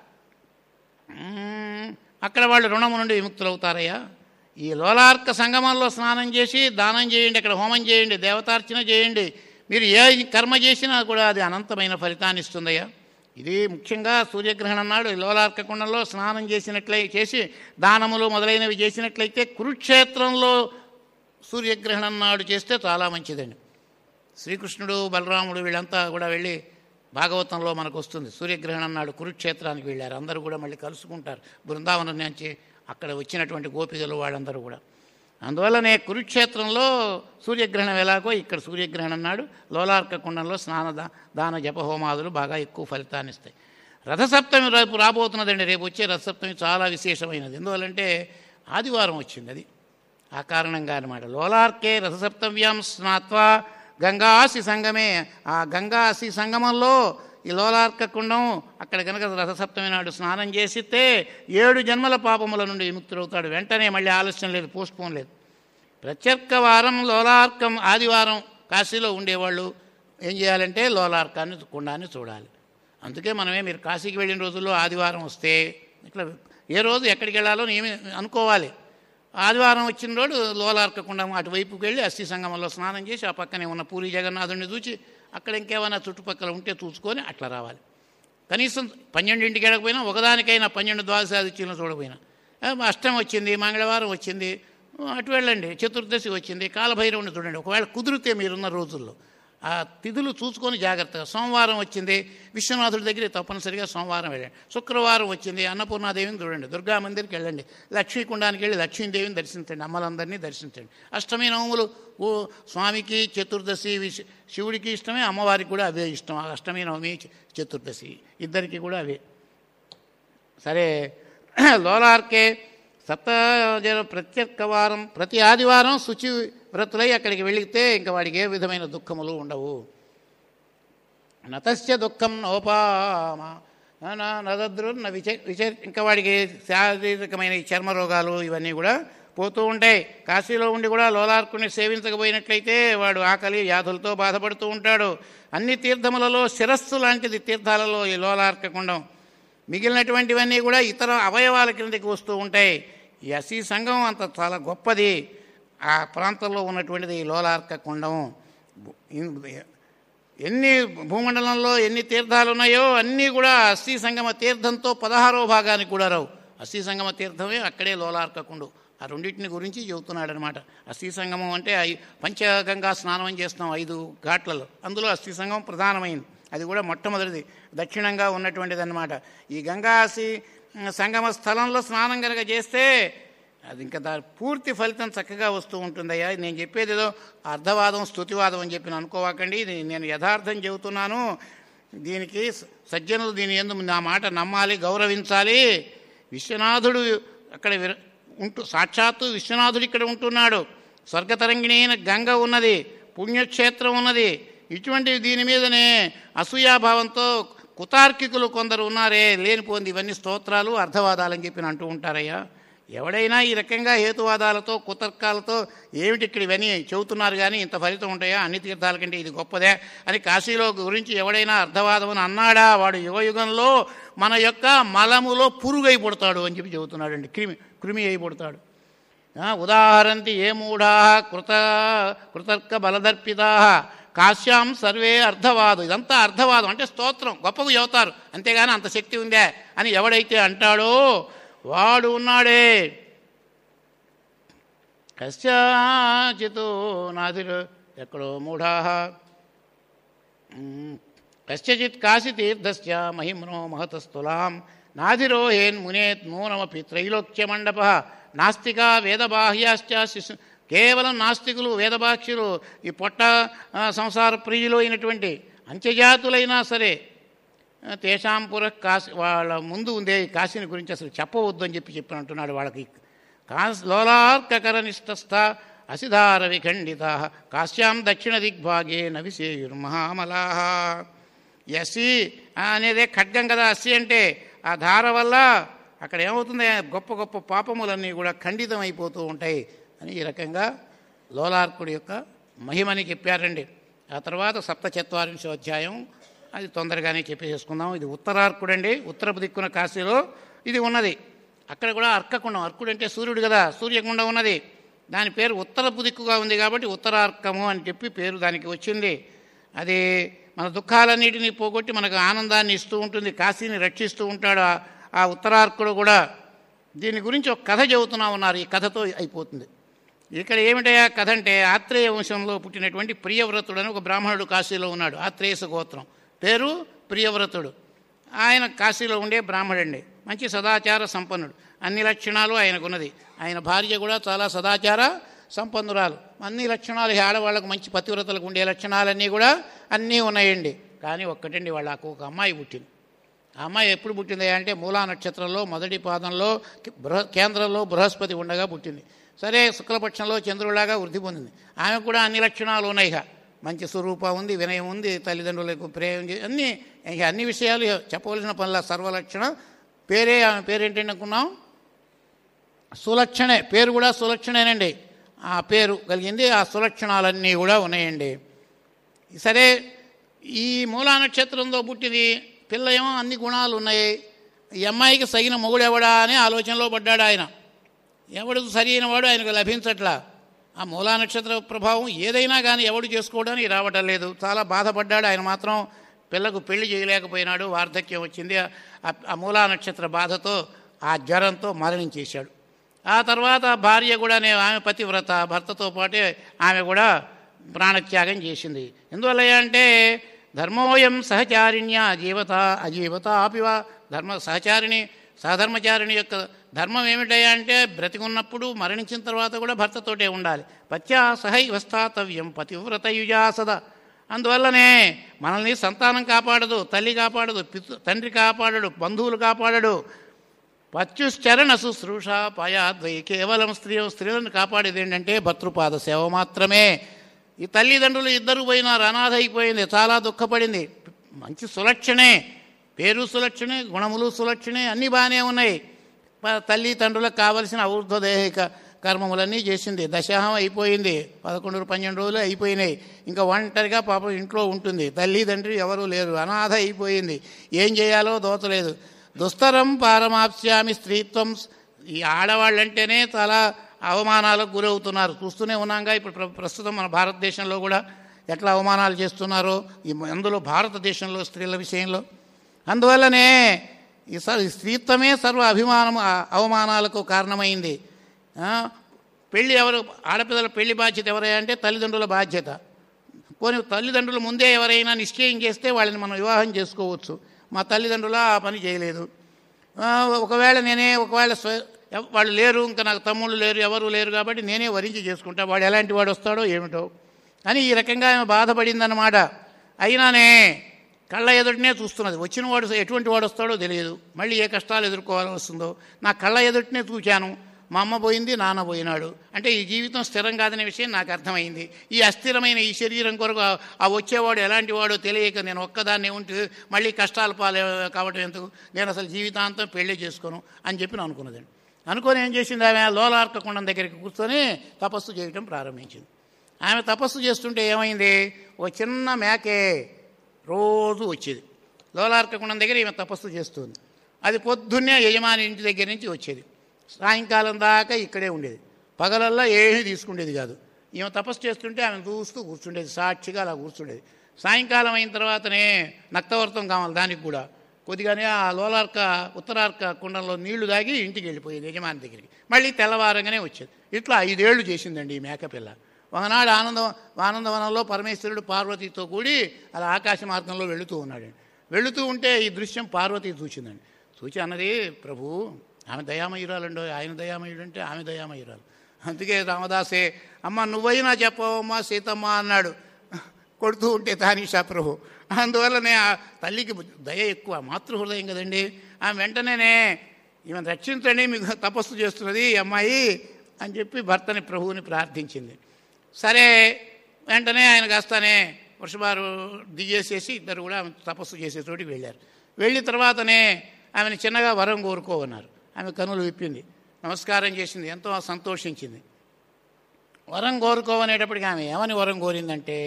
మ్మ్. అక్కడ వాళ్ళు రుణము నుండి విముక్తులవుతారయ్యా ఈ లోలార్క సంగమంలో స్నానం చేసి దానం చేయండి అక్కడ హోమం చేయండి దేవతార్చన చేయండి మీరు ఏ కర్మ చేసినా కూడా అది అనంతమైన ఫలితాన్ని ఇస్తుందయ్యా ఇది ముఖ్యంగా సూర్యగ్రహణం నాడు ఈ లోలార్క కుండంలో స్నానం చేసినట్లయి చేసి దానములు మొదలైనవి చేసినట్లయితే కురుక్షేత్రంలో సూర్యగ్రహణం నాడు చేస్తే చాలా మంచిదండి శ్రీకృష్ణుడు బలరాముడు వీళ్ళంతా కూడా వెళ్ళి భాగవతంలో మనకు వస్తుంది సూర్యగ్రహణం నాడు కురుక్షేత్రానికి వెళ్ళారు అందరూ కూడా మళ్ళీ కలుసుకుంటారు బృందావనం నుంచి అక్కడ వచ్చినటువంటి గోపికలు వాళ్ళందరూ కూడా అందువల్లనే కురుక్షేత్రంలో సూర్యగ్రహణం ఎలాగో ఇక్కడ సూర్యగ్రహణం నాడు లోలార్క కుండంలో స్నాన దా- దాన జపహోమాదులు బాగా ఎక్కువ ఫలితాన్ని ఇస్తాయి రథసప్తమి రేపు రాబోతున్నదండి రేపు వచ్చే రథసప్తమి చాలా విశేషమైనది ఎందువల్లంటే ఆదివారం వచ్చింది అది ఆ కారణంగా అనమాట లోలార్కే రథసప్తవ్యాం స్నాత్వా గంగాసి సంగమే ఆ గంగాసి సంగమంలో ఈ లోలార్క కుండం అక్కడ కనుక రథసప్తమి నాడు స్నానం చేసితే ఏడు జన్మల పాపముల నుండి విముక్తుడవుతాడు వెంటనే మళ్ళీ ఆలస్యం లేదు పోస్ట్పోన్ లేదు ప్రత్యర్క వారం లోలార్కం ఆదివారం కాశీలో ఉండేవాళ్ళు ఏం చేయాలంటే లోలార్కాన్ని కుండాన్ని చూడాలి అందుకే మనమే మీరు కాశీకి వెళ్ళిన రోజుల్లో ఆదివారం వస్తే ఇట్లా ఏ రోజు ఎక్కడికి వెళ్ళాలో ఏమి అనుకోవాలి ఆదివారం వచ్చిన రోజు లోలార్క కుండం అటువైపుకి వెళ్ళి అస్థి సంగమంలో స్నానం చేసి ఆ పక్కనే ఉన్న పూరి జగన్నాథుడిని చూసి అక్కడ ఇంకేమైనా చుట్టుపక్కల ఉంటే చూసుకొని అట్లా రావాలి కనీసం పన్నెండింటికి వెళ్ళకపోయినా ఒకదానికైనా పన్నెండు ద్వాదశాదిత్యులను చూడకపోయినా ఆ, అష్టం వచ్చింది మంగళవారం వచ్చింది అటు వెళ్ళండి చతుర్దశి వచ్చింది కాలభైరవుని చూడండి ఒకవేళ కుదిరితే మీరున్న రోజుల్లో ఆ తిథులు చూసుకొని జాగ్రత్తగా సోమవారం వచ్చింది విశ్వనాథుడి దగ్గర తప్పనిసరిగా సోమవారం వెళ్ళండి శుక్రవారం వచ్చింది అన్నపూర్ణాదేవిని చూడండి దుర్గా మందిర్కి వెళ్ళండి లక్ష్మీకుండానికి వెళ్ళి లక్ష్మీదేవిని దర్శించండి అమ్మలందరినీ దర్శించండి అష్టమి నవములు ఓ స్వామికి చతుర్దశి విశ్- శివుడికి ఇష్టమే అమ్మవారికి కూడా అవే ఇష్టం ఆ అష్టమి నవమి చ- చతుర్దశి ఇద్దరికి కూడా అవే సరే లోలార్కే సప్త జన ప్రత్యక్ష వారం ప్రతి ఆదివారం శుచి వ్రతులై అక్కడికి వెళితే ఇంకా వాడికి ఏ విధమైన దుఃఖములు ఉండవు నతస్య దుఃఖం నోపామ ఆ, నా నదద్రు నా విచ విచ ఇంకా వాడికి శారీరకమైన ఈ చర్మ రోగాలు ఇవన్నీ కూడా పోతూ ఉంటాయి కాశీలో ఉండి కూడా లోలార్కుని సేవించకపోయినట్లయితే వాడు ఆకలి వ్యాధులతో బాధపడుతూ ఉంటాడు అన్ని తీర్థములలో శిరస్సు లాంటిది తీర్థాలలో ఈ లోలార్క కుండం మిగిలినటువంటివన్నీ కూడా ఇతర అవయవాల కిందకి వస్తూ ఉంటాయి ఈ అసీ సంఘం అంత చాలా గొప్పది ఆ ప్రాంతంలో ఉన్నటువంటిది ఈ లోలార్క కుండం ఎన్ని భూమండలంలో ఎన్ని తీర్థాలు ఉన్నాయో అన్నీ కూడా అస్థి సంగమ తీర్థంతో పదహారవ భాగానికి కూడా రావు అస్థి సంగమ తీర్థమే అక్కడే లోలార్కకుండు ఆ రెండింటిని గురించి చెబుతున్నాడు అనమాట అస్థి సంగమం అంటే ఐ- పంచగంగా స్నానం చేస్తాం ఐదు ఘాట్లలో అందులో అస్థి సంగమం ప్రధానమైంది అది కూడా మొట్టమొదటిది దక్షిణంగా ఉన్నటువంటిది అనమాట ఈ గంగా అస్థి సంగమ స్థలంలో స్నానం కనుక చేస్తే అది ఇంకా దాని పూర్తి ఫలితం చక్కగా వస్తూ ఉంటుందయ్యా నేను చెప్పేది ఏదో అర్ధవాదం స్తుతివాదం అని చెప్పి అనుకోవాకండి ఇది నేను యథార్థం చెబుతున్నాను దీనికి స- సజ్జనులు దీని ఎందు నా మాట నమ్మాలి గౌరవించాలి విశ్వనాథుడు అక్కడ విర- ఉంటూ సాక్షాత్తు విశ్వనాథుడు ఇక్కడ ఉంటున్నాడు స్వర్గతరంగిణి అయిన గంగ ఉన్నది పుణ్యక్షేత్రం ఉన్నది ఇటువంటి దీని మీదనే అసూయాభావంతో కుతార్కికులు కొందరు ఉన్నారే లేనిపోంది ఇవన్నీ స్తోత్రాలు అర్థవాదాలని చెప్పి అంటూ ఉంటారయ్యా ఎవడైనా ఈ రకంగా హేతువాదాలతో కుతర్కాలతో ఏమిటి ఇక్కడ ఇవన్నీ చెబుతున్నారు కానీ ఇంత ఫలితం ఉంటాయా అన్ని తీర్థాల కంటే ఇది గొప్పదే అని కాశీలో గురించి ఎవడైనా అర్థవాదం అని అన్నాడా వాడు యుగయుగంలో మన యొక్క మలములో పురుగై పుడతాడు అని చెప్పి చెబుతున్నాడండి క్రిమి క్రిమి అయి పుడతాడు ఆ, ఉదాహరంతి ఏ మూఢా కృత కృతర్క బలదర్పితా కాశ్యాం సర్వే అర్థవాదు ఇదంతా అర్థవాదం అంటే స్తోత్రం గొప్పగా చెబుతారు అంతేగాని అంత శక్తి ఉందే అని ఎవడైతే అంటాడో వాడు ఉన్నాడే కశ్చాచితో నాదిరు ఎక్కడో మూఢా కశ్చిత్ కాశీతీర్థస్య మహిమ్నో మహతస్థులాం నాధిరోహేన్ మునేత్ నూనమపి త్రైలోక్యమండప నాస్తిక వేదబాహ్యాశ్చ శిశు కేవలం నాస్తికులు వేదబాహ్యులు ఈ పొట్ట ఆ, సంసార ప్రియులు అయినటువంటి అంత్యజాతులైనా సరే ఆ, తేషాం పుర కాశీ వాళ్ళ ముందు ఉందే ఈ కాశీని గురించి అసలు చెప్పవద్దు అని చెప్పి చెప్పి అంటున్నాడు వాళ్ళకి కాశ్ లోలార్కకర నిష్టస్థ అసిధార విఖండిత కాశ్యాం దక్షిణ దిగ్భాగే నవిసేయుర్మహామలా యసి అనేదే ఖడ్గం కదా అసి అంటే ఆ ధార వల్ల అక్కడ ఏమవుతుంది గొప్ప గొప్ప పాపములన్నీ కూడా ఖండితం అయిపోతూ ఉంటాయి అని ఈ రకంగా లోలార్కుడి యొక్క మహిమని చెప్పారండి ఆ తర్వాత సప్త చత్వారింశో అధ్యాయం అది తొందరగానే చెప్పేసుకుందాం ఇది ఉత్తరార్కుడండి ఉత్తరపు దిక్కున కాశీలో ఇది ఉన్నది అక్కడ కూడా అర్కకుండం అర్కుడు అంటే సూర్యుడు కదా సూర్యకుండం ఉన్నది దాని పేరు ఉత్తరపు దిక్కుగా ఉంది కాబట్టి ఉత్తరార్కము అని చెప్పి పేరు దానికి వచ్చింది అది మన దుఃఖాలన్నిటినీ పోగొట్టి మనకు ఆనందాన్ని ఇస్తూ ఉంటుంది కాశీని రక్షిస్తూ ఉంటాడు ఆ- ఆ ఉత్తరార్కుడు కూడా దీని గురించి ఒక కథ చెబుతున్నా ఉన్నారు ఈ కథతో అయిపోతుంది ఇక్కడ ఏమిటయా కథ అంటే ఆత్రేయ వంశంలో పుట్టినటువంటి ప్రియవ్రతుడు అని ఒక బ్రాహ్మణుడు కాశీలో ఉన్నాడు ఆత్రేయస గోత్రం పేరు ప్రియవ్రతుడు ఆయన కాశీలో ఉండే బ్రాహ్మడండి మంచి సదాచార సంపన్నుడు అన్ని లక్షణాలు ఆయనకున్నది ఆయన భార్య కూడా చాలా సదాచార సంపన్నురాలు అన్ని లక్షణాలు ఈ ఆడవాళ్ళకు మంచి పతివ్రతలకు ఉండే లక్షణాలన్నీ కూడా అన్నీ ఉన్నాయండి కానీ ఒక్కటండి వాళ్ళకు ఒక అమ్మాయి పుట్టింది ఆ అమ్మాయి ఎప్పుడు పుట్టింది అంటే మూలా నక్షత్రంలో మొదటి పాదంలో బృహ కేంద్రంలో బృహస్పతి ఉండగా పుట్టింది సరే శుక్లపక్షంలో చంద్రులాగా వృద్ధి పొందింది ఆమె కూడా అన్ని లక్షణాలు ఉన్నాయి ఇక మంచి స్వరూపం ఉంది వినయం ఉంది తల్లిదండ్రులకు ప్రేమ ఉంది, అన్ని ఇక అన్ని విషయాలు చెప్పవలసిన పనుల సర్వలక్షణ పేరే ఆమె పేరేంటండి అనుకున్నాం సులక్షణే పేరు కూడా సులక్షణేనండి ఆ పేరు కలిగింది ఆ సులక్షణాలన్నీ కూడా ఉన్నాయండి సరే ఈ మూలా నక్షత్రంలో పుట్టింది పిల్ల ఏమో అన్ని గుణాలు ఉన్నాయి ఈ అమ్మాయికి సగిన మొగుడెవడా అనే ఆలోచనలో పడ్డాడు ఆయన ఎవడు సరైన వాడు ఆయనకు లభించట్లా ఆ మూలా నక్షత్ర ప్రభావం ఏదైనా కానీ ఎవడు చేసుకోవడానికి రావటం లేదు చాలా బాధపడ్డాడు ఆయన మాత్రం పిల్లకు పెళ్లి చేయలేకపోయినాడు వార్ధక్యం వచ్చింది ఆ- ఆ మూలా నక్షత్ర బాధతో ఆ జ్వరంతో మరణించేశాడు ఆ తర్వాత భార్య కూడా నే- ఆమె పతివ్రత భర్తతో పాటే ఆమె కూడా ప్రాణత్యాగం చేసింది ఎందువల్ల అంటే ధర్మోయం సహచారిణ్య అజీవత అజీవత ఆపివా ధర్మ సహచారిణి సహధర్మచారిణి యొక్క ధర్మం ఏమిటయ్యా అంటే బ్రతికున్నప్పుడు మరణించిన తర్వాత కూడా భర్తతోటే ఉండాలి పత్యా సహైవ స్థాతవ్యం పతివ్రతయుజా సదా అందువల్లనే మనల్ని సంతానం కాపాడదు తల్లి కాపాడదు పితృ తండ్రి కాపాడడు బంధువులు కాపాడడు పత్యుశ్చరణ శుశ్రూష పాయాద్వై కేవలం స్త్రీ స్త్రీలను కాపాడేది ఏంటంటే భర్తృపాద సేవ మాత్రమే ఈ తల్లిదండ్రులు ఇద్దరు పోయినారు అనాథ అయిపోయింది చాలా దుఃఖపడింది మంచి సులక్షణే పేరు సులక్షణే గుణములు సులక్షణే అన్నీ బాగానే ఉన్నాయి ప- తల్లి తండ్రులకు కావలసిన ఔర్ధ్వదేహిక కర్మములన్నీ చేసింది దశాహం అయిపోయింది పదకొండు పన్నెండు రోజులు అయిపోయినాయి ఇంకా ఒంటరిగా పాపం ఇంట్లో ఉంటుంది తల్లి తండ్రి ఎవరు లేరు అనాథ అయిపోయింది ఏం చేయాలో దోచలేదు దుస్తరం పారమాప్స్యామి స్త్రీత్వం ఈ ఆడవాళ్ళంటేనే చాలా అవమానాలకు గురవుతున్నారు చూస్తూనే ఉన్నాగా ఇప్పుడు ప్ర- ప్రస్తుతం మన భారతదేశంలో కూడా ఎట్లా అవమానాలు చేస్తున్నారో ఈ అందులో భారతదేశంలో స్త్రీల విషయంలో అందువల్లనే ఈ స- ఈ స్త్రీత్వమే సర్వ అభిమానం ఆ- అవమానాలకు కారణమైంది ఆ, పెళ్ళి ఎవరు ఆడపిల్లల పెళ్లి బాధ్యత ఎవరైనా అంటే తల్లిదండ్రుల బాధ్యత పోనీ తల్లిదండ్రులు ముందే ఎవరైనా నిశ్చయం చేస్తే వాళ్ళని మనం వివాహం చేసుకోవచ్చు మా తల్లిదండ్రులు ఆ పని చేయలేదు ఆ, ఒకవేళ నేనే ఒకవేళ స్వ ఎవ- వాళ్ళు లేరు ఇంకా నాకు తమ్ముళ్ళు లేరు ఎవరు లేరు కాబట్టి నేనే వరించి చేసుకుంటా వాడు ఎలాంటి వాడు వస్తాడో ఏమిటో అని ఈ రకంగా ఆమె బాధపడిందన్నమాట అయినానే కళ్ళ ఎదుటనే చూస్తున్నది వచ్చిన వాడు ఎటువంటి వాడు వస్తాడో తెలియదు మళ్ళీ ఏ కష్టాలు ఎదుర్కోవాల్సి వస్తుందో నా కళ్ళ ఎదుటనే చూచాను మా అమ్మ పోయింది నాన్న పోయినాడు అంటే ఈ జీవితం స్థిరం కాదనే విషయం నాకు అర్థమైంది ఈ అస్థిరమైన ఈ శరీరం కొరకు ఆ- ఆ వచ్చేవాడు ఎలాంటి వాడో తెలియక నేను ఒక్కదాన్నే ఉంటూ మళ్ళీ కష్టాలు పాలే కావటం ఎందుకు నేను అసలు జీవితాంతం పెళ్లి చేసుకోను అని చెప్పి నేను అనుకున్నదండి అనుకొని ఏం చేసింది ఆమె లోలార్క కుండం దగ్గరికి కూర్చొని తపస్సు చేయటం ప్రారంభించింది ఆమె తపస్సు చేస్తుంటే ఏమైంది ఒక చిన్న మేకే రోజు వచ్చేది లోలార్క కుండం దగ్గర ఈమె తపస్సు చేస్తుంది అది పొద్దున్నే యజమాని ఇంటి దగ్గర నుంచి వచ్చేది సాయంకాలం దాకా ఇక్కడే ఉండేది పగలల్లా ఏమీ తీసుకుండేది కాదు ఈమె తపస్సు చేస్తుంటే ఆమె చూస్తూ కూర్చుండేది సాక్షిగా అలా కూర్చుండేది సాయంకాలం అయిన తర్వాతనే నక్తవర్తం కావాలి దానికి కూడా కొద్దిగానే ఆ లోలార్క ఉత్తరార్క కుండంలో నీళ్లు దాగి ఇంటికి వెళ్ళిపోయేది యజమాని దగ్గరికి మళ్ళీ తెల్లవారంగానే వచ్చేది ఇట్లా ఐదేళ్లు చేసిందండి ఈ మేకపిల్ల ఒకనాడు ఆనందం ఆనందవనంలో పరమేశ్వరుడు పార్వతితో కూడి అలా ఆకాశ మార్గంలో వెళుతూ ఉన్నాడు వెళుతూ ఉంటే ఈ దృశ్యం పార్వతి చూసిందండి చూచి అన్నది ప్రభు ఆమె దయామయురాలండో ఆయన దయామయుడు అంటే ఆమె దయామయురాలు అందుకే రామదాసే అమ్మ నువ్వైనా చెప్పవమ్మా సీతమ్మ అన్నాడు కొడుతూ ఉంటే తానీషా ప్రభు అందువల్లనే ఆ తల్లికి దయ ఎక్కువ మాతృహృదయం కదండి ఆమె వెంటనేనే ఈమెను రక్షించండి మీకు తపస్సు చేస్తున్నది ఈ అమ్మాయి అని చెప్పి భర్తని ప్రభువుని ప్రార్థించింది సరే వెంటనే ఆయన కాస్తానే వృషభారు దిగేసేసి ఇద్దరు కూడా ఆమె తపస్సు చేసే చోటికి వెళ్ళారు వెళ్ళిన తర్వాతనే ఆమెను చిన్నగా వరం కోరుకోమన్నారు ఆమె కనులు విప్పింది నమస్కారం చేసింది ఎంతో సంతోషించింది వరం కోరుకోవనేటప్పటికి ఆమె ఏమని వరం కోరిందంటే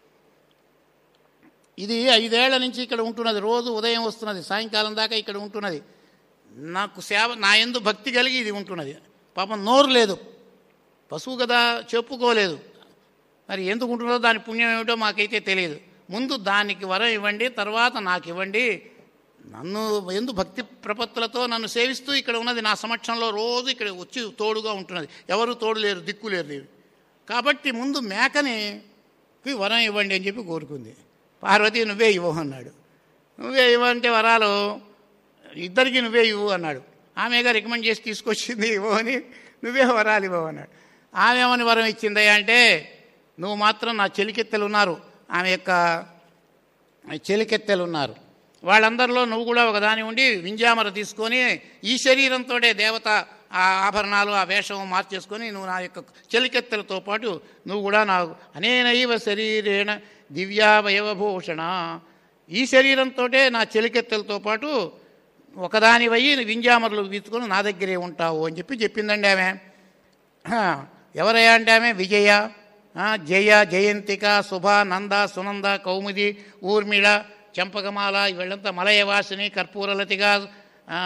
ఇది ఐదేళ్ల నుంచి ఇక్కడ ఉంటున్నది రోజు ఉదయం వస్తున్నది సాయంకాలం దాకా ఇక్కడ ఉంటున్నది నాకు సేవ నా ఎందు భక్తి కలిగి ఇది ఉంటున్నది పాపం నోరు లేదు పశువు కదా చెప్పుకోలేదు మరి ఎందుకు ఉంటున్నదో దాని పుణ్యం ఏమిటో మాకైతే తెలియదు ముందు దానికి వరం ఇవ్వండి తర్వాత నాకు ఇవ్వండి నన్ను ఎందు భక్తి ప్రపత్తులతో నన్ను సేవిస్తూ ఇక్కడ ఉన్నది నా సమక్షంలో రోజు ఇక్కడ వచ్చి తోడుగా ఉంటున్నది ఎవరు తోడు లేరు దిక్కు లేరు దీవి కాబట్టి ముందు మేకని కి వరం ఇవ్వండి అని చెప్పి కోరుకుంది పార్వతి నువ్వే ఇవ్వు అన్నాడు నువ్వే ఇవ్వంటే వరాలు ఇద్దరికి నువ్వే ఇవ్వు అన్నాడు ఆమెగా రికమెండ్ చేసి తీసుకొచ్చింది ఇవ్వు అని నువ్వే వరాలు ఇవ్వవు అన్నాడు ఆమె ఏమని వరం ఇచ్చిందయ్యా అంటే నువ్వు మాత్రం నా చెలికెత్తెలు ఉన్నారు ఆమె యొక్క చెలికెత్తెలు ఉన్నారు వాళ్ళందరిలో నువ్వు కూడా ఒకదాని ఉండి వింజామర తీసుకొని ఈ శరీరంతో దేవత ఆ ఆభరణాలు ఆ వేషం మార్చేసుకొని నువ్వు నా యొక్క చెలికెత్తెలతో పాటు నువ్వు కూడా నా అనేనైవ శరీరేణ దివ్యావయవభూషణ ఈ శరీరంతో నా చెలికెత్తెలతో పాటు ఒకదానివయ్యి వింజామరులు తీసుకొని నా దగ్గరే ఉంటావు అని చెప్పి చెప్పిందండి ఆమె హా, ఎవరయ్యా అంటే ఆమె విజయ ఆ, జయ జయంతిక శుభ నంద సునంద కౌముది ఊర్మిళ చంపకమాల వీళ్ళంతా మలయవాసిని కర్పూరలతిగా ఆ,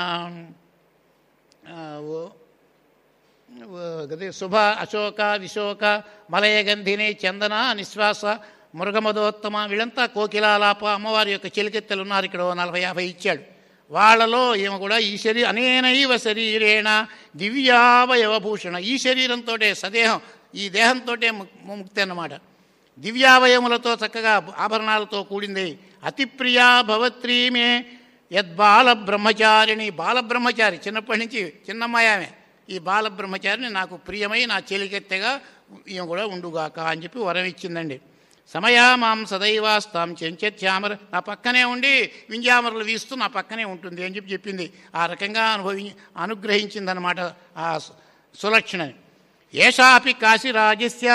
ఆ, ఓ- ఓ- గది శుభ అశోక విశోక మలయగంధిని చందన నిశ్వాస మృగమదోత్తమ వీళ్ళంతా కోకిలాలాప అమ్మవారి యొక్క చెలికెత్తెలు ఉన్నారు ఇక్కడ ఓ నలభై యాభై ఇచ్చాడు వాళ్ళలో ఈమె కూడా ఈ శరీ అనేనైవ శరీరేణ దివ్యావయవభూషణ ఈ శరీరంతో సదేహం ఈ దేహంతో ముక్తి అన్నమాట దివ్యావయములతో చక్కగా ఆభరణాలతో కూడింది అతి ప్రియా భవత్రీమే యద్బాల బ్రహ్మచారిణి బాల బ్రహ్మచారి చిన్నప్పటి నుంచి చిన్నమ్మాయి ఆమె ఈ బాల బ్రహ్మచారిని నాకు ప్రియమై నా చెలికెత్తెగా ఈమె కూడా ఉండుగాక అని చెప్పి వరం ఇచ్చిందండి సమయా మాం సదైవాస్తాం చెంచెత్యామర నా పక్కనే ఉండి వింజామరలు వీస్తూ నా పక్కనే ఉంటుంది అని చెప్పి చెప్పింది ఆ రకంగా అనుభవి అనుగ్రహించిందనమాట ఆ సు- సులక్షణని ఏషాపి కాశీరాజస్య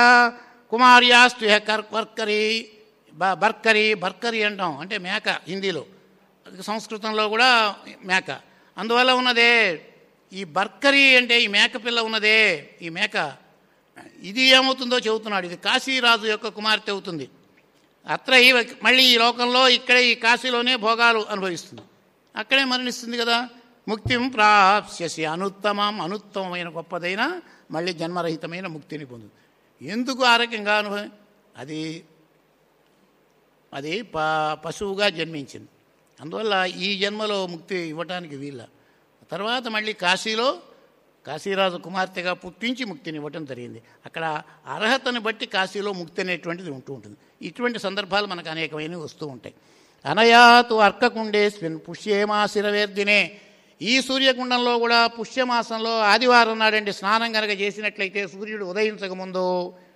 కుమార్యాస్తు కర్ వర్కరి బ- బర్కరి బర్కరి అంటాం అంటే మేక హిందీలో సంస్కృతంలో కూడా మేక అందువల్ల ఉన్నదే ఈ బర్కరీ అంటే ఈ మేక పిల్ల ఉన్నదే ఈ మేక ఇది ఏమవుతుందో చెబుతున్నాడు ఇది కాశీరాజు యొక్క కుమార్తె అవుతుంది అత్ర ఈ మళ్ళీ ఈ లోకంలో ఇక్కడే ఈ కాశీలోనే భోగాలు అనుభవిస్తుంది అక్కడే మరణిస్తుంది కదా ముక్తిం ప్రాప్స్యసి అనుత్తమం అనుత్తమమైన గొప్పదైన మళ్ళీ జన్మరహితమైన ముక్తిని పొందు ఎందుకు ఆ రకంగా అనుభవం అది అది ప పశువుగా జన్మించింది అందువల్ల ఈ జన్మలో ముక్తి ఇవ్వటానికి వీళ్ళ తర్వాత మళ్ళీ కాశీలో కాశీరాజు కుమార్తెగా పుట్టించి ముక్తిని ఇవ్వటం జరిగింది అక్కడ అర్హతను బట్టి కాశీలో ముక్తి అనేటువంటిది ఉంటూ ఉంటుంది ఇటువంటి సందర్భాలు మనకు అనేకమైనవి వస్తూ ఉంటాయి అనయాతు అర్కకుండేస్మిన్ పుష్యేమాశిరవేర్దినే ఈ సూర్యకుండంలో కూడా పుష్యమాసంలో ఆదివారం నాడండి స్నానం కనుక చేసినట్లయితే సూర్యుడు ఉదయించకముందు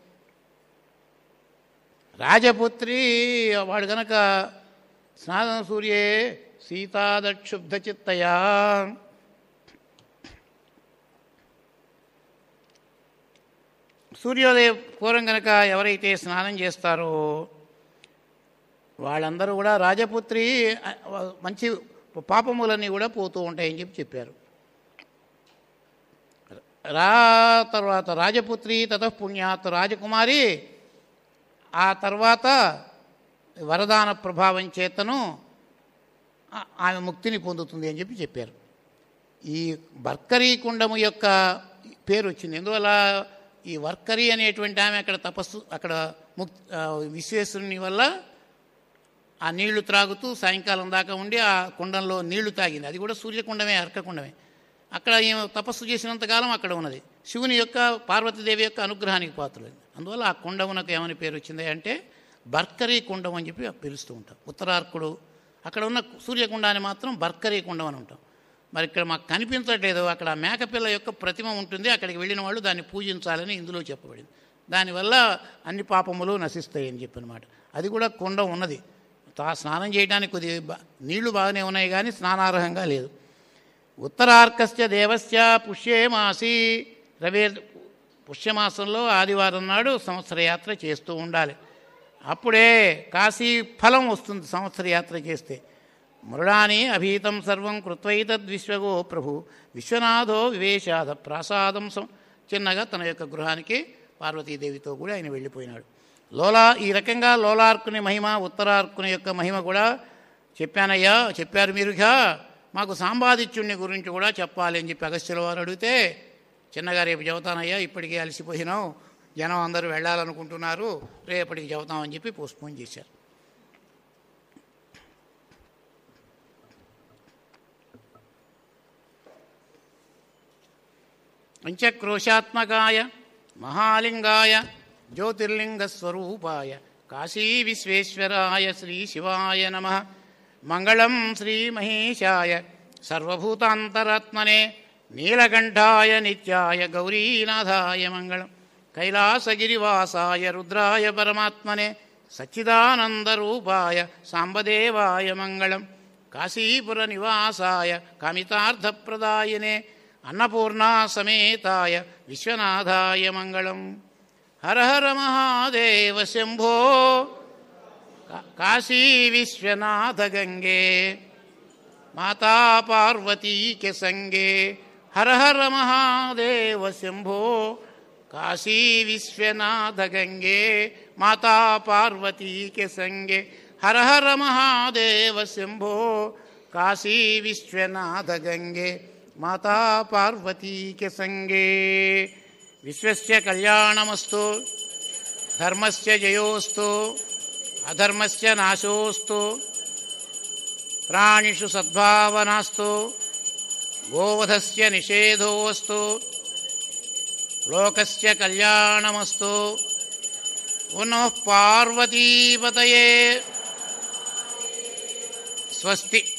రాజపుత్రి వాడు గనక స్నానం సూర్యే సీతాదక్షుబ్ధ చిత్తయా సూర్యోదయ పూర్వం కనుక ఎవరైతే స్నానం చేస్తారో వాళ్ళందరూ కూడా రాజపుత్రి ఆ, మంచి పాపములన్నీ కూడా పోతూ ఉంటాయని చెప్పి చెప్పారు రా తర్వాత రాజపుత్రి తతఃపుణ్యాత్ రాజకుమారి ఆ తర్వాత వరదాన ప్రభావం చేతను ఆ- ఆమె ముక్తిని పొందుతుంది అని చెప్పి చెప్పారు ఈ బర్కరీ కుండము యొక్క పేరు వచ్చింది ఎందువల్ల ఈ వర్కరీ అనేటువంటి ఆమె అక్కడ తపస్సు అక్కడ ముక్ ఆ, విశ్వేశ్వరుని వల్ల ఆ నీళ్లు త్రాగుతూ సాయంకాలం దాకా ఉండి ఆ కుండంలో నీళ్లు తాగింది అది కూడా సూర్యకుండమే అర్కకుండమే అక్కడ ఈమె తపస్సు చేసినంతకాలం అక్కడ ఉన్నది శివుని యొక్క పార్వతీదేవి యొక్క అనుగ్రహానికి పాత్రలేదు అందువల్ల ఆ కుండమునకు ఏమని పేరు వచ్చింది అంటే బర్కరీ కుండం అని చెప్పి పిలుస్తూ ఉంటాం ఉత్తరార్కుడు అక్కడ ఉన్న సూర్యకుండాన్ని మాత్రం బర్కరీ కుండం అని ఉంటాం మరి ఇక్కడ మాకు కనిపించట్లేదు అక్కడ ఆ మేకపిల్ల యొక్క ప్రతిమ ఉంటుంది అక్కడికి వెళ్ళిన వాళ్ళు దాన్ని పూజించాలని ఇందులో చెప్పబడింది దానివల్ల అన్ని పాపములు నశిస్తాయి అని చెప్పనమాట అది కూడా కుండ ఉన్నది తా స్నానం చేయడానికి కొద్ది బా- నీళ్లు బాగానే ఉన్నాయి కానీ స్నానార్హంగా లేదు ఉత్తరార్కస్య దేవస్య పుష్యే మాసి రవే పుష్యమాసంలో ఆదివారం నాడు సంవత్సర యాత్ర చేస్తూ ఉండాలి అప్పుడే కాశీ ఫలం వస్తుంది సంవత్సర యాత్ర చేస్తే మృడాని అభీతం సర్వం కృత్వైతద్విశ్వగో ప్రభు విశ్వనాథో వివేశాద ప్రాసాదం సం చిన్నగా తన యొక్క గృహానికి పార్వతీదేవితో కూడా ఆయన వెళ్ళిపోయినాడు లోలా ఈ రకంగా లోలార్కుని మహిమ ఉత్తరార్కుని యొక్క మహిమ కూడా చెప్పానయ్యా చెప్పారు మీరుగా మాకు సాంబాదిత్యుణ్ణి గురించి కూడా చెప్పాలి అని చెప్పి అగస్త్యుల వారు అడిగితే చిన్నగా రేపు చెబుతానయ్యా ఇప్పటికే అలసిపోయినావు జనం అందరూ వెళ్ళాలనుకుంటున్నారు రేపటికి చెబుతామని చెప్పి పోస్ట్పోన్ చేశారు పంచక్రోశాత్మకాయ మహాలింగాయ జ్యోతిర్లింగస్వరూపాయ కాశీ విశ్వేశ్వరాయ శ్రీ శివాయ నమ మంగళం శ్రీమహేశాయ సర్వభూతాంతరాత్మనే నీలకంఠాయ నిత్యాయ గౌరీనాథాయ మంగళం కైలాసగిరివాసాయ రుద్రాయ పరమాత్మనే సచ్చిదానందరూపాయ సాంబదేవాయ మంగళం కాశీపుర నివాసాయ కామితార్థప్రదాయనే అన్నపూర్ణా సమేతాయ విశ్వనాథాయ మంగళం హర హర మహాదేవ శంభో కా- కాశీ విశ్వనాథ గంగే మాతా పార్వతీ కే సంగే హర హర మహాదేవ శంభో కాశీ విశ్వనాథ గంగే మాతా పార్వతీ కే సంగే హర హర మహాదేవ శంభో కాశీ విశ్వనాథ గంగే మాతా పార్వతీ కే సంగే విశ్వస్య కళ్యాణమస్తు ధర్మస్య జయోస్తు అధర్మస్య నాశోస్తు ప్రాణిషు సద్భావనాస్తు గోవధస్య నిషేధోస్తు లోకస్య కళ్యాణమస్తు పునః పార్వతీపతయే స్వస్తి